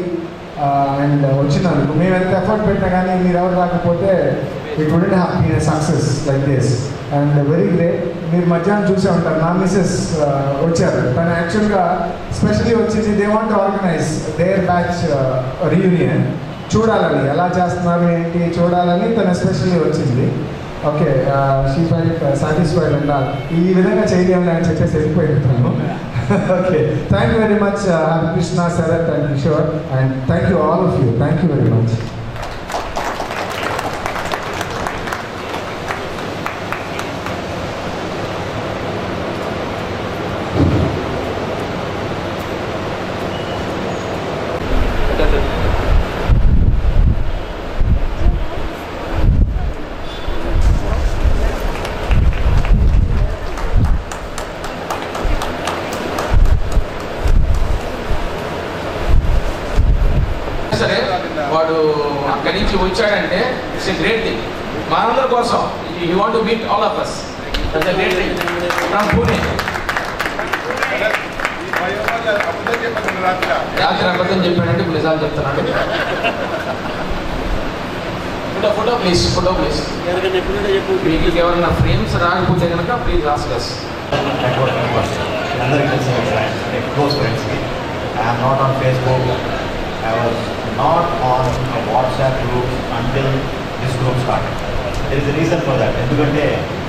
అండ్ వచ్చినందుకు మేము ఎంత ఎఫర్ట్ పెట్టినా కానీ మీరు ఎవరు రాకపోతే it wouldn't have been success like this and very great మీరు మధ్యాహ్నం చూసే ఉంటారు నా మిస్సెస్ వచ్చారు తను యాక్చువల్గా స్పెషలీ వచ్చేసి they want organise their batch reunion చూడాలని ఎలా చేస్తున్నారు ఏంటి చూడాలని తను ఎస్పెషల్లీ వచ్చింది ఓకే షీ ఫైట్ సాటిస్ఫైడ్ ఉండాలి ఈ విధంగా చేయలేము అని చెప్పేసి వెళ్ళిపోయింది తను okay thank you very much Harikrishna Sharath and Kishore and thank you all of you thank you very much సరే వాడు అక్కడి నుంచి వచ్చాడంటే ఇట్స్ ఎ గ్రేట్ థింగ్ మనందరి కోసం you want meet all of us it's a great thing from Pune రాత్రి అబద్ధం చెప్పాడంటే ఇప్పుడు నిజాలు చెప్తున్నాడు photo photo please photo please మీకు ఎవరైనా ఫ్రేమ్స్ రాకపోతే కనుక ప్లీజ్ ఆస్కస్ అందరికీ తెలిసిన ఫ్రెండ్స్ అంటే క్లోజ్ ఫ్రెండ్స్కి I'm not on Facebook I was not on WhatsApp group until this group start there is reason for that ఎందుకంటే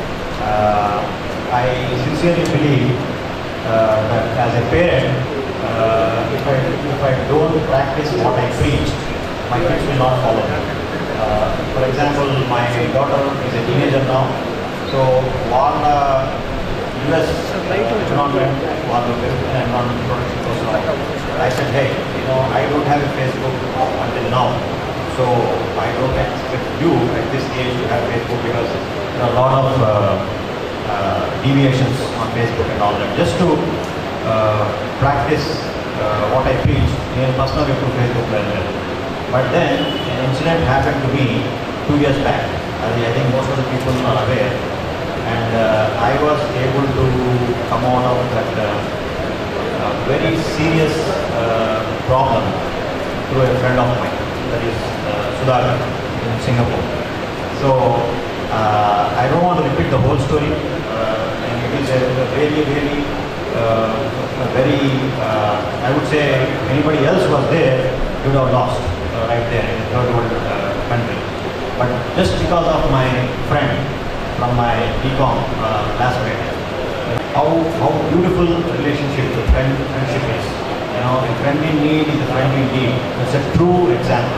I sincerely believe that as a parent if I if I don't practise what I preach my kids will not follow for example my daughter is a teenager now so వాళ్ళ US environment, వాళ్ళు పెరుగుతున్న environment production కోసం I said, hey, you know, I don't have a Facebook until now. So I don't expect you at this age to have Facebook because there are a lot of uh, uh, deviations on Facebook and all that. Just to uh, practice uh, what I preach, నేను personal ఎప్పుడు ఫేస్బుక్లో వెళ్ళలేదు but then an incident happened to me two years back. అది I think most of the people are aware. and uh, I was able to come out of that uh, uh, very serious uh, problem through a friend of mine, that is uh, Sudhakar in Singapore. So uh, I don't want to repeat the whole story, uh, and it is a, a really, really uh, a very, uh, I would say, if anybody else was there, you would have lost uh, right there in a third world uh, country. But just because of my friend from my BCom uh, classmate, how how beautiful relationship the friend friendship is. You know, a friend in need is a friend in need. That's a true example.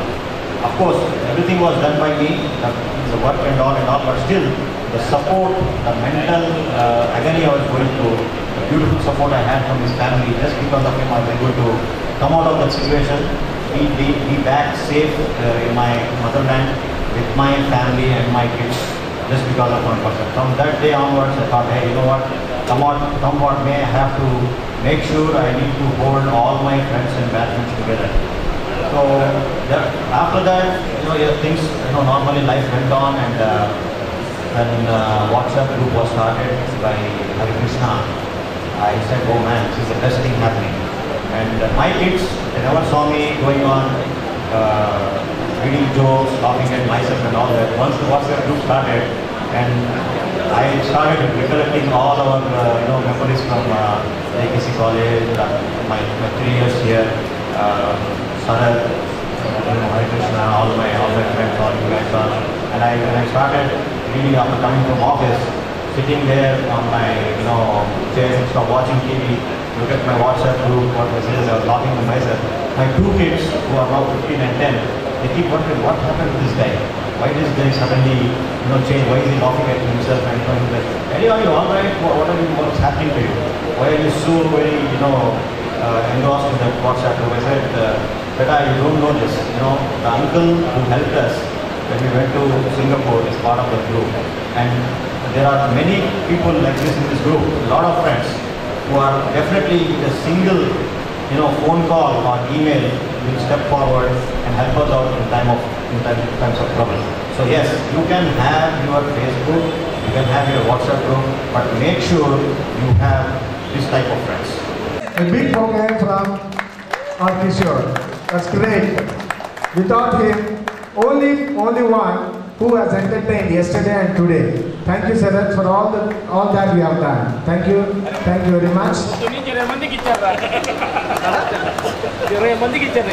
Of course, everything was done by me, the, the work and all and all, but still, the support, the mental uh, agony I was going through, the beautiful support I had from his family, just because of him, I was able to come out of that situation, be, be, be back safe uh, in my motherland with my family and my kids, just because of one person. From that day onwards, I thought, hey, you know what, come on, come what may, I have to make sure I need to hold all my friends and batchmates together. So that, after that, you know, yeah, things, you know, normally life went on and uh, when uh, WhatsApp group was started by Hare Krishna, I said, oh man, this is the best thing happening. And uh, my kids, they never saw me going on uh, reading jokes, laughing at myself and all that. Once the WhatsApp group started and I started recollecting all our, uh, you know, memories from uh, AKC College, uh, my, my three years here, uh, Sarat, you know, Hare Krishna, all my, all my friends, all you guys are. And I, when I started reading after coming from office, sitting there on my, you know, chair instead of watching TV, look at my WhatsApp group, what messages, I was laughing to myself. My two kids, who are now 15 and 10, they keep wondering, what happened to this guy? Why this guy suddenly, you know, change? Why is he laughing at himself and going like, Eddie, are you all right? What, what are you, what's happening to you? Why are you so very, you know, uh, engrossed in that WhatsApp group? I said, uh, Beta, you don't know this. You know, the uncle who helped us when we went to Singapore is part of the group. And there are many people like this in this group, a lot of friends who are definitely with a single, you know, phone call or email will step forward and help us out in time of in time, times of trouble. So yes, you can have your Facebook, you can have your WhatsApp group, but make sure you have this type of friends. A big bouquet from our Kishore. That's great. Without him, only only one who has entertained yesterday and today. Thank you, Sarat, for all the all that we have done. Thank you. Thank you very much. నుంచి ఇరవై మందికి ఇచ్చారా ఇరవై మందికి ఇచ్చారు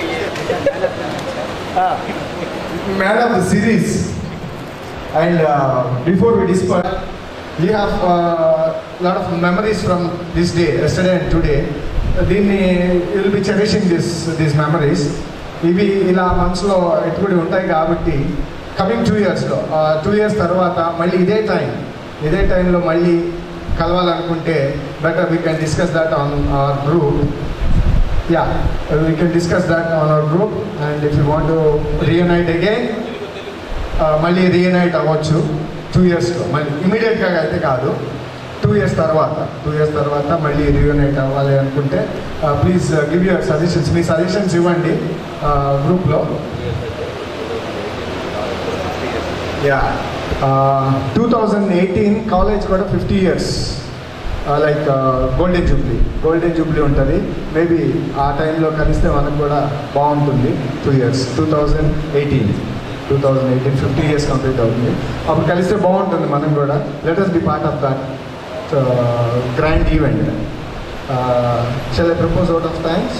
Man of the series. And uh, before we disperse, we have a uh, lot of memories from this day, yesterday and today. దీన్ని will be cherishing this these memories ఇవి ఇలా మనసులో ఎట్టుకుడి ఉంటాయి కాబట్టి కమింగ్ టూ ఇయర్స్లో టూ ఇయర్స్ తర్వాత మళ్ళీ ఇదే టైం ఇదే టైంలో మళ్ళీ కలవాలనుకుంటే better we can discuss that on our group yeah uh, we can discuss that on our group and if you want to reunite again uh, మళ్ళీ రీయునైట్ అవ్వచ్చు టూ ఇయర్స్లో మళ్ళీ ఇమీడియట్గా అయితే కాదు టూ ఇయర్స్ తర్వాత టూ ఇయర్స్ తర్వాత మళ్ళీ రీయునైట్ అవ్వాలి అనుకుంటే ప్లీజ్ గివ్ యువర్ సజెషన్స్ మీ సజెషన్స్ ఇవ్వండి గ్రూప్లో yeah two thousand eighteen college కూడా fifty years like golden jubilee golden jubilee ఉంటుంది మేబీ ఆ టైంలో కలిస్తే మనకు కూడా బాగుంటుంది two years two thousand eighteen two thousand eighteen fifty years complete అవుతుంది అప్పుడు కలిస్తే బాగుంటుంది మనం కూడా let us be part of that grand event shall I propose out of thanks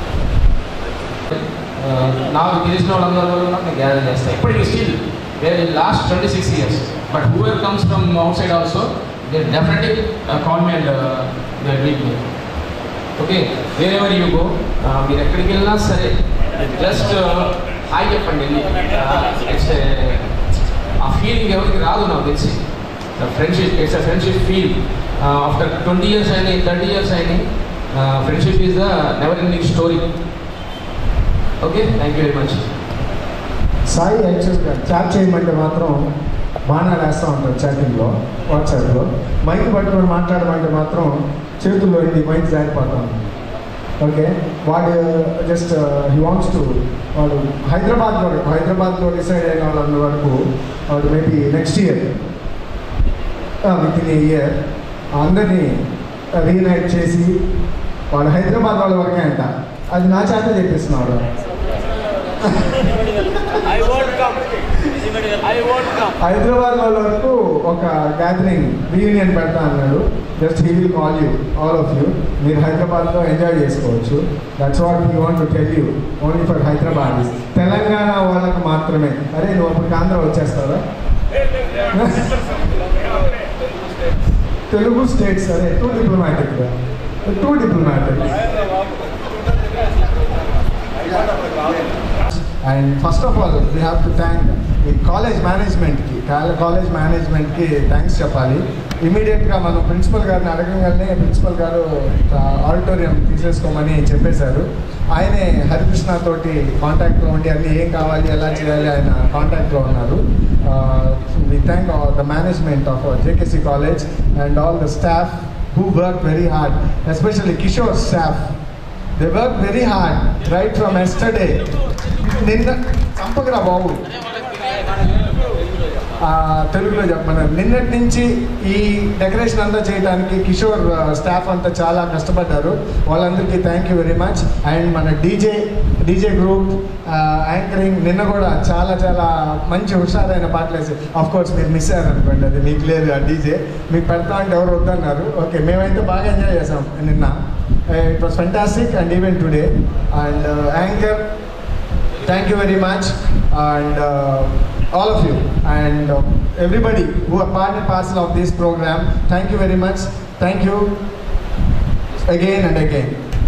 నాకు తెలిసిన వాళ్ళందరూ కూడా నేను గ్యాదర్ చేస్తాను ఇప్పటికీ still where last twenty six years but whoever comes from outside also they definitely call me and they meet me okay వేరే ఎవరి you go మీరు ఎక్కడికి వెళ్ళినా సరే జస్ట్ హాయ్ చెప్పండి వెళ్ళి ఇట్స్ ఆ ఫీలింగ్ ఎవరికి రాదు నాకు తెలిసి friendship it's a friendship feel after twenty years అయినాయి థర్టీ ఇయర్స్ అయినాయి friendship is the never ending story okay thank you very much Sai యాక్చువల్గా చాట్ చేయమంటే మాత్రం బాణాలు వేస్తూ ఉంటారు చాటింగ్లో వాట్సాప్లో మైక్ పట్టుకొని మాట్లాడమంటే మాత్రం చేతుల్లో ఇది మైక్ జారిపోతాం ఓకే వాడు జస్ట్ హీ వాంట్స్ టు వాడు హైదరాబాద్లో హైదరాబాద్లో డిసైడ్ అయిన వాళ్ళ వరకు వాడు maybe next year within year అందరినీ రీనైట్ చేసి వాడు హైదరాబాద్ వాళ్ళ వరకే అంట అది నా చేత చెప్పిస్తున్నాడు I won't come I won't come Hyderabad వాళ్ళ వరకు ఒక గ్యాదరింగ్ రీయూనియన్ పెడతా అన్నాడు just he will call you all of you మీరు హైదరాబాద్లో ఎంజాయ్ చేసుకోవచ్చు that's what you want to tell you only for Hyderabad Telangana వాళ్ళకు మాత్రమే అరే నువ్వు అప్పుడు ఆంధ్ర వచ్చేస్తావా తెలుగు స్టేట్స్ అదే too diplomatic too diplomatic and first of all we have to thank ఈ కాలేజ్ మేనేజ్మెంట్కి కాలేజ్ మేనేజ్మెంట్కి థ్యాంక్స్ చెప్పాలి ఇమీడియట్గా మనం ప్రిన్సిపల్ గారిని అడగగానే ప్రిన్సిపల్ గారు ఆడిటోరియం తీసేసుకోమని చెప్పేశారు ఆయనే హరికృష్ణ తోటి కాంటాక్ట్లో ఉండి అన్ని ఏం కావాలి ఎలా చేయాలి ఆయన కాంటాక్ట్లో ఉన్నారు we thank the management of JKC college and all the staff who worked very hard, especially Kishore staff. They worked very hard right from yesterday. నిన్న చంపకరా బాబు ఆ, తెలుగులో చెప్పమన్నారు నిన్నటి నుంచి ఈ డెకరేషన్ అంతా చేయడానికి కిషోర్ స్టాఫ్ అంతా చాలా కష్టపడ్డారు వాళ్ళందరికీ thank you very much and మన డీజే డీజే గ్రూప్ యాంకరింగ్ నిన్న కూడా చాలా చాలా మంచి హుషారైన పాటలు వేసి ఆఫ్ కోర్స్ మీరు మిస్ అయ్యారు అనుకోండి అది మీకు లేదు ఆ డీజే మీకు పెడతా అంటే ఎవరు వద్దన్నారు ఓకే మేమైతే బాగా ఎంజాయ్ చేసాం నిన్న it was fantastic and even today and anchor thank you very much and uh, all of you and uh, everybody who are part and parcel of this program thank you very much thank you again and again